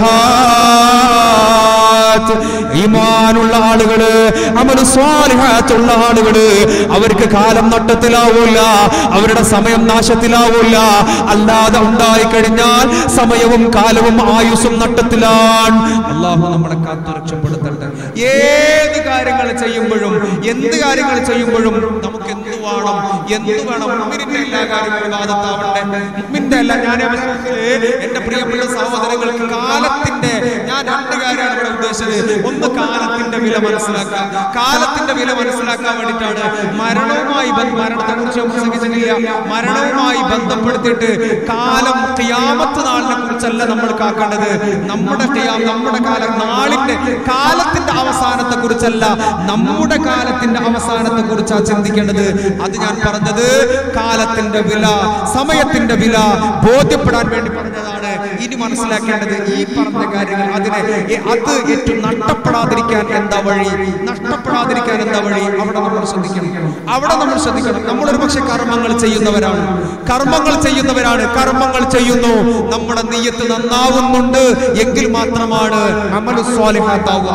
സ്വാലിഹാത്ത് ഈമാനുള്ള ആളുകള് അമലു സ്വാലിഹാത്തുള്ള ആളുകള് അവർക്ക് കാലം നട്ടത്തിലാവൂല അവരുടെ സമയം നാശത്തിലാവൂല അല്ലാതെ ഉണ്ടായി കഴിഞ്ഞാൽ സമയവും കാലവും ആയുസ്സും നട്ടത്തിലാണ് അള്ളാഹു നമ്മളെ കാത്തു രക്ഷപ്പെടുത്തട്ടെ ഏത് കാര്യങ്ങൾ ചെയ്യുമ്പോഴും എന്ത് കാര്യങ്ങൾ ചെയ്യുമ്പോഴും നമുക്ക് എന്ത് വേണം എന്ത് വേണം മുമ്മിന്റെ എല്ലാ കാര്യങ്ങളും ബാധത്താവട്ടെ മുമ്മിന്റെ അല്ല ഞാൻ അവസരത്തില് എന്റെ പ്രിയപ്പെട്ട സഹോദരങ്ങൾക്ക് കാലത്തിന്റെ ഞാൻ രണ്ട് കാര്യമാണ് ഇവിടെ ഉദ്ദേശിച്ചത് ഒന്ന് കാലത്തിന്റെ വില മനസ്സിലാക്കുക കാലത്തിന്റെ വില മനസ്സിലാക്കാൻ വേണ്ടിയിട്ടാണ് മരണവുമായി ബന്ധ- മരണത്തെ കുറിച്ച് പ്രസംഗിച്ചിട്ടില്ല മരണവുമായി ബന്ധപ്പെടുത്തിയിട്ട് കാലം ഖിയാമത്ത് നാളിനെ കുറിച്ചല്ല നമ്മൾ കാക്കേണ്ടത് നമ്മുടെ ഖിയാം നമ്മുടെ കാലം നാളിന്റെ കാലത്തിന്റെ അവസാനത്തെ കുറിച്ചല്ല നമ്മുടെ കാലത്തിന്റെ അവസാനത്തെ കുറിച്ചാണ് ചിന്തിക്കേണ്ടത് അത് ഞാൻ പറഞ്ഞത് കാലത്തിന്റെ വില സമയത്തിന്റെ വില ബോധ്യപ്പെടാൻ വേണ്ടി പറഞ്ഞതാണ് ഇനി മനസ്സിലാക്കേണ്ടത് ഈ പറഞ്ഞ കാര്യങ്ങൾ അതിനെ എ- അത് ഏറ്റവും നഷ്ടപ്പെടാതിരിക്കാൻ എന്താ വഴി നഷ്ടപ്പെടാതിരിക്കാൻ എന്താ വഴി അവിടെ നമ്മൾ ശ്രദ്ധിക്കണം അവിടെ നമ്മൾ ശ്രദ്ധിക്കണം നമ്മൾ ഒരു പക്ഷെ കർമ്മങ്ങൾ ചെയ്യുന്നവരാണ് കർമ്മങ്ങൾ ചെയ്യുന്നവരാണ് കർമ്മങ്ങൾ ചെയ്യുന്നു നമ്മുടെ നെയ്യത്ത് നന്നാവുന്നുണ്ട് എങ്കിൽ മാത്രമാണ് അമലു സ്വാലിഹാത്താവുക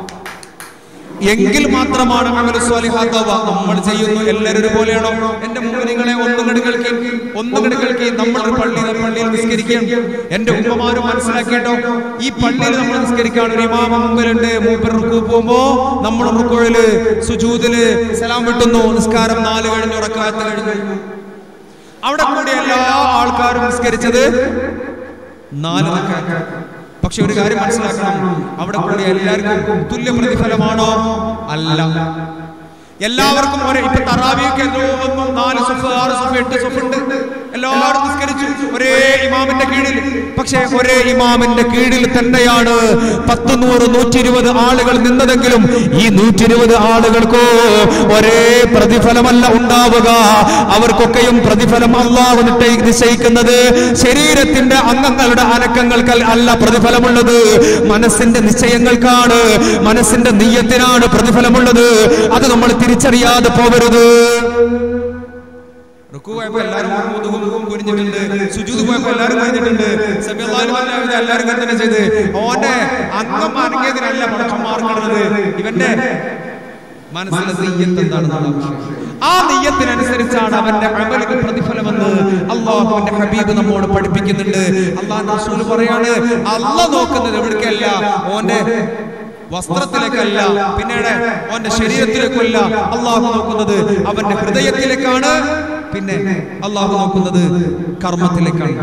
എങ്കിൽ മാത്രമാണ് അമലു സ്വാലിഹാത്താവുക നമ്മൾ ചെയ്യുന്നു എല്ലാവരും ഒരുപോലെയാണോ എന്റെ മുമ്പ് നിങ്ങളെ ഒന്നുകട് കേൾക്കി ഒന്നുകട് കേൾക്കി നമ്മൾ ഒരു പള്ളിയിൽ പള്ളിയിൽ നിസ്കരിക്കണം എന്റെ ഉമ്മമാരും മനസ്സിലാക്കിയിട്ടോ ഈ പള്ളിയിൽ നമ്മൾ നിസ്കരിക്കുകയാണ് ഒരു ഇമാമ മുമ്പിലുണ്ട് മൂപ്പർ റുക്കു പോകുമ്പോ നമ്മൾ റുക്കോയില് സുജൂദില് സലാം വിട്ടുന്നു നിസ്കാരം നാല് കഴിഞ്ഞു ഉറക്കാത്ത കഴിഞ്ഞു അവിടെ കൂടി എല്ലാ ആൾക്കാരും നിസ്കരിച്ചത് നാല് റക്അത്ത്. പക്ഷെ ഒരു കാര്യം മനസ്സിലാക്കണം അവിടെ കൂടി എല്ലാവർക്കും തുല്യ പ്രതിഫലമാണോ അല്ല എല്ലാവർക്കും ഒരേ ഇപ്പൊ തറാവിയൊക്കെ എന്തോ വന്നു നാല് സുഫ് ആറ് സുഫ് എട്ട് സുഫ് ഉണ്ട് എല്ലാവരും നിസ്കരിച്ചു ഒരേ ഇമാമിന്റെ കീഴിൽ പക്ഷെ ഒരേ ഇമാമിന്റെ കീഴിൽ തന്നെയാണ് പത്ത് നൂറ് നൂറ്റി ഇരുപത് ആളുകൾ നിന്നതെങ്കിലും ഈ നൂറ്റി ഇരുപത് ആളുകൾക്കോ ഒരേ പ്രതിഫലമല്ല ഉണ്ടാവുക അവർക്കൊക്കെയും പ്രതിഫലം അള്ളാഹു നിശ്ചയി- നിശ്ചയിക്കുന്നത് ശരീരത്തിന്റെ അംഗങ്ങളുടെ അനക്കങ്ങൾക്ക് അല്ല പ്രതിഫലമുള്ളത് മനസ്സിന്റെ നിശ്ചയങ്ങൾക്കാണ് മനസ്സിന്റെ നീയത്തിനാണ് പ്രതിഫലമുള്ളത് അത് നമ്മൾ തിരിച്ചറിയാതെ പോകരുത് റുക്കു പോയപ്പോ എല്ലാവരും മുതുകും കുനിഞ്ഞിട്ടുണ്ട് സുജൂദ് പോയപ്പോ എല്ലാവരും കുനിഞ്ഞിട്ടുണ്ട് സമിഅല്ലാഹു അലൈഹി വസല്ലം എല്ലാവരും തന്നെ ചെയ്ത് ഓന്റെ അംഗം അനങ്ങിയതിനല്ല പടച്ചന്മാർക്കുള്ളത് ഇവന്റെ മനസ്സിലെ നെയ്യത്ത് എന്താണെന്നുള്ള ആവശ്യം ആ നെയ്യത്തിനനുസരിച്ചാണ് അവന്റെ അമലിന് പ്രതിഫലമെന്ന് അള്ളാഹുവിന്റെ ഹബീബ് നമ്മോട് പഠിപ്പിക്കുന്നുണ്ട് അള്ളാഹ് റസൂൽ പറയാണ് അല്ല നോക്കുന്നത് എവിടേക്കല്ല ഓന്റെ വസ്ത്രത്തിലേക്കല്ല പിന്നീട് അവന്റെ ശരീരത്തിലേക്കല്ല അള്ളാഹു നോക്കുന്നത് അവന്റെ ഹൃദയത്തിലേക്കാണ് പിന്നെ അള്ളാഹു നോക്കുന്നത് കർമ്മത്തിലേക്കാണ്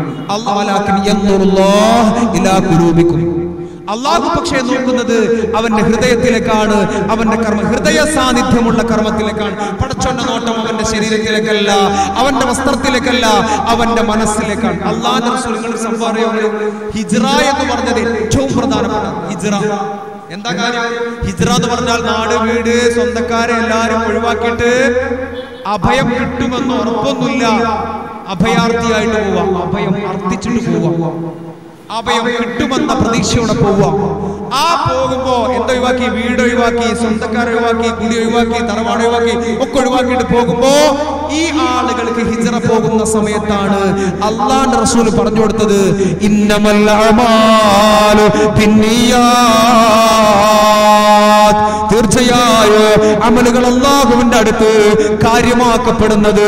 അള്ളാഹ് അള്ളാഹു പക്ഷേ നോക്കുന്നത് അവന്റെ ഹൃദയത്തിലേക്കാണ് അവന്റെ കർമ്മ ഹൃദയ സാന്നിധ്യമുള്ള കർമ്മത്തിലേക്കാണ് പടച്ചോന്റെ നോട്ടം അവന്റെ ശരീരത്തിലേക്കല്ല അവന്റെ വസ്ത്രത്തിലേക്കല്ല അവന്റെ മനസ്സിലേക്കാണ് അള്ളാഹിന്റെ റസൂൽ നിങ്ങൾ സംഭവം ഹിജ്റ എന്ന് പറഞ്ഞത് ഏറ്റവും പ്രധാനപ്പെട്ട ഹിജ്റ എന്താ കാര്യം ഹിജ്റ എന്ന് പറഞ്ഞാൽ നാട് വീട് സ്വന്തക്കാരെ എല്ലാരും ഒഴിവാക്കിയിട്ട് അഭയം കിട്ടുമെന്ന് ഉറപ്പൊന്നുമില്ല അഭയാർത്ഥിയായിട്ട് പോവാം അഭയം അർത്ഥിച്ചിട്ട് പോവാം അഭയം കിട്ടുമെന്ന പ്രതീക്ഷയോടെ പോവുക ആ പോകുമ്പോ എന്തൊഴിവാക്കി വീട് ഒഴിവാക്കി സ്വന്തക്കാരെ ഒഴിവാക്കി കുടി ഒഴിവാക്കി തറവാട് ഒഴിവാക്കി ഒക്കെ ഒഴിവാക്കിയിട്ട് പോകുമ്പോ ഈ ആളുകൾക്ക് ഹിജറ പോകുന്ന സമയത്താണ് അള്ളാന്റെ റസൂൽ പറഞ്ഞു കൊടുത്തത് ഇന്നമൽ അഅമാലു ബിന്നിയാത്ത്. തീർച്ചയായും അമലുകൾ അള്ളാഹുവിന്റെ അടുത്ത് കാര്യമാക്കപ്പെടുന്നത്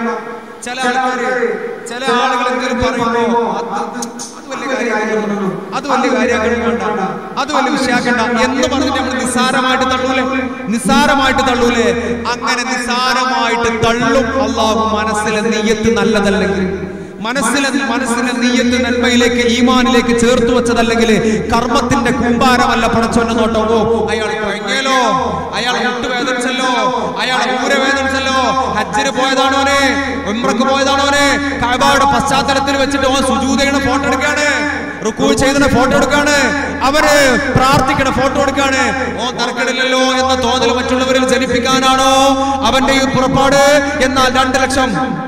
ചില ആൾക്കാർ ചില ആളുകൾ എന്തെങ്കിലും പറയുമ്പോ അത് അത് വലിയ കാര്യമായിരുന്നു അത് വലിയ കാര്യമാക്കണ്ട അത് വലിയ വിഷയാക്കണ്ട എന്ന് പറഞ്ഞിട്ട് നമ്മൾ നിസ്സാരമായിട്ട് തള്ളൂലേ നിസ്സാരമായിട്ട് തള്ളൂലേ അങ്ങനെ നിസ്സാരമായിട്ട് തള്ളും അള്ളാഹു മനസ്സിലെ നെയ്യത്ത് നല്ലതല്ലെങ്കിൽ മനസ്സിലെ മനസ്സിലെ നീയത്ത് നന്മയിലേക്ക് ഈമാനിലേക്ക് ചേർത്ത് വെച്ചതല്ലെങ്കിൽ കർമ്മത്തിന്റെ കൂമ്പാരമല്ല പടച്ചോന്റെ നോട്ടം ഓ അയാൾ കുഴങ്ങിയല്ലോ അയാൾ മുട്ടുവേദനിച്ചല്ലോ അയാൾ ഊരവേദനിച്ചല്ലോ ഹജ്ജിന് പോയതാണോനെ ഉമ്രക്ക് പോയതാണോനെ കഅബയുടെ പശ്ചാത്തലത്തിൽ വെച്ചിട്ട് ഓൻ സുജൂതയുടെ ഫോട്ടോ എടുക്കാണ് റുക്കൂ ചെയ്തിട്ട് ഫോട്ടോ എടുക്കാണ് അവര് പ്രാർത്ഥിക്കണ ഫോട്ടോ എടുക്കാണ് ഓ തറക്കടില്ലല്ലോ എന്ന തോന്നൽ മറ്റുള്ളവരിൽ ജനിപ്പിക്കാനാണോ അവന്റെ ഈ പുറപ്പാട് എന്നാൽ രണ്ട് ലക്ഷം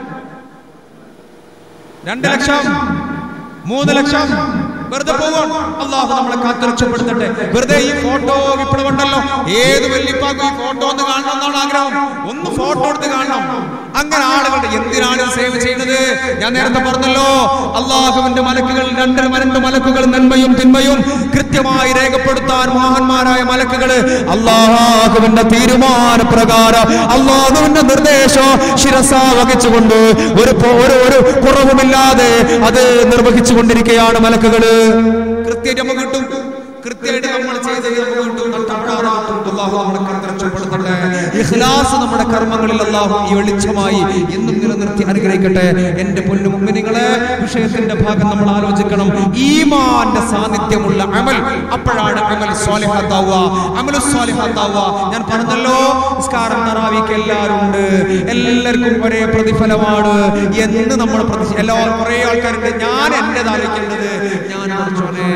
രണ്ട് ലക്ഷം മൂന്ന് ലക്ഷം വെറുതെ പോവാൻ അള്ളാഹു നമ്മളെ കാത്തുരക്ഷപ്പെടുത്തട്ടെ വെറുതെ ഈ ഫോട്ടോ വിപ്ലവുണ്ടല്ലോ ഏത് വല്യപ്പാക്കും ഈ ഫോട്ടോ ഒന്ന് കാണണം എന്നാണ് ആഗ്രഹം ഒന്ന് ഫോട്ടോ എടുത്ത് കാണണം അങ്ങനെ ആളുകളുടെ എന്തിനാണ് ഇത് സേവ് ചെയ്യുന്നത് ഞാൻ നേരത്തെ പറഞ്ഞല്ലോ അള്ളാഹുവിന്റെ മലക്കുകൾ രണ്ട് രണ്ട് മലക്കുകൾ നന്മയും തിന്മയും കൃത്യമായി രേഖപ്പെടുത്താൻ മഹാന്മാരായ മലക്കുകള് അള്ളാഹുവിന്റെ തീരുമാന പ്രകാരം അള്ളാഹുവിന്റെ നിർദ്ദേശം ശിരസ വഹിച്ചുകൊണ്ട് ഒരു പോ- ഒരു ഒരു കുറവുമില്ലാതെ അത് നിർവഹിച്ചു കൊണ്ടിരിക്കുകയാണ് മലക്കുകള് കൃത്യമായിട്ട് നമുക്ക് കിട്ടും കൃത്യമായിട്ട് നമ്മൾ ചെയ്തത് നമുക്ക് കിട്ടും നഷ്ടപ്പെടാതെ കിട്ടും അള്ളാഹു നമ്മളെ കർത്തരക്ഷപ്പെടുത്തട്ടെ ഇഖ്ലാസ് നമ്മുടെ കർമ്മങ്ങളിൽ അള്ളാഹു ഈ വെളിച്ചമായി എന്നും നിലനിർത്തി അനുഗ്രഹിക്കട്ടെ എന്റെ പൊന്നു മുമ്പിനിങ്ങളെ വിഷയത്തിന്റെ ഭാഗം നമ്മൾ ആലോചിക്കണം ഈമാന്റെ സാന്നിധ്യമുള്ള അമൽ അപ്പോഴാണ് അമൽ സ്വാലിഹാത്താവുക അമൽ സ്വാലിഹാത്താവുക ഞാൻ പറഞ്ഞല്ലോ നിസ്കാരം തറാവിക്ക് എല്ലാവരും ഉണ്ട് എല്ലാവർക്കും ഒരേ പ്രതിഫലമാണ് എന്ന് നമ്മൾ പ്രതി എല്ലാ കുറെ ആൾക്കാരുണ്ട് ഞാൻ എന്റേത് ആലോചിക്കേണ്ടത് ഞാൻ പഠിച്ചോനെ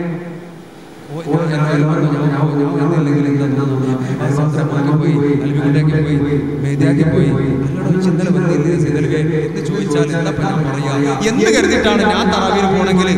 ഓ, ഞാൻ- ഞാൻ- ഞാൻ- ഞാൻ- ഞാൻ- ഞാൻ എന്തെങ്കിലും എന്താ സ്വന്തമാക്കി പോയി അൽവികുണ്ടാക്കി പോയി മേദിയാക്കി പോയി അല്ലടോ ചിന്തല വന്നില്ലേ ചിന്തലവേ എന്ന് ചോദിച്ചാൽ എന്താ ഇപ്പൊ ഞാൻ പറയാ എന്ന് കരുതിയിട്ടാണ് ഞാൻ തറാവിയിൽ പോണെങ്കിൽ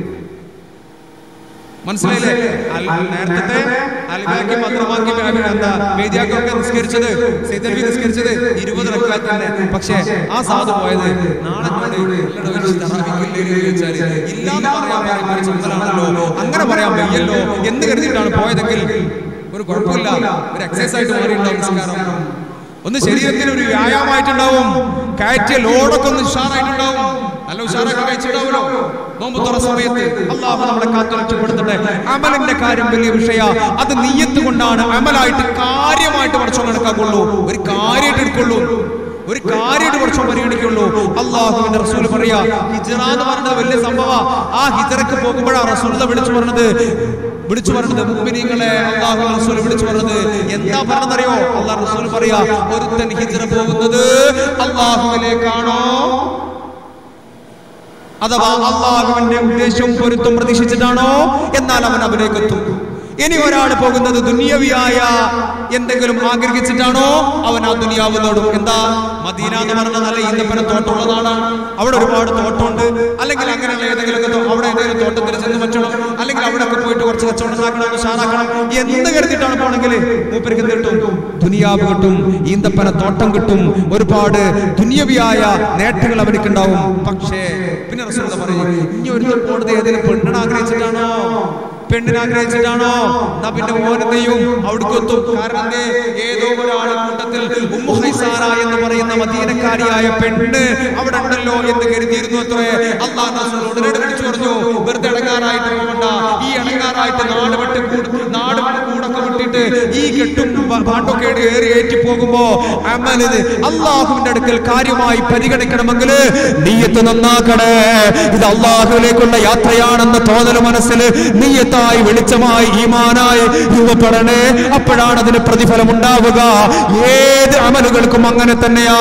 മനസ്സിലായില്ലേ അൽ- നേരത്തെ അൽബാക്കി മന്ത്രമാക്കി എന്താ വേദിയാക്കൊക്കെ നിസ്കരിച്ചത് സൈതൽവി നിസ്കരിച്ചത് ഇരുപത് റക്കാത്ത് തന്നെ പക്ഷേ ആ സാധു പോയത് നാളെ കൊണ്ട് എല്ലടോ വെച്ച് തറാവിക്കില്ലേ എന്ന് ചോദിച്ചാല് ഇല്ലാന്ന് പറയാൻ പറയുന്ന ഒരു ചുമതലാണല്ലോ അങ്ങനെ പറയാൻ വയ്യല്ലോ എന്ന് കരുതിയിട്ടാണ് പോയതെങ്കിൽ ഒരു കുഴപ്പമില്ല ഒരു എക്സസൈസ് ആയിട്ട് മാറിയിട്ടുണ്ടാവും നിസ്കാരം ഒന്ന് ശരീരത്തിന് ഒരു വ്യായാമമായിട്ടുണ്ടാവും കയറ്റിയ ലോഡൊക്കെ ഒന്ന് ഉഷാറായിട്ടുണ്ടാവും നല്ല ഉഷാറാക്കി കഴിച്ചിട്ടുണ്ടാവുമല്ലോ നോമ്പ് തുറ സമയത്ത് അള്ളാഹു നമ്മളെ കാത്തുരക്ഷപ്പെടുത്തട്ടെ അമലിന്റെ കാര്യം വലിയ വിഷയ അത് നീയത്ത് കൊണ്ടാണ് അമലായിട്ട് കാര്യമായിട്ട് വർഷം കണക്കാക്കുള്ളൂ ഒരു കാര്യമായിട്ട് എടുക്കുള്ളൂ ഒരു കാര്യമായിട്ട് വർഷം പരിഗണിക്കുള്ളൂ അള്ളാഹുവിന്റെ റസൂൽ പറയാ ഹിജറ എന്ന് പറഞ്ഞത് വലിയ സംഭവ ആ ഹിജറക്ക് പോകുമ്പോഴാണ് റസൂൽ വിളിച്ചു പറഞ്ഞത് വിളിച്ചു പറഞ്ഞത് മുമ്പിനിങ്ങളെ അള്ളാഹു റസൂൽ വിളിച്ചു പറഞ്ഞത് എന്താ പറഞ്ഞതറിയോ അള്ളാഹ് റസൂൽ പറയാ ഒരുത്തൻ ഹിജറ പോകുന്നത് അള്ളാഹുവിലേക്കാണോ അഥവാ അള്ളാഹുവിന്റെ ഉദ്ദേശവും പൊരുത്തം പ്രതീക്ഷിച്ചിട്ടാണോ എന്നാൽ അവൻ അവലേക്ക് എത്തും ഇനി ഒരാൾ പോകുന്നത് ദുനിയവിയായ എന്തെങ്കിലും ആഗ്രഹിച്ചിട്ടാണോ അവൻ ആ ദുനിയാവ് നേടും എന്താ മദീന എന്ന് പറഞ്ഞ നല്ല ഈന്തപ്പന തോട്ടമുള്ളതാണ് അവിടെ ഒരുപാട് തോട്ടമുണ്ട് അല്ലെങ്കിൽ അങ്ങനെയുള്ള ഏതെങ്കിലും അവിടെ ഏതെങ്കിലും തോട്ടത്തിൽ ചെന്ന് പറ്റണം അല്ലെങ്കിൽ അവിടെ ഒക്കെ പോയിട്ട് കുറച്ച് കച്ചവടം ഉണ്ടാക്കണം ഉഷാറാക്കണം എന്ന് കരുതിയിട്ടാണ് പോണെങ്കിൽ മൂപ്പർക്ക് എന്ത് കിട്ടും ദുനിയാവ് കിട്ടും ഈന്തപ്പന തോട്ടം കിട്ടും ഒരുപാട് ദുനിയവിയായ നേട്ടങ്ങൾ അവർക്ക് ഉണ്ടാവും പക്ഷേ പിന്നെ റസൂൽ പറയും ഇനി ഒരു പോണത് ഏതെങ്കിലും പെണ്ണിനെ ആഗ്രഹിച്ചിട്ടാണോ പെണ്ണിനെ ആഗ്രഹിച്ചിട്ടാണോ എന്നാ പിന്നെ ഓനെന്തെയും അവിടേക്ക് എത്തും കാരണം എന്തേ ഏതോ ഒരാളെ കൂട്ടത്തിൽ ഉമ്മു ഹൈസാറ എന്ന് പറയുന്ന മദീനക്കാരിയായ പെണ്ണ് അവിടെ ഉണ്ടല്ലോ എന്ന് കരുതിയിരുന്നു അത്രേ അള്ളാഹ് റസൂൽ ഉടനെ വിളിച്ചു പറഞ്ഞു വെറുതെ ഇടങ്ങാറായിട്ട് പോകണ്ട ഈ ഇടങ്ങാറായിട്ട് നാട് വിട്ട് കൂട് നാട് കൂടൊക്കെ വിട്ടിട്ട് ഈ കെട്ടും പ- പാട്ടൊക്കെ ഏറി ഏറ്റി പോകുമ്പോ അമലിത് അള്ളാഹുവിന്റെ അടുക്കൽ കാര്യമായി പരിഗണിക്കണമെങ്കിൽ നീയത്ത് നന്നാക്കണേ ഇത് അള്ളാഹുവിലേക്കുള്ള യാത്രയാണെന്ന തോന്നൽ മനസ്സിൽ നീയത്തായി വെളിച്ചമായി ഈമാനായി രൂപപ്പെടണേ അപ്പോഴാണ് അതിന് പ്രതിഫലം ഉണ്ടാവുക ഏത് അമലുകൾക്കും അങ്ങനെ തന്നെയാ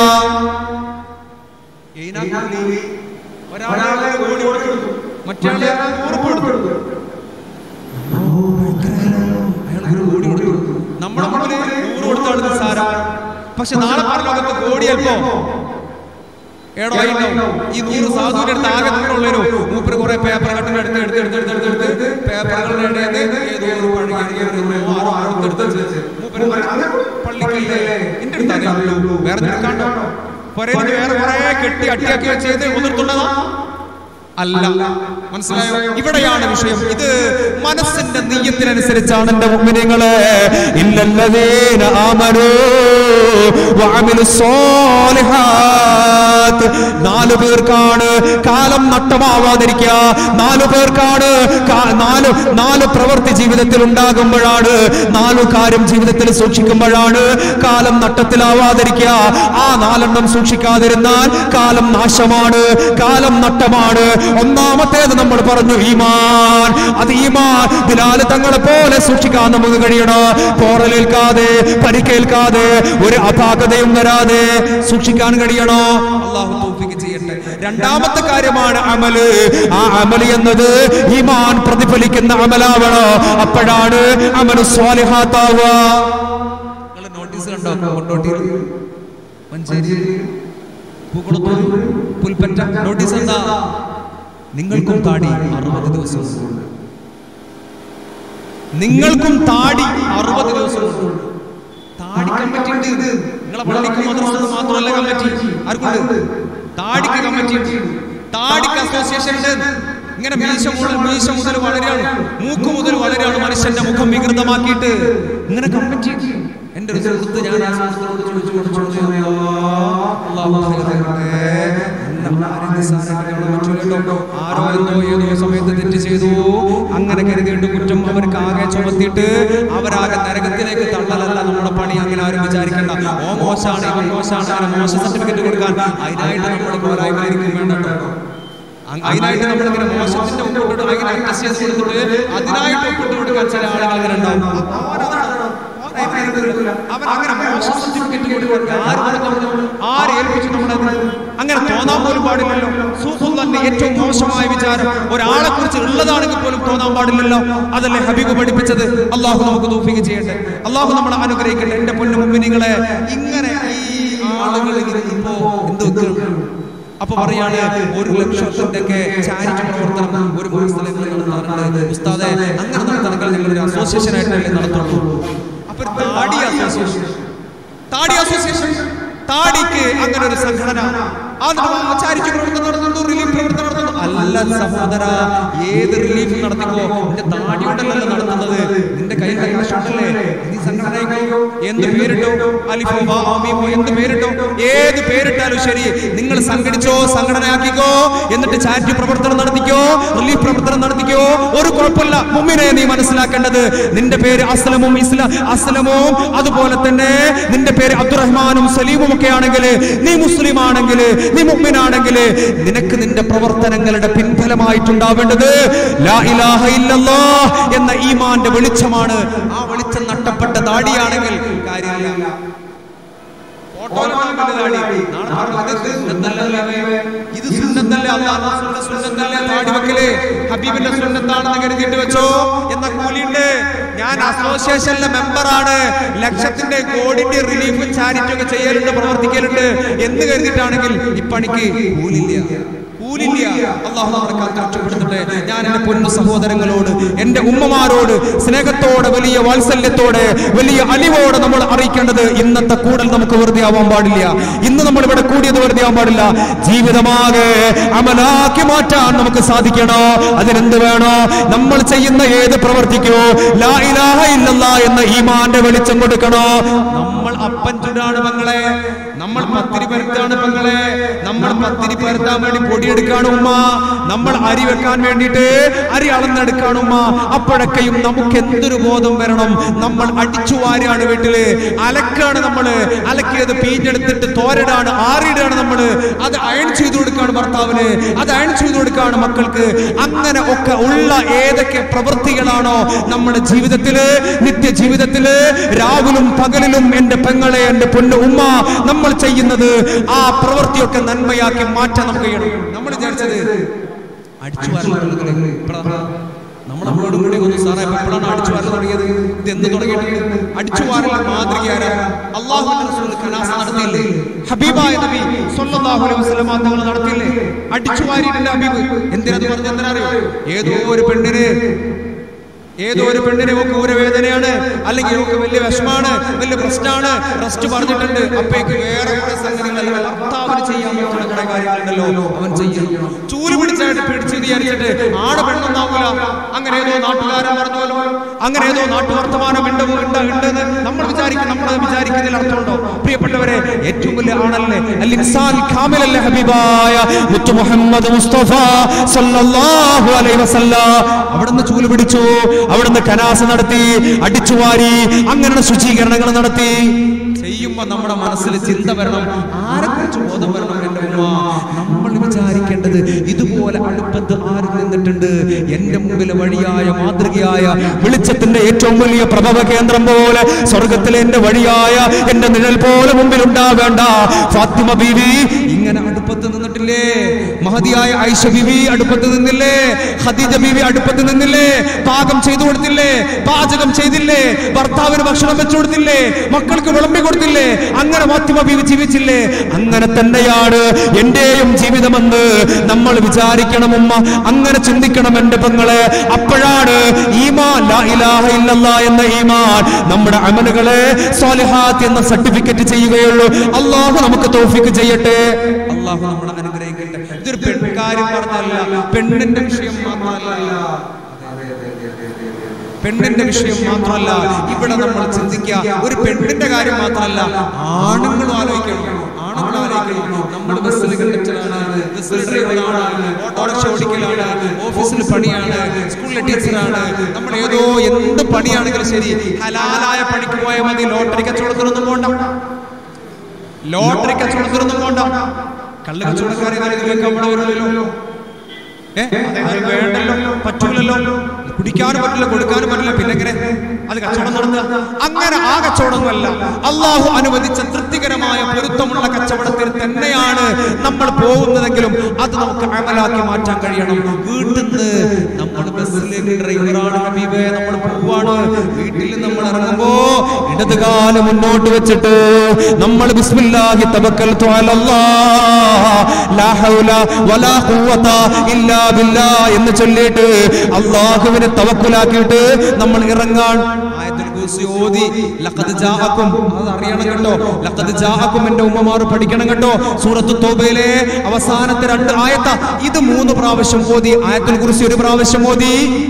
ഒരാളെ കോടി കൊടുത്തു മറ്റേ നൂറ് കൊടുത്തു അയാൾക്ക് ഒരു കോടി കൊടുത്തു നമ്മുടെ മുമ്പിൽ നൂറ് കൊടുത്താണ് നിസ്സാരം പക്ഷെ നാളെ പരലോകത്ത് കോടി അല്പോ ഏടോ ആയിട്ടുണ്ടാവും. ഈ നൂറ് സാധുവിന്റെ അടുത്ത് ആകെ നൂറുള്ളൊരു മൂപ്പര് കുറെ പേപ്പർ കട്ടിൽ എടുത്ത് എടുത്ത് എടുത്ത് എടുത്ത് എടുത്ത് എടുത്ത് പേപ്പറുകളുടെ ഇടയിൽ ഏതോ ഒരു പഴകിയ ഒരു ആറോ ആറോ എടുത്ത് വെച്ച് മൂപ്പര് പള്ളിക്കല്ലേ എന്റെ അടുത്ത് അതേ ഉള്ളൂ വേറെ നിൽക്കാണ്ടോ പുരയിൽ വേറെ കുറെ കെട്ടി അട്ടിയാക്കി വെച്ചത് ഒന്നിട്ടുള്ളതാ അല്ല മനസ്സിലായോ ഇവിടെയാണ് വിഷയം ഇത് മനസ്സിന്റെ നീയത്തിനനുസരിച്ചാണ് എന്റെ മുമ്പിനിങ്ങള് ഇല്ലല്ലതേന ആമനോ വഅമിലു സ്വാലിഹാത്ത് നാലു പേർക്കാണ് കാലം നഷ്ടമാവാതിരിക്കുക നാലു പേർക്കാണ് കാ- നാല് നാല് പ്രവൃത്തി ജീവിതത്തിൽ ഉണ്ടാകുമ്പോഴാണ് നാലു കാര്യം ജീവിതത്തിൽ സൂക്ഷിക്കുമ്പോഴാണ് കാലം നഷ്ടത്തിലാവാതിരിക്കുക ആ നാലെണ്ണം സൂക്ഷിക്കാതിരുന്നാൽ കാലം നാശമാണ് കാലം നഷ്ടമാണ് ഒന്നാമത്തേത് നമ്മൾ പറഞ്ഞു ഈമാൻ അത് ഈമാൻ ബിലാല് തങ്ങളെ പോലെ സൂക്ഷിക്കാൻ നമുക്ക് കഴിയണം പോറലേൽക്കാതെ പരിക്കേൽക്കാതെ ഒരു അപാകതയും വരാതെ സൂക്ഷിക്കാൻ കഴിയണോ അള്ളാഹു തൗഫീഖ് ചെയ്യട്ടെ രണ്ടാമത്തെ കാര്യമാണ് അമല് ആ അമല് എന്നത് ഈമാൻ പ്രതിഫലിക്കുന്ന അമലാവണോ അപ്പോഴാണ് അമല് സ്വാലിഹാത്താവുക നിങ്ങൾ നോട്ടീസ് കണ്ടോ കൊണ്ടോട്ടിയിൽ മഞ്ചേരി പൂക്കുളത്തൂർ പുൽപ്പറ്റ നോട്ടീസ് എന്താ നിങ്ങൾക്കും താടി അറുപത് ദിവസം കൊണ്ട്. നിങ്ങൾക്കും താടി അറുപത് ദിവസം കൊണ്ട്. താടി കമ്മിറ്റി ഉണ്ട് നിങ്ങളെ പള്ളിക്ക് മദ്രസക്ക് മാത്രമല്ല കമ്മിറ്റി ആർക്കുണ്ട് താടിക്ക് കമ്മിറ്റി ഉണ്ട് താടിക്ക് അസോസിയേഷൻ ഉണ്ട് ഇങ്ങനെ മീശ മുതൽ മീശ മുതൽ വളരെയാണ് മൂക്ക് മുതൽ വളരെയാണ് മനുഷ്യന്റെ മുഖം വികൃതമാക്കിയിട്ട് ഇങ്ങനെ കമ്മിറ്റി ഉണ്ട്. എന്റെ ഒരു സുഹൃത്ത് ഞാൻ ആ സുഹൃത്തിനോട് ചോദിച്ചു ചോദിച്ചു ചോദിച്ചു, അല്ലാഹു ഖൈർ തരട്ടെ. എന്നെ ആരും നിസ്സാരമായിട്ട് കാണാൻ പറ്റൂലല്ലോ. ആരോ എന്തോ ഏതോ സമയത്ത് തെറ്റ് ചെയ്തു അങ്ങനെ കരുതിയിട്ട് കുറ്റം അവർക്ക് ആകെ ചുമത്തിയിട്ട് അവരാകെ നരകത്തിലേക്ക് തള്ളലല്ല നമ്മുടെ പണി അങ്ങനെ ആരും വിചാരിക്കണ്ട ഓ മോശമാണ് ഇവൻ മോശമാണ് അങ്ങനെ മോശ സർട്ടിഫിക്കറ്റ് കൊടുക്കാൻ അതിനായിട്ട് നമ്മൾ പോരായ്മയായിരിക്കും വേണ്ട കേട്ടോ അ- അതിനായിട്ട് നമ്മൾ ഇങ്ങനെ മോശത്തിന്റെ ഒപ്പിട്ട് അങ്ങനെ അറ്റസ്റ്റ് ചെയ്ത് കൊടുത്തിട്ട് അതിനായിട്ട് ഒപ്പിട്ട് കൊടുക്കാൻ ചില ആളുകൾ അങ്ങനെ ഉണ്ടാവും അവൻ അങ്ങനെ മോശ സർട്ടിഫിക്കറ്റ് കൊടുക്കാൻ ആര് കൊടുക്കണം? ആര് ഏൽപ്പിച്ചു നമ്മളെ അങ്ങനെ തോന്നാൻ പോലും പാടില്ലല്ലോ സൂഫുല്ലാന്റെ ഏറ്റവും മോശമായ വിചാരം ഒരാളെ കുറിച്ച് ഉള്ളതാണെങ്കിൽ പോലും തോന്നാൻ പാടില്ലല്ലോ അതല്ലേ ഹബീബ് പഠിപ്പിച്ചത് അള്ളാഹു നമുക്ക് തൗഫീഖ് ചെയ്യട്ടെ അള്ളാഹു നമ്മളെ അനുഗ്രഹിക്കട്ടെ എന്റെ പൊന്നു മുമ്പിനിങ്ങളെ ഇങ്ങനെ ഈ ആളുകൾ ഇരുന്നപ്പോ എന്ത് വെക്കണം അപ്പൊ പറയാണ് ഒരു ലക്ഷത്തിന്റെ ഒക്കെ ചാരിറ്റി പ്രവർത്തനം ഒരു മാസത്തിൽ ഞങ്ങൾ നടത്താറുണ്ട് ഉസ്താദെ അങ്ങനെ നടത്തണമെങ്കിൽ നിങ്ങൾ ഒരു അസോസിയേഷൻ ആയിട്ടല്ലേ നടത്തുള്ളൂ അപ്പൊ ഒരു താടി അസോസിയേഷൻ താടി അസോസിയേഷൻ താടിക്ക് അങ്ങനെ ഒരു സംഘടന ചാരിറ്റി പ്രവർത്തനം നടത്തുന്നു റിലീഫ് പ്രവർത്തനം നടത്തുന്നു അല്ല സഹോദര ഏത് റിലീഫ് നടത്തിക്കോ നിന്റെ താടി കൊണ്ടല്ലല്ലോ നടത്തുന്നത് നിന്റെ കയ്യിൽ കൈവശമുണ്ടല്ലേ നീ സംഘടനയ്ക്കോ എന്ത് പേരിട്ടോ അലിഫോ ബാ ആമീമോ എന്ത് പേരിട്ടോ ഏത് പേരിട്ടാലും ശരി നിങ്ങൾ സംഘടിച്ചോ സംഘടനയാക്കിക്കോ എന്നിട്ട് ചാരിറ്റി പ്രവർത്തനം നടത്തിക്കോ റിലീഫ് പ്രവർത്തനം നടത്തിക്കോ ഒരു കുഴപ്പമില്ല മുമ്മിനെ നീ മനസ്സിലാക്കേണ്ടത് നിന്റെ പേര് അസ്ലമും ഇസ്ലാം അസ്ലമും അതുപോലെ തന്നെ നിന്റെ പേര് അബ്ദുറഹ്മാനും സലീമും ഒക്കെ ആണെങ്കിൽ നീ മുസ്ലിം ആണെങ്കിൽ നീ മുമ്മിനാണെങ്കിൽ നിനക്ക് നിന്റെ പ്രവർത്തനങ്ങളുടെ പിൻഫലമായിട്ടുണ്ടാവേണ്ടത് ലാ ഇലാഹ ഇല്ലല്ലാഹ് എന്ന ഈമാന്റെ വെളിച്ചമാണ് ആ വെളിച്ചം നഷ്ടപ്പെട്ട താടിയാണെങ്കിൽ കാര്യമില്ല ഫോട്ടോയിലാണ് താടി. നാളെ പറഞ്ഞത് സുന്നത്തല്ലല്ലേ? ഇത് സുന്നത്തല്ലേ അല്ലാഹ് റസൂലിന്റെ സുന്നത്തല്ലേ താടി വെക്കല് ഹബീബിന്റെ സുന്നത്താണെന്ന് കരുതിയിട്ട് വെച്ചോ എന്ന കൂലിയുണ്ട് ഞാൻ അസോസിയേഷനിലെ മെമ്പറാണ് ലക്ഷത്തിന്റെ കോടിന്റെ റിലീഫും ചാരിറ്റി ഒക്കെ ചെയ്യലുണ്ട് പ്രവർത്തിക്കലുണ്ട് എന്ന് കരുതിയിട്ടാണെങ്കിൽ ഇപ്പണിക്ക് കൂലില്ല കൂലില്ല അള്ളാഹു നമ്മളെ കാത്തുരക്ഷപ്പെടുത്തട്ടെ ഞാൻ എന്റെ പൊന്നു സഹോദരങ്ങളോട് എന്റെ ഉമ്മമാരോട് സ്നേഹത്തോടെ വലിയ വാത്സല്യത്തോടെ വലിയ അലിവോടെ നമ്മൾ അറിയിക്കേണ്ടത് ഇന്നത്തെ കൂടൽ നമുക്ക് വെറുതെ ആവാൻ പാടില്ല ഇന്ന് നമ്മൾ ഇവിടെ കൂടിയത് വെറുതെ ആവാൻ പാടില്ല ജീവിതമാകെ അമലാക്കി മാറ്റാൻ നമുക്ക് സാധിക്കണോ അതിനെന്ത് വേണോ നമ്മൾ ചെയ്യുന്ന ഏത് പ്രവർത്തിക്കോ ലാ ഇലാഹ ഇല്ലല്ലാ എന്ന ഈമാന്റെ വെളിച്ചം കൊടുക്കണോ നമ്മൾ അപ്പൻ ചുടാണ് പെങ്ങളെ നമ്മൾ പത്തിരി പരത്താണ് പെങ്ങളെ നമ്മൾ പത്തിരി പരത്താൻ വേണ്ടി പൊടിയെടുക്കാണ് ഉമ്മ നമ്മൾ അരി വെക്കാൻ വേണ്ടിയിട്ട് അരി അളന്നെടുക്കാണ് ഉമ്മ അപ്പോഴൊക്കെയും നമുക്ക് എന്തൊരു ബോധം വരണം നമ്മൾ അടിച്ചു വാരാണ് വീട്ടില് അലക്കാണ് നമ്മള് അലക്കിയത് പീഞ്ഞെടുത്തിട്ട് തോരടാണ് ആറിടാണ് നമ്മള് അത് അയൺ ചെയ്തു കൊടുക്കാണ് ഭർത്താവിന് അത് അയൺ ചെയ്തു കൊടുക്കാണ് മക്കൾക്ക് അങ്ങനെ ഒക്കെ ഉള്ള ഏതൊക്കെ പ്രവൃത്തികളാണോ നമ്മുടെ ജീവിതത്തില് നിത്യ ജീവിതത്തില് രാവിലും പകലിലും എന്റെ പെങ്ങളെ എന്റെ പൊന്നു ഉമ്മ നമ്മൾ ചെയ്യുന്നത് ആ പ്രവൃത്തിയൊക്കെ നന്മയാക്കി മാറ്റാൻ നമുക്ക് കഴിയണം നമ്മൾ വിചാരിച്ചത് അടിച്ചു നമ്മൾ നമ്മളോട് കൂടി ഒന്ന് സാറേ ഇപ്പൊ എപ്പോഴാണ് അടിച്ചു വാരൽ തുടങ്ങിയത് ഇത് എന്ന് തുടങ്ങിയിട്ടുണ്ട് അടിച്ചു വാരൽ മാതൃക ആരാ അള്ളാഹുവിന്റെ റസൂൽ ഖലാസ നടത്തിയില്ലേ ഹബീബായ നബി സല്ലല്ലാഹു അലൈഹി വസല്ലം തങ്ങൾ നടത്തിയില്ലേ അടിച്ചു വാരിയിട്ടുണ്ട് ഹബീബ് എന്തിനത് പറഞ്ഞു എന്തിനറിയോ ഏതോ ഒരു പെണ്ണിന് ഏതോ ഒരു പെണ്ണിനെ ഒക്കെ ഊരവേദനയാണ് അല്ലെങ്കിൽ ഒക്കെ വലിയ വിഷമാണ് വലിയ പ്രശ്നമാണ് റെസ്റ്റ് പറഞ്ഞിട്ടുണ്ട് അപ്പേക്ക് വേറെ കുറെ സംഗതികൾ അല്ലെങ്കിൽ ഭർത്താവിന് ചെയ്യാൻ പറ്റുന്ന കുറെ കാര്യങ്ങളുണ്ടല്ലോ അവൻ ചെയ്യണം ചൂല് പിടിച്ചായിട്ട് പിടിച്ച് വിചാരിച്ചിട്ട് ആണ് പെണ്ണൊന്നാവൂല അങ്ങനെ ഏതോ നാട്ടുകാരൻ പറഞ്ഞോലോ അങ്ങനെ ഏതോ നാട്ടുവർത്തമാനം ഉണ്ട് ഉണ്ട് ഉണ്ടെന്ന് നമ്മൾ വിചാരിക്കും നമ്മൾ വിചാരിക്കുന്നതിൽ അർത്ഥമുണ്ടോ പ്രിയപ്പെട്ടവരെ ഏറ്റവും വലിയ ആണല്ലേ അൽ ഇൻസാൻ കാമിലല്ലേ ഹബീബായ മുത്തു മുഹമ്മദ് മുസ്തഫ സല്ലല്ലാഹു അലൈഹി വസല്ലം അവിടുന്ന് ചൂല് പിടിച്ചു അവിടുന്ന് കനാസ നടത്തി അടിച്ചുവാരി അങ്ങനെ ശുചീകരണങ്ങൾ നടത്തി ചെയ്യുമ്പോ നമ്മുടെ മനസ്സിൽ ചിന്ത വരണം ആരെ കുറിച്ച് ബോധം വരണം എന്റെ ഉമ്മ നമ്മൾ വിചാരിക്കേണ്ടത് ഇതുപോലെ അടുപ്പത്ത് ആര് നിന്നിട്ടുണ്ട് എന്റെ മുമ്പിൽ വഴിയായ മാതൃകയായ വെളിച്ചത്തിന്റെ ഏറ്റവും വലിയ പ്രഭവ കേന്ദ്രം പോലെ സ്വർഗത്തിലെ എന്റെ വഴിയായ എന്റെ നിഴൽ പോലെ മുമ്പിൽ ഉണ്ടാവേണ്ട ഫാത്തിമ ബീവി ഇങ്ങനെ അടുപ്പത്ത് നിന്നിട്ടില്ലേ മഹതിയായ ഐഷ ബീവി അടുപ്പത്ത് നിന്നില്ലേ ഖദീജ ബീവി അടുപ്പത്ത് നിന്നില്ലേ പാകം ചെയ്തു കൊടുത്തില്ലേ പാചകം ചെയ്തില്ലേ ഭർത്താവിന് ഭക്ഷണം വെച്ചു കൊടുത്തില്ലേ മക്കൾക്ക് വിളമ്പി കൊടുത്തില്ലേ അങ്ങനെ ഫാത്തിമ ബീവി ജീവിച്ചില്ലേ അങ്ങനെ തന്നെയാണ് എന്റെയും ജീവിതമെന്ന് നമ്മൾ വിചാരിക്കണം ഉമ്മ അങ്ങനെ ചിന്തിക്കണം എന്റെ പെങ്ങളെ അപ്പോഴാണ് ഈമാൻ ലാ ഇലാഹ ഇല്ലല്ലാ എന്ന ഈമാൻ നമ്മുടെ അമലുകളെ സ്വാലിഹാത്ത് എന്ന സർട്ടിഫിക്കറ്റ് ചെയ്യുകയുള്ളൂ അള്ളാഹു നമുക്ക് തോഫിക്ക് ചെയ്യട്ടെ അള്ളാഹു നമ്മളെ അനുഗ്രഹിക്കട്ടെ ഇതൊരു പെൺകാര്യം പറഞ്ഞല്ല പെണ്ണിന്റെ വിഷയം മാത്രമല്ല പെണ്ണിന്റെ വിഷയം മാത്രമല്ല ഇവിടെ നമ്മൾ ചിന്തിക്കുക ഒരു പെണ്ണിന്റെ കാര്യം മാത്രമല്ല ആണുങ്ങളും ആലോചിക്കണം ആണുങ്ങൾ ആലോചിക്കണം നമ്മൾ ബസ്സിൽ കണ്ടക്ടറാണ് ബസ്സിൽ ഡ്രൈവറാണ് ഓട്ടോറിക്ഷ ഓടിക്കലാണ് ഓഫീസിൽ പണിയാണ് സ്കൂളിലെ ടീച്ചറാണ് നമ്മൾ ഏതോ എന്ത് പണിയാണെങ്കിലും ശരി ഹലാലായ പണിക്ക് പോയാൽ മതി ലോട്ടറി കച്ചവടത്തിനൊന്നും പോണ്ട ലോട്ടറി കച്ചവടത്തിനൊന്നും പോണ്ട കള്ള് കച്ചവടക്കാരെ കേൾക്കാൻ ഇവിടെ വരുമല്ലോ ഏ അതേതായാലും വേണ്ടല്ലോ പറ്റൂലല്ലോ കുടിക്കാനും പറ്റില്ല കൊടുക്കാനും പറ്റില്ല പിന്നെ എങ്ങനെ അത് കച്ചവടം നടത്തുക അങ്ങനെ ആ കച്ചവടമല്ല അള്ളാഹു അനുവദിച്ച തൃപ്തികരമായ പൊരുത്തമുള്ള കച്ചവടത്തിൽ തന്നെയാണ് നമ്മൾ പോകുന്നതെങ്കിലും അത് നമുക്ക് അമലാക്കി മാറ്റാൻ കഴിയണം വീട്ടിൽ നിന്ന് നമ്മൾ ബസ്സിലേക്ക് ഡ്രൈവറാണ് ഹബീബേ നമ്മൾ പോവാണ് വീട്ടിൽ നമ്മൾ ഇറങ്ങുമ്പോ ഇടത് കാല് മുന്നോട്ട് വെച്ചിട്ട് നമ്മൾ ബിസ്മില്ലാഹി തവക്കൽതു അലല്ലാഹ് ലാ ഹൗല വലാ ഖുവത ഇല്ലാ ബില്ലാ എന്ന് ചൊല്ലിയിട്ട് അള്ളാഹുവിനെ തവക്കുലാക്കിയിട്ട് നമ്മൾ ഇറങ്ങാൻ ആയത്തുൽ കുർസി ഓതി ലഖദ് ജാഅക്കും അത് അറിയണം കേട്ടോ ലഖദ് ജാഅക്കും എന്റെ ഉമ്മമാർ പഠിക്കണം കേട്ടോ സൂറത്തു തൗബയിലെ അവസാനത്തെ രണ്ട് ആയത്ത ഇത് മൂന്ന് പ്രാവശ്യം ഓതി ആയത്തുൽ കുർസി ഒരു പ്രാവശ്യം ഓതി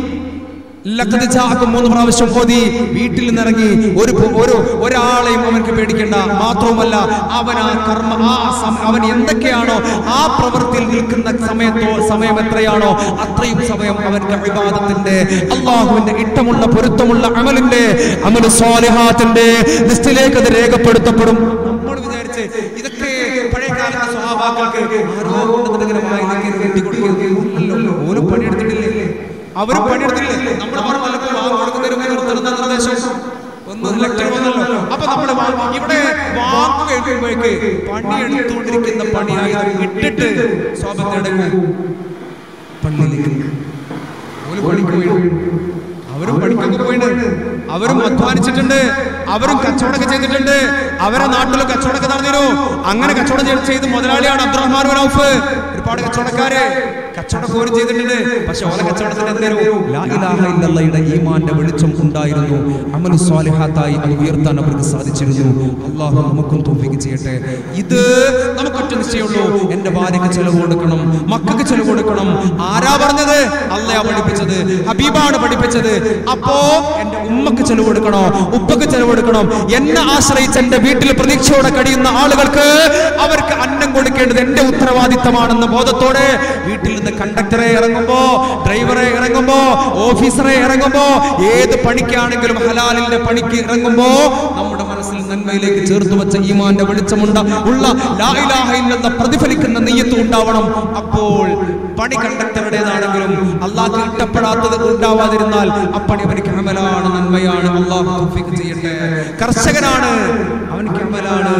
ലഖദ് ജാഅക്കും മൂന്ന് പ്രാവശ്യം ഓതി വീട്ടിൽ നിന്നിറങ്ങി ഒരു പു- ഒരു ഒരാളെയും അവനക്ക് പേടിക്കേണ്ട മാത്രവുമല്ല അവൻ ആ കർമ്മ ആ സം- അവൻ എന്തൊക്കെയാണോ ആ പ്രവൃത്തിയിൽ നിൽക്കുന്ന സമയത്തോ സമയം എത്രയാണോ അത്രയും സമയം അവന്റെ വിവാദത്തിന്റെ അള്ളാഹുവിന്റെ ഇഷ്ടമുള്ള പൊരുത്തമുള്ള അമലിന്റെ അമല് സ്വാലിഹാത്തിന്റെ ലിസ്റ്റിലേക്ക് അത് രേഖപ്പെടുത്തപ്പെടും നമ്മൾ വിചാരിച്ച് ഇതൊക്കെ പഴയ കാലത്തെ സ്വഭാവങ്ങൾക്ക് ആരോ കൊണ്ടുവന്നിട്ട് ഇങ്ങനെ വായിലേക്ക് കെട്ടിക്കൊടുക്കുന്നു ഓലും പണിയെടുത്തിട്ടില്ലേ അവരും പണിയെടുത്തില്ലേ നമ്മുടെ പലപ്പോഴും വാങ്ങി കൊടുക്കുന്നതിന് മുമ്പ് നിർത്തുന്ന നിർദ്ദേശം ഒന്ന് ലെക്ചർ വന്നല്ലോ അപ്പൊ നമ്മൾ ഇവിടെ വാക്ക് കേൾക്കുമ്പോഴേക്ക് പണിയെടുത്തുകൊണ്ടിരിക്കുന്ന പണിയായി ഇട്ടിട്ട് സ്വാപത്തെടുക്കും പള്ളിയിലേക്ക് ഓല് പണിക്ക് പോയി അവരും പണിക്കൊക്കെ പോയിട്ടുണ്ട് അവരും അധ്വാനിച്ചിട്ടുണ്ട് അവരും കച്ചവടമൊക്കെ ചെയ്തിട്ടുണ്ട് അവരെ നാട്ടിൽ കച്ചവടമൊക്കെ നടന്നിരുന്നു അങ്ങനെ കച്ചവടം ചെയ്ത് ചെയ്ത് മുതലാളിയാണ് അബ്ദുറഹ്മാൻ ബിൻ ഔഫ് ഒരുപാട് കച്ചവടക്കാര് കച്ചവടമൊക്കെ ഓരും ചെയ്തിട്ടുണ്ട് പക്ഷെ ഓല കച്ചവടത്തിന് എന്തേലും ലാ ഇലാഹ ഇല്ലല്ലയുടെ ഈമാന്റെ വെളിച്ചം ഉണ്ടായിരുന്നു അമലു സ്വാലിഹാത്തായി അത് ഉയർത്താൻ അവർക്ക് സാധിച്ചിരുന്നു അള്ളാഹു നമുക്കും തോഫിക്ക് ചെയ്യട്ടെ ഇത് നമുക്കൊറ്റ നിശ്ചയമുള്ളൂ എന്റെ ഭാര്യക്ക് ചെലവ് കൊടുക്കണം മക്കൾക്ക് ചെലവ് കൊടുക്കണം ആരാ പറഞ്ഞത് അള്ളയാ പഠിപ്പിച്ചത് ഹബീബാണ് പഠിപ്പിച്ചത് അപ്പോ എന്റെ ഉമ്മക്ക് ചെലവ് കൊടുക്കണോ ഉപ്പക്ക് ചെലവ് കൊടുക്കണം എന്നെ ആശ്രയിച്ച് എന്റെ വീട്ടിൽ പ്രതീക്ഷയോടെ കഴിയുന്ന ആളുകൾക്ക് അവർക്ക് അന്നം കൊടുക്കേണ്ടത് എന്റെ ഉത്തരവാദിത്തമാണെന്ന ബോധത്തോടെ വീട്ടിൽ നിന്ന് കണ്ടക്ടറെ ഇറങ്ങുമ്പോ ഡ്രൈവറെ ഇറങ്ങുമ്പോ ഓഫീസറെ ഇറങ്ങുമ്പോ ഏത് പണിക്കാണെങ്കിലും ഹലാലിന്റെ പണിക്ക് ഇറങ്ങുമ്പോ നമ്മുടെ മനസ്സിൽ നന്മയിലേക്ക് ചേർത്ത് വെച്ച ഈമാന്റെ വെളിച്ചമുണ്ട ഉള്ള ലാ ഇലാഹ ഇല്ലെന്ന പ്രതിഫലിക്കുന്ന നെയ്യത്ത് ഉണ്ടാവണം അപ്പോൾ പണി കണ്ടക്ടറുടേതാണെങ്കിലും അള്ളാഹ് ഇഷ്ടപ്പെടാത്തത് ഉണ്ടാവാതിരുന്നാൽ അപ്പണി അവനിക്ക് അമലാണ് നന്മയാണ് അള്ളാഹു തൗഫീഖ് ചെയ്യട്ടെ കർഷകനാണ് അവനിക്ക് അമലാണ്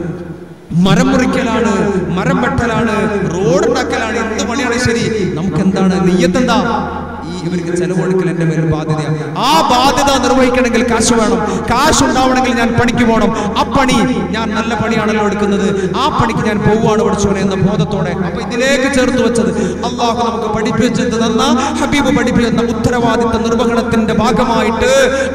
മരം മുറിക്കലാണ് മരം വെട്ടലാണ് റോഡ് ഉണ്ടാക്കലാണ് എന്ത് പണിയാണ് ശരി നമുക്ക് എന്താണ് നെയ്യത്തെന്താ ഈ ഇവർക്ക് ചെലവ് കൊടുക്കൽ എന്റെ മേൽ ബാധ്യതയാണ് ആ ബാധ്യത നിർവഹിക്കണമെങ്കിൽ കാശ് വേണം കാശ് ഉണ്ടാവണമെങ്കിൽ ഞാൻ പണിക്ക് പോകണം ആ പണി ഞാൻ നല്ല പണിയാണല്ലോ എടുക്കുന്നത് ആ പണിക്ക് ഞാൻ പോവുകയാണ് പഠിച്ചോനെ എന്ന ബോധത്തോടെ അപ്പൊ ഇതിലേക്ക് ചേർത്ത് വെച്ചത് അള്ളാഹു നമുക്ക് പഠിപ്പിച്ചത് തന്ന ഹബീബ് പഠിപ്പിക്കുന്ന ഉത്തരവാദിത്ത നിർവഹണത്തിന്റെ ഭാഗമായിട്ട് അത് പൂർത്തീകരിക്കും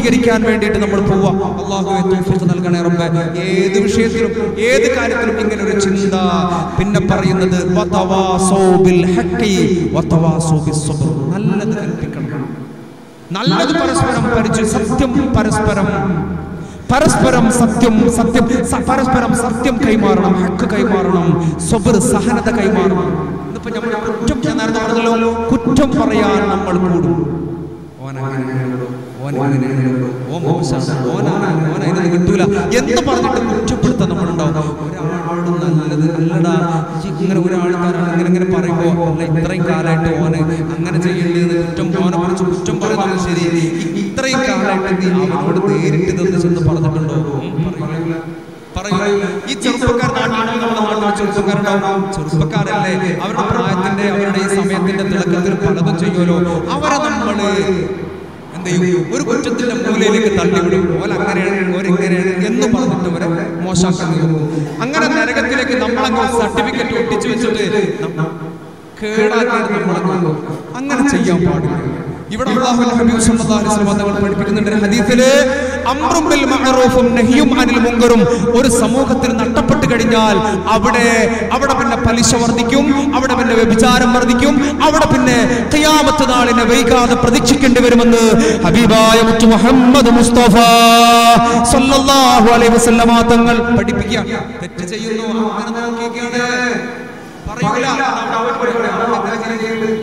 സ്വീകരിക്കാൻ വേണ്ടിയിട്ട് നമ്മൾ പോവാ അള്ളാഹുവെ തൗഫീഖ് നൽകണേ റബ്ബേ ഏത് വിഷയത്തിലും ഏത് കാര്യത്തിലും ഇങ്ങനെ ഒരു ചിന്ത പിന്നെ പറയുന്നത് വതവാസൗ ബിൽ ഹഖി വതവാസൗ ബിസ് സബ്ർ നല്ലത് കൽപ്പിക്കണം നല്ലത് പരസ്പരം പരിചയം സത്യം പരസ്പരം പരസ്പരം സത്യം സത്യം സ- പരസ്പരം സത്യം കൈമാറണം ഹക്ക് കൈമാറണം സ്വബർ സഹനത കൈമാറണം ഇന്നിപ്പോ നമ്മൾ കുറ്റം ഞാൻ നേരത്തെ പറഞ്ഞല്ലോ കുറ്റം പറയാൻ നമ്മൾ കൂടും ഓൻ അങ്ങനെയാണല്ലോ, ഓൻ ഇങ്ങനെയാണല്ലോ, ഓൻ മോശമാണ്, ഓനാണ്, ഓനെ ഇതിന് കിട്ടൂല എന്ന് പറഞ്ഞിട്ട് കുറ്റപ്പെടുത്താൻ നമ്മളുണ്ടാവും ഒരാളോട് നല്ലത് അല്ലടാ ഇജ്ജ് ഇങ്ങനെ ഒരാൾക്കാരാണ് ഇങ്ങനെ ഇങ്ങനെ പറയുമ്പോ അല്ല ഇത്രയും കാലമായിട്ട് ഓന് അങ്ങനെ ചെയ്യേണ്ടത് കുറ്റം ഓനെ കുറിച്ച് കുറ്റം പറയുന്നത് ശരി ഇ- ഇത്രയും കാലമായിട്ട് നീ അവനോട് നേരിട്ട് നിന്ന് ചെന്ന് പറഞ്ഞിട്ടുണ്ടോ ഉം, പറയൂല. പറയൂല. ഈ ചെറുപ്പക്കാർ നാട്ടിൽ നമ്മുടെ നാട്ടിൽ ചെറുപ്പക്കാരുണ്ടാവും ചെറുപ്പക്കാരല്ലേ അവരുടെ പ്രായത്തിന്റെ അവരുടെ ഈ സമയത്തിന്റെ തിളക്കത്തിൽ പലതും ചെയ്യുമല്ലോ അവരെ നമ്മള് എന്ത് ചെയ്യും ഒരു കുറ്റത്തിന്റെ മൂലയിലേക്ക് തള്ളിവിടും ഓല അങ്ങനെയാണ് ഓരിങ്ങനെയാണ് എന്ന് പറഞ്ഞിട്ട് അവരെ മോശമാക്കാൻ നോക്കും അങ്ങനെ നരകത്തിലേക്ക് നമ്മളങ്ങ് സർട്ടിഫിക്കറ്റ് ഒട്ടിച്ചു വെച്ചിട്ട് നമ്മ- കേടാക്കി നമ്മളങ്ങ് അങ്ങനെ ചെയ്യാൻ പാടില്ല ഇവിടെ അല്ലാഹുവിന്റെ ഹബീബ് സല്ലല്ലാഹു അലൈഹി വസല്ലം തങ്ങൾ പഠിപ്പിക്കുന്നുണ്ട് ഒരു ഹദീസില് അംറും ബിൽ മഅറൂഫും നഹിയും അനിൽ മുങ്കറും ഒരു സമൂഹത്തിൽ നഷ്ടപ്പെട്ടു കഴിഞ്ഞാൽ അവിടെ അവിടെ പിന്നെ പലിശ വർദ്ധിക്കും അവിടെ പിന്നെ വ്യഭിചാരം വർദ്ധിക്കും അവിടെ പിന്നെ ഖിയാമത്ത് നാളിനെ വൈകാതെ പ്രതീക്ഷിക്കേണ്ടി വരുമെന്ന് ഹബീബായ മുത്തു മുഹമ്മദ് മുസ്തഫ സല്ലല്ലാഹു അലൈഹി വസല്ലമ തങ്ങൾ പഠിപ്പിക്കുക തെറ്റ് ചെയ്യുന്നു അങ്ങനെ നോക്കിയൊക്കെയാണ് പറയൂല അവിടെ അവിടെ അവിടെ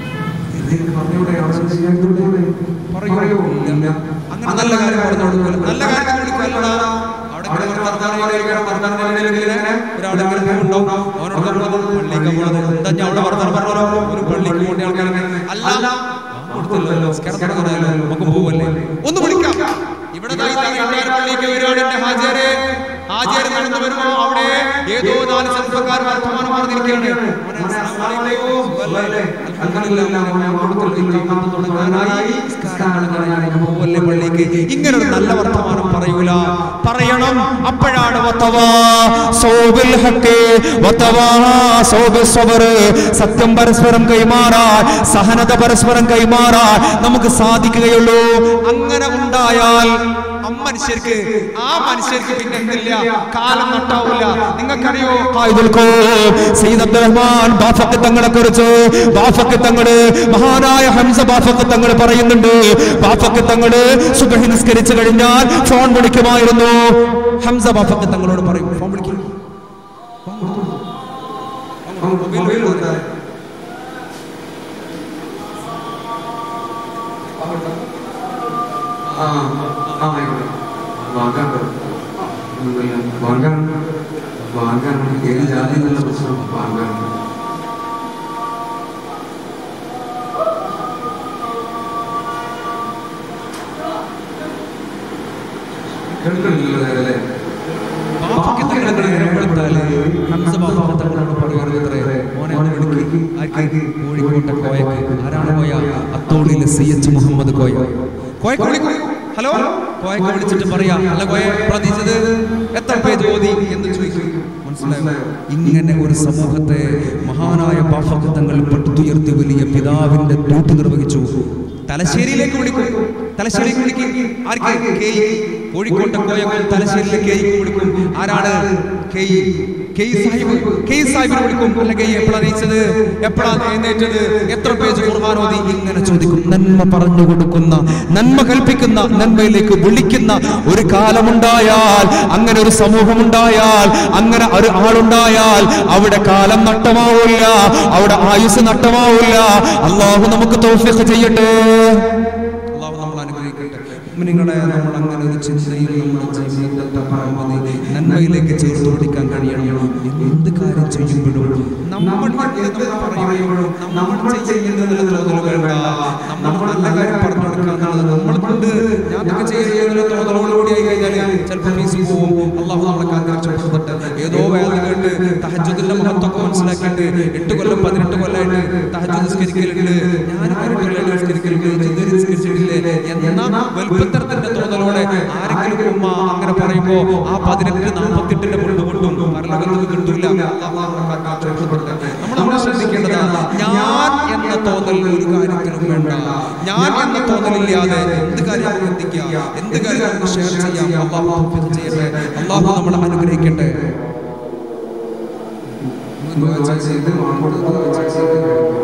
പറയൂ ഇല്ല. അങ്ങനെ നല്ല കാര്യം പറഞ്ഞു കൊടുക്കൂല നല്ല കാര്യം കൊടുക്കല്ലടാ അവിടെ ഇങ്ങനെ ഒരു വർത്തമാനം പറയുകയാണ്, വർത്തമാനം പറയുകയാണെങ്കിൽ ഇങ്ങനെ ഒരാൾ ഇങ്ങനെ പോകുന്നുണ്ടാവും അവനോട് പറഞ്ഞത് പള്ളിക്ക് പോണത് എന്താ ഞാൻ അവിടെ വർത്തമാനം പറഞ്ഞോ ഒരു പള്ളിക്ക് പോകേണ്ട ആൾക്കാർ അല്ല കൊടുത്തല്ലോ നിസ്കാരം തുടങ്ങാനല്ലോ നമുക്ക് പോവല്ലേ ഒന്ന് വിളിക്കാം ഇവിടെ ദാ ഈ തമിഴ്നാട് പള്ളിക്ക് വരികയാണ് എന്റെ ഹാജര് ഹാജര് നടന്നു വരുമ്പോ അവിടെ ഏതോ നാല് ചെറുപ്പക്കാർ വർത്തമാനം പറഞ്ഞിരിക്കുകയാണ് മോനെ, അസ്സലാമു അലൈക്കും. സുഖല്ലേ? അൽഹംദുലില്ലാ, മോനെ, ഞാൻ കൊടുത്തല്ലോ. ഇക്കാമത്ത് തുടങ്ങാനായി നിസ്കാരം തുടങ്ങാനായി നമുക്ക് പോവല്ലേ പള്ളിക്ക് ഇങ്ങനെ ഒരു നല്ല വർത്തമാനം പറയൂല പറയണം അപ്പോഴാണ് വത്തവാ സൗബിൽ ഹക്ക് വത്തവാ സൗബിൽ സബർ സത്യം പരസ്പരം കൈമാറാൻ സഹനത പരസ്പരം കൈമാറാൻ നമുക്ക് സാധിക്കുകയുള്ളൂ അങ്ങനെ ഉണ്ടായാൽ ആ മനുഷ്യർക്ക് ആ മനുഷ്യർക്ക് പിന്നെ എന്തില്ല കാലം നട്ടാവൂല നിങ്ങൾക്കറിയോ ഖായിദുൽ ഖൗം സയ്യിദ് അബ്ദുറഹ്മാൻ ബാഫക്ക് തങ്ങളെ കുറിച്ച് ബാഫക്ക് തങ്ങള് മഹാനായ ഹംസ ബാഫക്ക് തങ്ങൾ പറയുന്നുണ്ട് ബാഫക്ക് തങ്ങള് സുബഹി നിസ്കരിച്ചു കഴിഞ്ഞാൽ ഫോൺ വിളിക്കുമായിരുന്നു ഹംസ ബാഫക്ക് തങ്ങളോട് പറയും ഫോൺ വിളിക്കും മൊബൈൽ കൊടുത്താൽ ആ ആ ആയിക്കോട്ടെ വാങ്ങാൻ വാങ്ങാൻ വാങ്ങാൻ ഏത് ജാതി എന്നുള്ള പ്രശ്നം വാങ്ങാൻ കേൾക്കണില്ലല്ലോ നേരല്ലേ ബാഫക്ക് തങ്ങളെ നേരം വെളുത്താല് ഹംസ ബാഫക്ക് തങ്ങളോട് പറയുന്നത്രേ മോനെ ഒന്ന് വിളിക്ക് ആർക്ക് കോഴിക്കോട്ടെ കോയക്ക് ആരാണ് കോയ അത്തോളിയിലെ സി എച്ച് മുഹമ്മദ് കോയ കോയക്ക് വിളിക്കും ഹലോ കോയക്ക് വിളിച്ചിട്ട് പറയാ അല്ല കോയ പ്രതീക്ഷിച്ചത് എത്ര പേജ് ഓതി എന്ന് ചോദിക്കും മനസ്സിലായോ ഇങ്ങനെ ഒരു സമൂഹത്തെ മഹാനായ ബാഫക്ക് തങ്ങൾ പടുത്തുയർത്തി വലിയ പിതാവിന്റെ ഡ്യൂട്ടി നിർവഹിച്ചു തലശ്ശേരിയിലേക്ക് വിളിക്കും തലശ്ശേരിക്ക് വിളിക്കും ആർക്ക് കെ ഇ. കോഴിക്കോട്ടെ കോയക്കും തലശ്ശേരിയിലെ കെ ഇക്ക് വിളിക്കും ആരാണ് K E. K E Sahib K E സാഹിബിനെ വിളിക്കും അല്ല കെ ഇ എപ്പോഴാ നീച്ചത് എപ്പോഴാ എഴുന്നേറ്റത് എത്ര പേജ് ഖുർആൻ ഓതി ഇങ്ങനെ ചോദിക്കും നന്മ പറഞ്ഞു കൊടുക്കുന്ന നന്മ കൽപ്പിക്കുന്ന നന്മയിലേക്ക് വിളിക്കുന്ന ഒരു കാലമുണ്ടായാൽ അങ്ങനെ ഒരു സമൂഹമുണ്ടായാൽ അങ്ങനെ ഒരു ആളുണ്ടായാൽ അവിടെ കാലം നഷ്ടമാവില്ല അവിടെ ആയുസ് നഷ്ടമാവില്ല അള്ളാഹു നമുക്ക് തൗഫീഖ് ചെയ്യട്ടെ അള്ളാഹു നമ്മൾ അനുഗ്രഹിക്കട്ടെ നിങ്ങളെ നമ്മൾ അങ്ങനെ ഒരു ചിന്തയിൽ നമ്മുടെ ജീവിതത്തെ പരമാവധി നന്മയിലേക്ക് ചേർത്ത് പിടിക്കാൻ കഴിയണം എന്ത് കാര്യം ചെയ്യുമ്പോഴും നമ്മൾ എന്ത് പറയുമ്പോഴും നമ്മൾ ചെയ്യുന്നതിൽ തോന്നൽ വേണ്ട നമ്മൾ നല്ല കാര്യം പറഞ്ഞു കൊടുക്കാന്നുള്ളത് നമ്മൾ കൊണ്ട് ഞാൻ ഇതൊക്കെ ചെയ്യുന്നതിൽ തോന്നലോടുകൂടി ആയി കഴിഞ്ഞാൽ ചിലപ്പോൾ ഫീസ് പോവും അള്ളാഹു നമ്മളെ കാത്തിരക്ഷപ്പെടുത്തട്ടെ ഏതോ വേദന കേട്ട് തഹജുദിന്റെ മഹത്വമൊക്കെ മനസ്സിലാക്കിയിട്ട് എട്ട് കൊല്ലം പതിനെട്ട് കൊല്ലമായിട്ട് തഹജുദ് നിസ്കരിക്കലുണ്ട് ഞാൻ പതിനെട്ട് കൊല്ലം നിസ്കരിക്കലുണ്ട് ചിന്തരി നിസ്കരിച്ചിട്ടില്ലേ എന്ന വലുപ്പത്തരത്തിന്റെ തോന്നലോടെ ആരെങ്കിലും ഉമ്മ അങ്ങനെ പറയുമ്പോ ആ പതിനെട്ട് നാൽപ്പത്തെട്ടിന്റെ മുണ്ട് കൊണ്ടും പരലോകത്തേക്ക് കിട്ടൂല അള്ളാഹു നമ്മളെ കാത്തിരക്ഷപ്പെടുത്തട്ടെ. നമ്മൾ നമ്മൾ ശ്രദ്ധിക്കേണ്ടതാണ് ഞാൻ എന്ന എന്ന തോന്നൽ ഒരു കാര്യത്തിലും വേണ്ട ഞാൻ എന്ന തോന്നലില്ലാതെ എന്ത് കാര്യം നമുക്ക് എത്തിക്കാം എന്ത് കാര്യം നമുക്ക് ഷെയർ ചെയ്യാം അള്ളാഹു തൗഫീഖ് ചെയ്യട്ടെ അള്ളാഹു നമ്മളെ അനുഗ്രഹിക്കട്ടെ ദുആ ചെയ്ത് മാമൂദ് ദുആ ചെയ്ത്